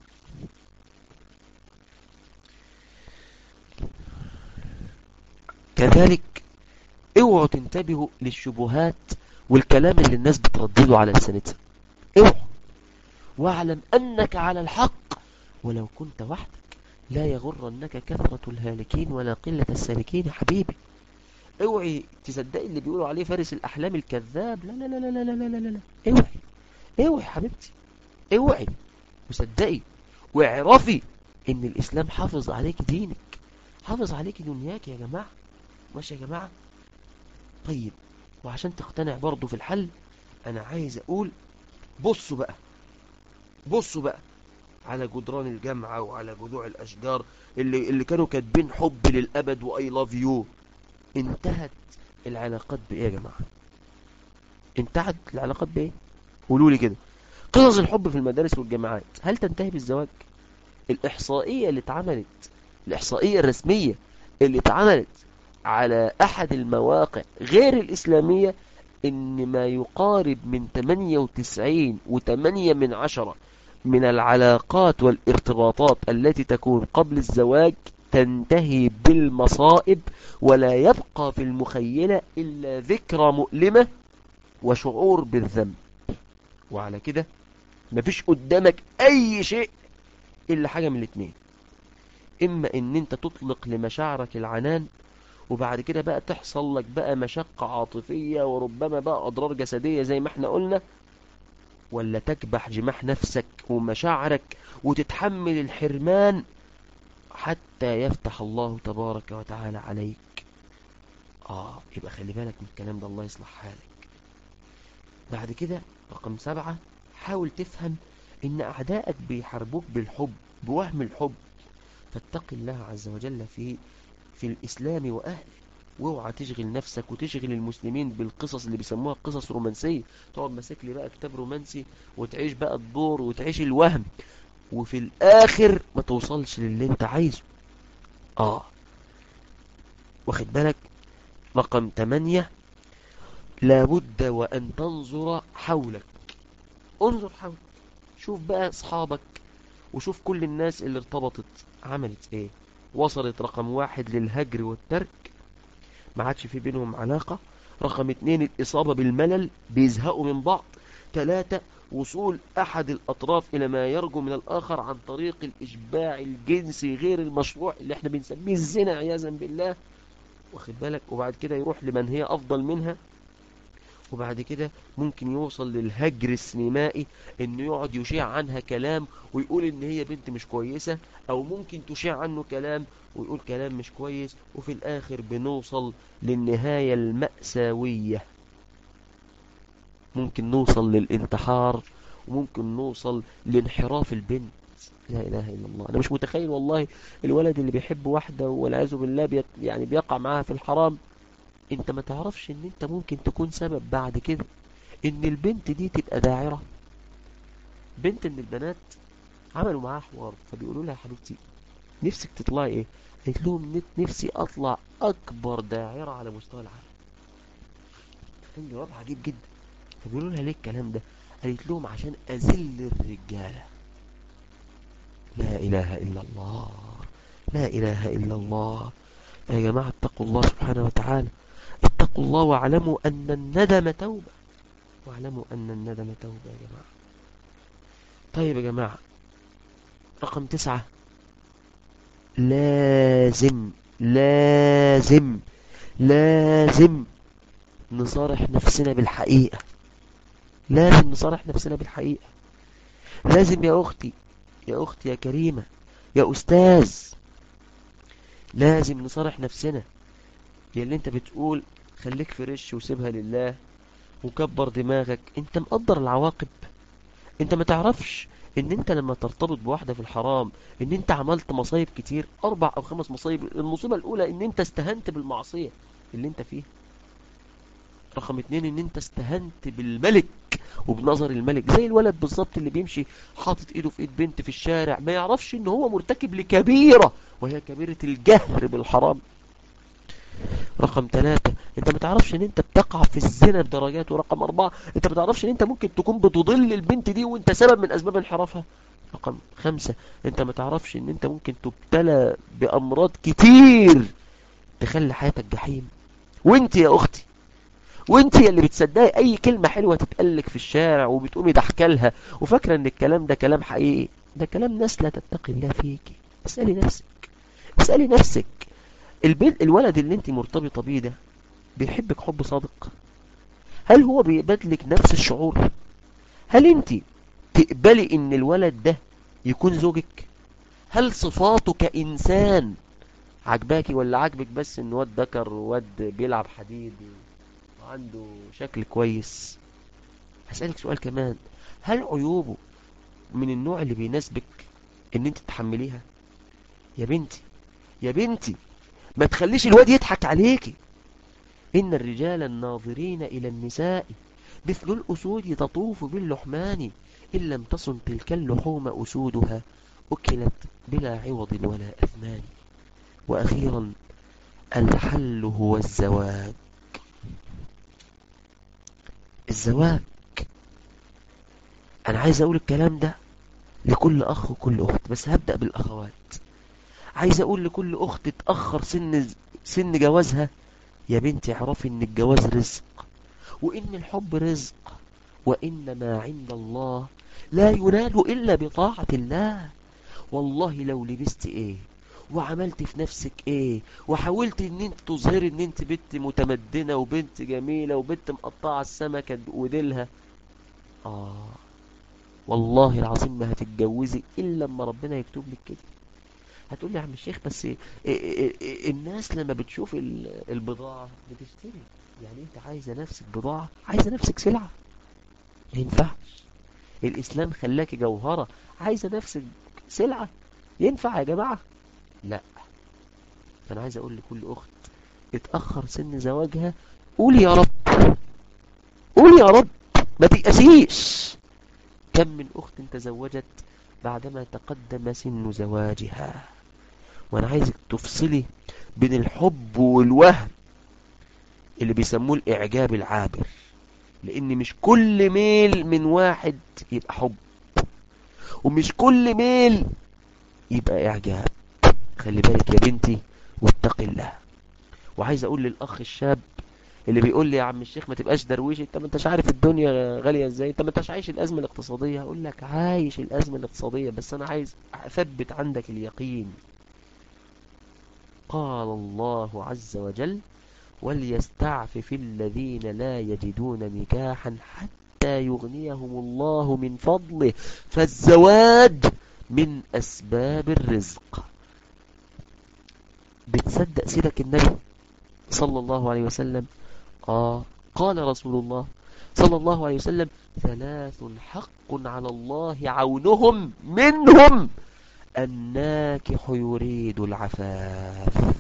Speaker 3: كذلك اوعوا تنتبهوا للشبهات والكلام اللي الناس بتردده على لسانتها اوعوا واعلم أنك على الحق ولو كنت وحدك لا يغرنك كثرة الهالكين ولا قلة السالكين يا حبيبي اوعي تصدقي اللي بيقولوا عليه فارس الأحلام الكذاب لا لا لا لا لا لا لا لا لا اوعي اوعي حبيبتي اوعي وصدقي واعرفي ان الإسلام حافظ عليك دينك حافظ عليك دنياك يا جماعة ماشي يا جماعة طيب وعشان تقتنع برضو في الحل انا عايز اقول بصوا بقى بصوا بقى على جدران الجامعة وعلى جذوع الأشجار اللي, اللي كانوا كاتبين حب للأبد وأي لاف يو انتهت العلاقات بإيه يا جماعة انتهت العلاقات بإيه قولوا لي كده قصص الحب في المدارس والجامعات هل تنتهي بالزواج الإحصائية اللي اتعملت الإحصائية الرسمية اللي اتعملت على أحد المواقع غير الإسلامية إن ما يقارب من 98 و8 من عشرة من العلاقات والارتباطات التي تكون قبل الزواج تنتهي بالمصائب ولا يبقى في المخيلة إلا ذكرى مؤلمة وشعور بالذنب وعلى كده مفيش قدامك أي شيء إلا حاجة من الاثنين إما إن أنت تطلق لمشاعرك العنان وبعد كده بقى تحصل لك بقى مشقة عاطفية وربما بقى أضرار جسدية زي ما احنا قلنا ولا تكبح جماح نفسك ومشاعرك وتتحمل الحرمان حتى يفتح الله تبارك وتعالى عليك آه يبقى خلي بالك من الكلام ده الله يصلح حالك بعد كده رقم سبعة حاول تفهم إن أعدائك بيحاربوك بالحب بوهم الحب فاتق الله عز وجل في في الإسلام وأهله واوعى تشغل نفسك وتشغل المسلمين بالقصص اللي بيسموها قصص رومانسية تقعد ماسك لي بقى كتاب رومانسي وتعيش بقى الدور وتعيش الوهم وفي الآخر ما توصلش للي انت عايزه اه واخد بالك رقم 8 لابد وأن تنظر حولك انظر حولك شوف بقى اصحابك وشوف كل الناس اللي ارتبطت عملت ايه وصلت رقم واحد للهجر والترك ما عادش في بينهم علاقة رقم اتنين الإصابة بالملل بيزهقوا من بعض ثلاثة وصول أحد الأطراف إلى ما يرجو من الآخر عن طريق الإشباع الجنسي غير المشروع اللي احنا بنسميه الزنا عياذا بالله واخد بالك وبعد كده يروح لمن هي أفضل منها وبعد كده ممكن يوصل للهجر السينمائي انه يقعد يشيع عنها كلام ويقول ان هي بنت مش كويسة او ممكن تشيع عنه كلام ويقول كلام مش كويس وفي الاخر بنوصل للنهاية المأساوية ممكن نوصل للانتحار وممكن نوصل لانحراف البنت لا اله الا الله انا مش متخيل والله الولد اللي بيحب واحدة والعياذ بالله بيت يعني بيقع معاها في الحرام انت ما تعرفش ان انت ممكن تكون سبب بعد كده ان البنت دي تبقى داعرة بنت من البنات عملوا معاها حوار فبيقولوا لها يا حبيبتي نفسك تطلعي ايه قالت لهم نت- نفسي اطلع اكبر داعرة على مستوى العالم كان جواب عجيب جدا فبيقولوا لها ليه الكلام ده قالت لهم عشان اذل الرجالة لا اله الا الله لا اله الا الله يا جماعة اتقوا الله سبحانه وتعالى اتقوا الله واعلموا أن الندم توبة واعلموا أن الندم توبة يا جماعة طيب يا جماعة رقم تسعة لازم لازم لازم نصارح نفسنا بالحقيقة لازم نصارح نفسنا بالحقيقة لازم يا أختي يا أختي يا كريمة يا أستاذ لازم نصارح نفسنا يا اللي انت بتقول خليك فريش وسيبها لله وكبر دماغك انت مقدر العواقب انت ما تعرفش ان انت لما ترتبط بواحدة في الحرام ان انت عملت مصايب كتير اربع او خمس مصايب المصيبة الاولى ان انت استهنت بالمعصية اللي انت فيها رقم اتنين ان انت استهنت بالملك وبنظر الملك زي الولد بالظبط اللي بيمشي حاطط ايده في ايد بنت في الشارع ما يعرفش ان هو مرتكب لكبيرة وهي كبيرة الجهر بالحرام رقم ثلاثة انت ما تعرفش ان انت بتقع في الزنا بدرجات ورقم اربعة انت ما تعرفش ان انت ممكن تكون بتضل البنت دي وانت سبب من اسباب انحرافها رقم خمسة انت ما تعرفش ان انت ممكن تبتلى بامراض كتير تخلي حياتك جحيم وانت يا اختي وانت يا اللي بتصدقي اي كلمة حلوة تتقلك في الشارع وبتقومي ضحكلها وفاكرة ان الكلام ده كلام حقيقي ده كلام ناس لا تتقي الله فيكي اسألي نفسك اسألي نفسك البنت الولد اللي انت مرتبطة بيه ده بيحبك حب صادق هل هو بيقبلك نفس الشعور هل انت تقبلي ان الولد ده يكون زوجك هل صفاته كإنسان عجباكي ولا عجبك بس ان واد ذكر واد بيلعب حديد وعنده شكل كويس هسألك سؤال كمان هل عيوبه من النوع اللي بيناسبك ان انت تحمليها يا بنتي يا بنتي ما تخليش الواد يضحك عليكي إن الرجال الناظرين إلى النساء مثل الأسود تطوف باللحمان إن لم تصن تلك اللحوم أسودها أكلت بلا عوض ولا أثمان وأخيرا الحل هو الزواج الزواج انا عايز اقول الكلام ده لكل اخ وكل اخت بس هبدأ بالاخوات عايز اقول لكل اخت تأخر سن سن جوازها يا بنتي اعرفي ان الجواز رزق وان الحب رزق وان ما عند الله لا ينال الا بطاعة الله والله لو لبست ايه وعملت في نفسك ايه وحاولت ان انت تظهري ان انت بنت متمدنة وبنت جميلة وبنت مقطعة السمكة وديلها اه والله العظيم ما هتتجوزي الا لما ربنا يكتب لك كده هتقول لي يا عم الشيخ بس إيه إيه إيه الناس لما بتشوف البضاعة بتشتري يعني انت عايزة نفسك بضاعة عايزة نفسك سلعة ما ينفعش الاسلام خلاكي جوهرة عايزة نفسك سلعة ينفع يا جماعة لا فانا عايز اقول لكل اخت اتأخر سن زواجها قولي يا رب قولي يا رب ما تيأسيش كم من اخت تزوجت بعدما تقدم سن زواجها وانا عايزك تفصلي بين الحب والوهم اللي بيسموه الاعجاب العابر لان مش كل ميل من واحد يبقى حب ومش كل ميل يبقى اعجاب خلي بالك يا بنتي واتقي الله وعايز اقول للاخ الشاب اللي بيقول لي يا عم الشيخ ما تبقاش درويش انت ما انتش عارف الدنيا غاليه ازاي انت ما انتش عايش الازمه الاقتصاديه هقول لك عايش الازمه الاقتصاديه بس انا عايز اثبت عندك اليقين قال الله عز وجل وليستعفف الذين لا يجدون نكاحا حتى يغنيهم الله من فضله فالزواج من أسباب الرزق بتصدق سيدك النبي صلى الله عليه وسلم آه قال رسول الله صلى الله عليه وسلم ثلاث حق على الله عونهم منهم الناكح يريد العفاف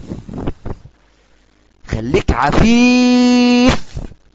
Speaker 3: خليك عفيف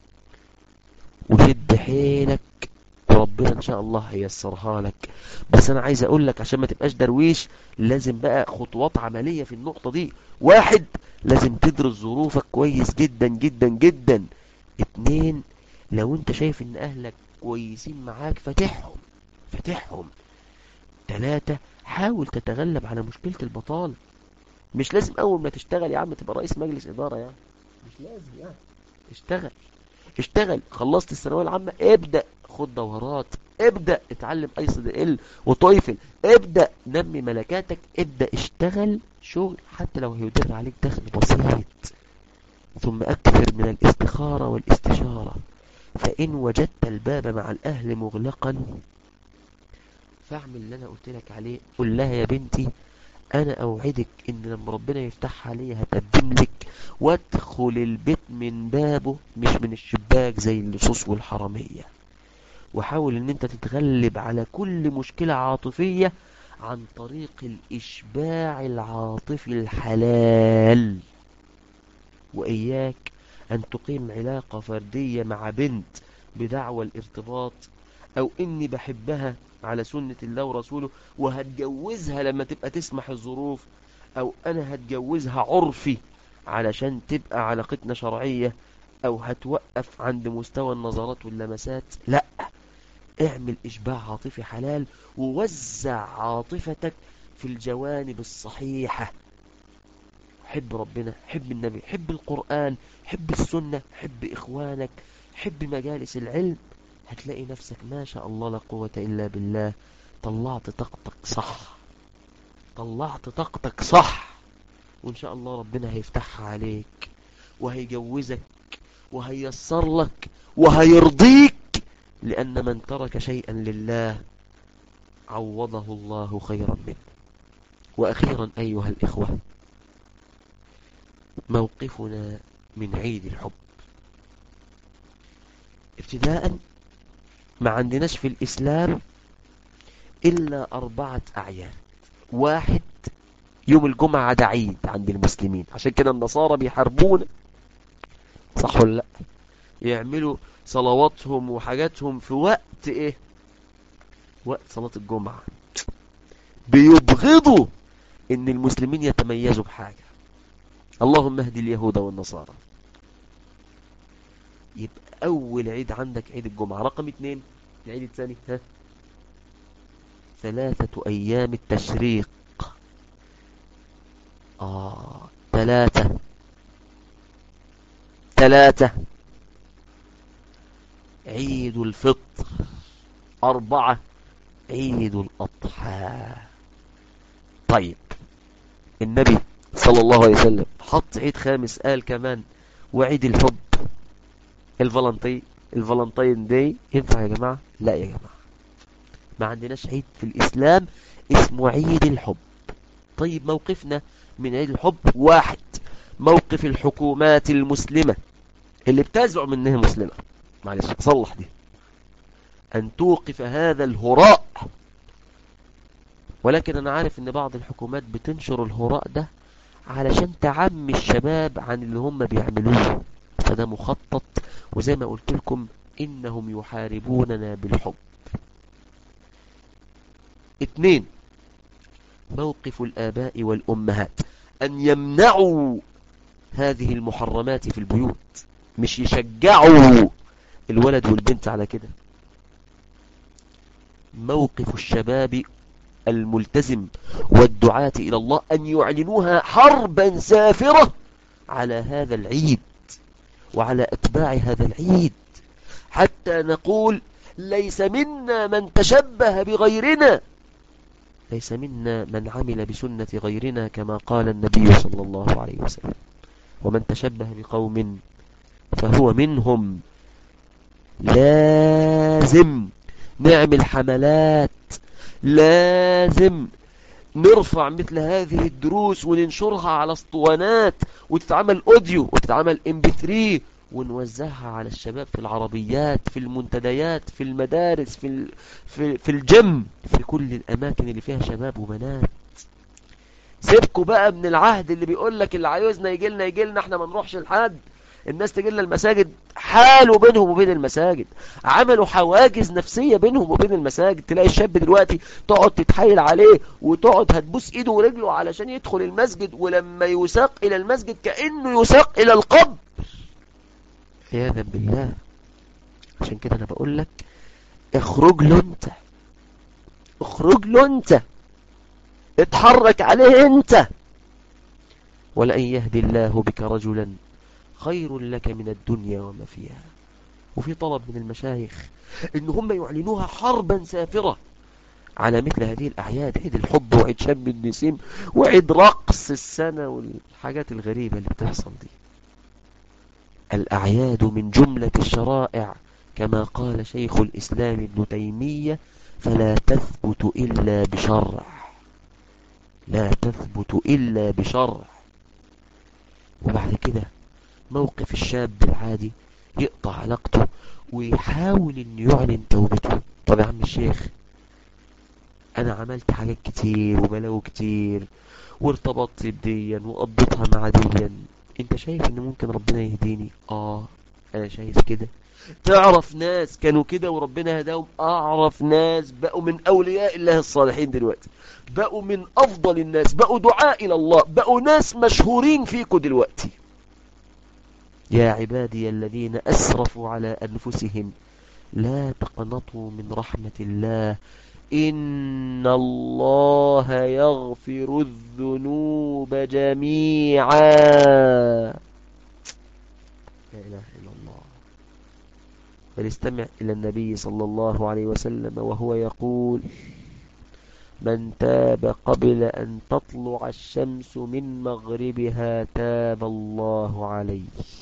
Speaker 3: وشد حيلك وربنا ان شاء الله هيسرها لك بس انا عايز اقول لك عشان ما تبقاش درويش لازم بقى خطوات عملية في النقطة دي واحد لازم تدرس ظروفك كويس جدا جدا جدا اتنين لو انت شايف ان اهلك كويسين معاك فاتحهم فاتحهم تلاتة حاول تتغلب على مشكلة البطالة مش لازم اول ما تشتغل يا عم تبقى رئيس مجلس ادارة يعني مش لازم يعني اشتغل اشتغل خلصت الثانويه العامة ابدأ خد دورات ابدأ اتعلم اي صد ال وطيفل ابدأ نمي ملكاتك ابدأ اشتغل شغل حتى لو هيدر عليك دخل بسيط ثم اكثر من الاستخارة والاستشارة فان وجدت الباب مع الاهل مغلقا فاعمل اللي انا قلت لك عليه قل لها يا بنتي انا اوعدك ان لما ربنا يفتحها عليا هتقدم لك وادخل البيت من بابه مش من الشباك زي اللصوص والحرامية وحاول ان انت تتغلب على كل مشكلة عاطفية عن طريق الاشباع العاطفي الحلال واياك ان تقيم علاقة فردية مع بنت بدعوى الارتباط او اني بحبها على سنة الله ورسوله وهتجوزها لما تبقى تسمح الظروف او انا هتجوزها عرفي علشان تبقى علاقتنا شرعية او هتوقف عند مستوى النظرات واللمسات لا اعمل اشباع عاطفي حلال ووزع عاطفتك في الجوانب الصحيحة حب ربنا حب النبي حب القرآن حب السنة حب اخوانك حب مجالس العلم هتلاقي نفسك ما شاء الله لا قوة إلا بالله طلعت طاقتك صح طلعت طاقتك صح وإن شاء الله ربنا هيفتحها عليك وهيجوزك وهيسر لك وهيرضيك لأن من ترك شيئا لله عوضه الله خيرا منه وأخيرا أيها الإخوة موقفنا من عيد الحب ابتداء ما عندناش في الإسلام إلا أربعة أعياد واحد يوم الجمعة ده عيد عند المسلمين عشان كده النصارى بيحاربونا صح ولا لا يعملوا صلواتهم وحاجاتهم في وقت ايه وقت صلاة الجمعة بيبغضوا ان المسلمين يتميزوا بحاجة اللهم اهدي اليهود والنصارى يبقى أول عيد عندك عيد الجمعة رقم اتنين العيد الثاني ها ثلاثة أيام التشريق آه ثلاثة ثلاثة عيد الفطر أربعة عيد الأضحى طيب النبي صلى الله عليه وسلم حط عيد خامس قال كمان وعيد الحب الفالنتين الفالنتين داي ينفع يا جماعة لا يا جماعة ما عندناش عيد في الإسلام اسمه عيد الحب طيب موقفنا من عيد الحب واحد موقف الحكومات المسلمة اللي بتزعم انها مسلمة معلش صلح دي ان توقف هذا الهراء ولكن انا عارف ان بعض الحكومات بتنشر الهراء ده علشان تعمي الشباب عن اللي هم بيعملوه فده مخطط وزي ما قلت لكم انهم يحاربوننا بالحب اتنين موقف الآباء والأمهات أن يمنعوا هذه المحرمات في البيوت مش يشجعوا الولد والبنت على كده موقف الشباب الملتزم والدعاة إلى الله أن يعلنوها حربا سافرة على هذا العيد وعلى أتباع هذا العيد حتى نقول ليس منا من تشبه بغيرنا ليس منا من عمل بسنة غيرنا كما قال النبي صلى الله عليه وسلم ومن تشبه بقوم فهو منهم لازم نعمل حملات لازم نرفع مثل هذه الدروس وننشرها على اسطوانات وتتعمل اوديو وتتعمل ام بي 3 ونوزعها على الشباب في العربيات في المنتديات في المدارس في ال... في في الجيم في كل الاماكن اللي فيها شباب وبنات سيبكوا بقى من العهد اللي بيقول لك اللي عايزنا يجي لنا يجي لنا احنا ما نروحش لحد الناس تجي لنا المساجد حالوا بينهم وبين المساجد عملوا حواجز نفسية بينهم وبين المساجد تلاقي الشاب دلوقتي تقعد تتحايل عليه وتقعد هتبوس ايده ورجله علشان يدخل المسجد ولما يساق الى المسجد كأنه يساق الى القبر عياذا بالله عشان كده انا بقول لك اخرج له انت اخرج له انت اتحرك عليه انت ولئن يهدي الله بك رجلا خير لك من الدنيا وما فيها وفي طلب من المشايخ ان هم يعلنوها حربا سافرة على مثل هذه الأعياد عيد الحب وعيد شم النسيم وعيد رقص السنة والحاجات الغريبة اللي بتحصل دي الأعياد من جملة الشرائع كما قال شيخ الإسلام ابن تيمية فلا تثبت إلا بشرع لا تثبت إلا بشرع وبعد كده موقف الشاب العادي يقطع علاقته ويحاول ان يعلن توبته طب يا عم الشيخ انا عملت حاجات كتير وبلاوي كتير وارتبطت بديا وقضيتها مع ديا انت شايف ان ممكن ربنا يهديني اه انا شايف كده تعرف ناس كانوا كده وربنا هداهم اعرف ناس بقوا من اولياء الله الصالحين دلوقتي بقوا من افضل الناس بقوا دعاء الى الله بقوا ناس مشهورين فيكم دلوقتي يا عبادي الذين أسرفوا على أنفسهم لا تقنطوا من رحمة الله إن الله يغفر الذنوب جميعا لا إله إلا الله فليستمع إلى النبي صلى الله عليه وسلم وهو يقول من تاب قبل أن تطلع الشمس من مغربها تاب الله عليه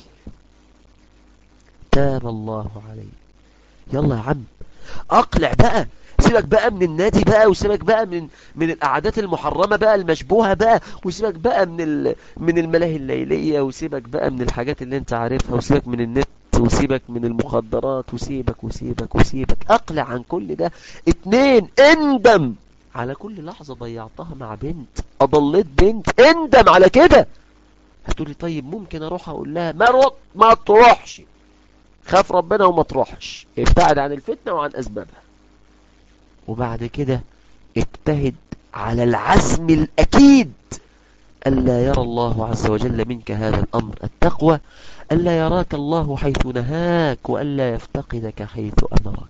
Speaker 3: تاب الله عليه يلا يا عم اقلع بقى سيبك بقى من النادي بقى وسيبك بقى من من القعدات المحرمة بقى المشبوهة بقى وسيبك بقى من ال... من الملاهي الليلية وسيبك بقى من الحاجات اللي انت عارفها وسيبك من النت وسيبك من المخدرات وسيبك وسيبك وسيبك اقلع عن كل ده اتنين اندم على كل لحظة ضيعتها مع بنت اضليت بنت اندم على كده هتقولي طيب ممكن اروح اقول لها ما رط ما تروحش خاف ربنا وما تروحش ابتعد عن الفتنة وعن اسبابها وبعد كده اجتهد على العزم الاكيد ألا يرى الله عز وجل منك هذا الأمر التقوى ألا يراك الله حيث نهاك وألا يفتقدك حيث أمرك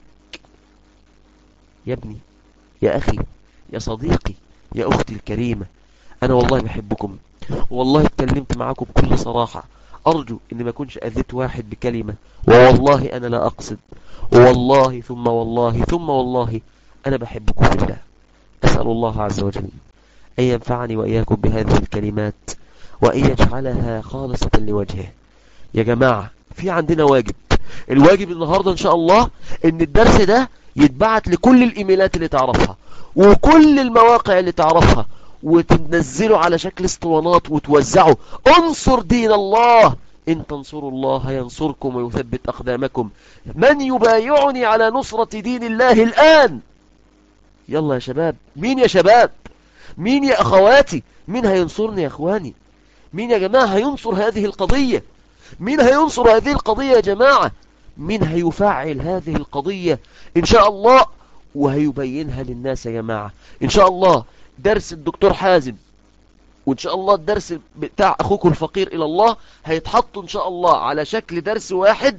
Speaker 3: يا ابني يا أخي يا صديقي يا أختي الكريمة أنا والله بحبكم والله اتكلمت معكم بكل صراحة أرجو أني ما كنش أذيت واحد بكلمة ووالله أنا لا أقصد والله ثم والله ثم والله أنا بحبكم في الله أسأل الله عز وجل أن ينفعني وإياكم بهذه الكلمات وأن يجعلها خالصة لوجهه يا جماعة في عندنا واجب الواجب النهاردة إن شاء الله أن الدرس ده يتبعت لكل الإيميلات اللي تعرفها وكل المواقع اللي تعرفها وتنزله على شكل اسطوانات وتوزعه انصر دين الله إن تنصروا الله ينصركم ويثبت أقدامكم من يبايعني على نصرة دين الله الآن يلا يا شباب مين يا شباب مين يا أخواتي مين هينصرني يا أخواني مين يا جماعة هينصر هذه القضية مين هينصر هذه القضية يا جماعة مين هيفعل هذه القضية إن شاء الله وهيبينها للناس يا جماعة إن شاء الله درس الدكتور حازم وإن شاء الله الدرس بتاع أخوكم الفقير إلى الله هيتحط إن شاء الله على شكل درس واحد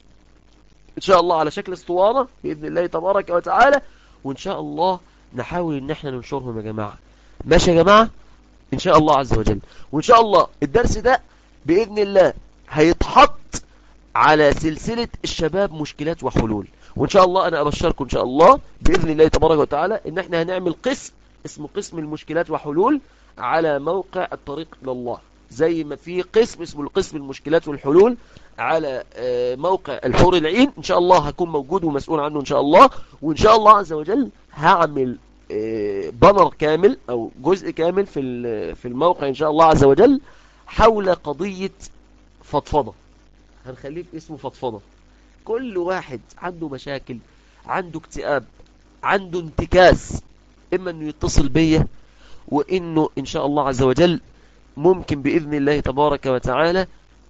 Speaker 3: إن شاء الله على شكل اسطوانة بإذن الله تبارك وتعالى وإن شاء الله نحاول إن احنا ننشرهم يا جماعة ماشي يا جماعة إن شاء الله عز وجل وإن شاء الله الدرس ده بإذن الله هيتحط على سلسلة الشباب مشكلات وحلول وإن شاء الله أنا أبشركم إن شاء الله بإذن الله تبارك وتعالى إن احنا هنعمل قسم اسمه قسم المشكلات وحلول على موقع الطريق إلى الله زي ما في قسم اسمه القسم المشكلات والحلول على موقع الحور العين إن شاء الله هكون موجود ومسؤول عنه إن شاء الله وإن شاء الله عز وجل هعمل بانر كامل أو جزء كامل في في الموقع إن شاء الله عز وجل حول قضية فضفضة هنخليه في اسمه فضفضة كل واحد عنده مشاكل عنده اكتئاب عنده انتكاس إما أنه يتصل بيا وإنه إن شاء الله عز وجل ممكن بإذن الله تبارك وتعالى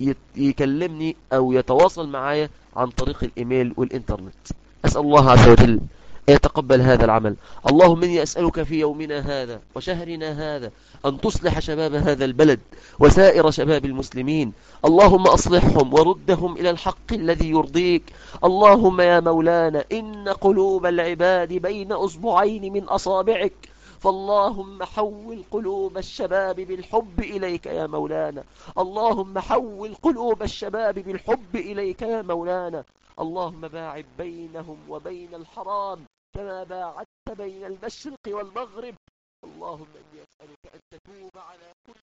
Speaker 3: يكلمني أو يتواصل معايا عن طريق الإيميل والإنترنت أسأل الله عز وجل يتقبل هذا العمل اللهم إني أسألك في يومنا هذا وشهرنا هذا أن تصلح شباب هذا البلد وسائر شباب المسلمين اللهم أصلحهم وردهم إلى الحق الذي يرضيك اللهم يا مولانا إن قلوب العباد بين أصبعين من أصابعك فاللهم حول قلوب الشباب بالحب إليك يا مولانا اللهم حول قلوب الشباب بالحب إليك يا مولانا اللهم باعد بينهم وبين الحرام كما باعدت بين المشرق والمغرب اللهم إني أسألك أن تتوب على كل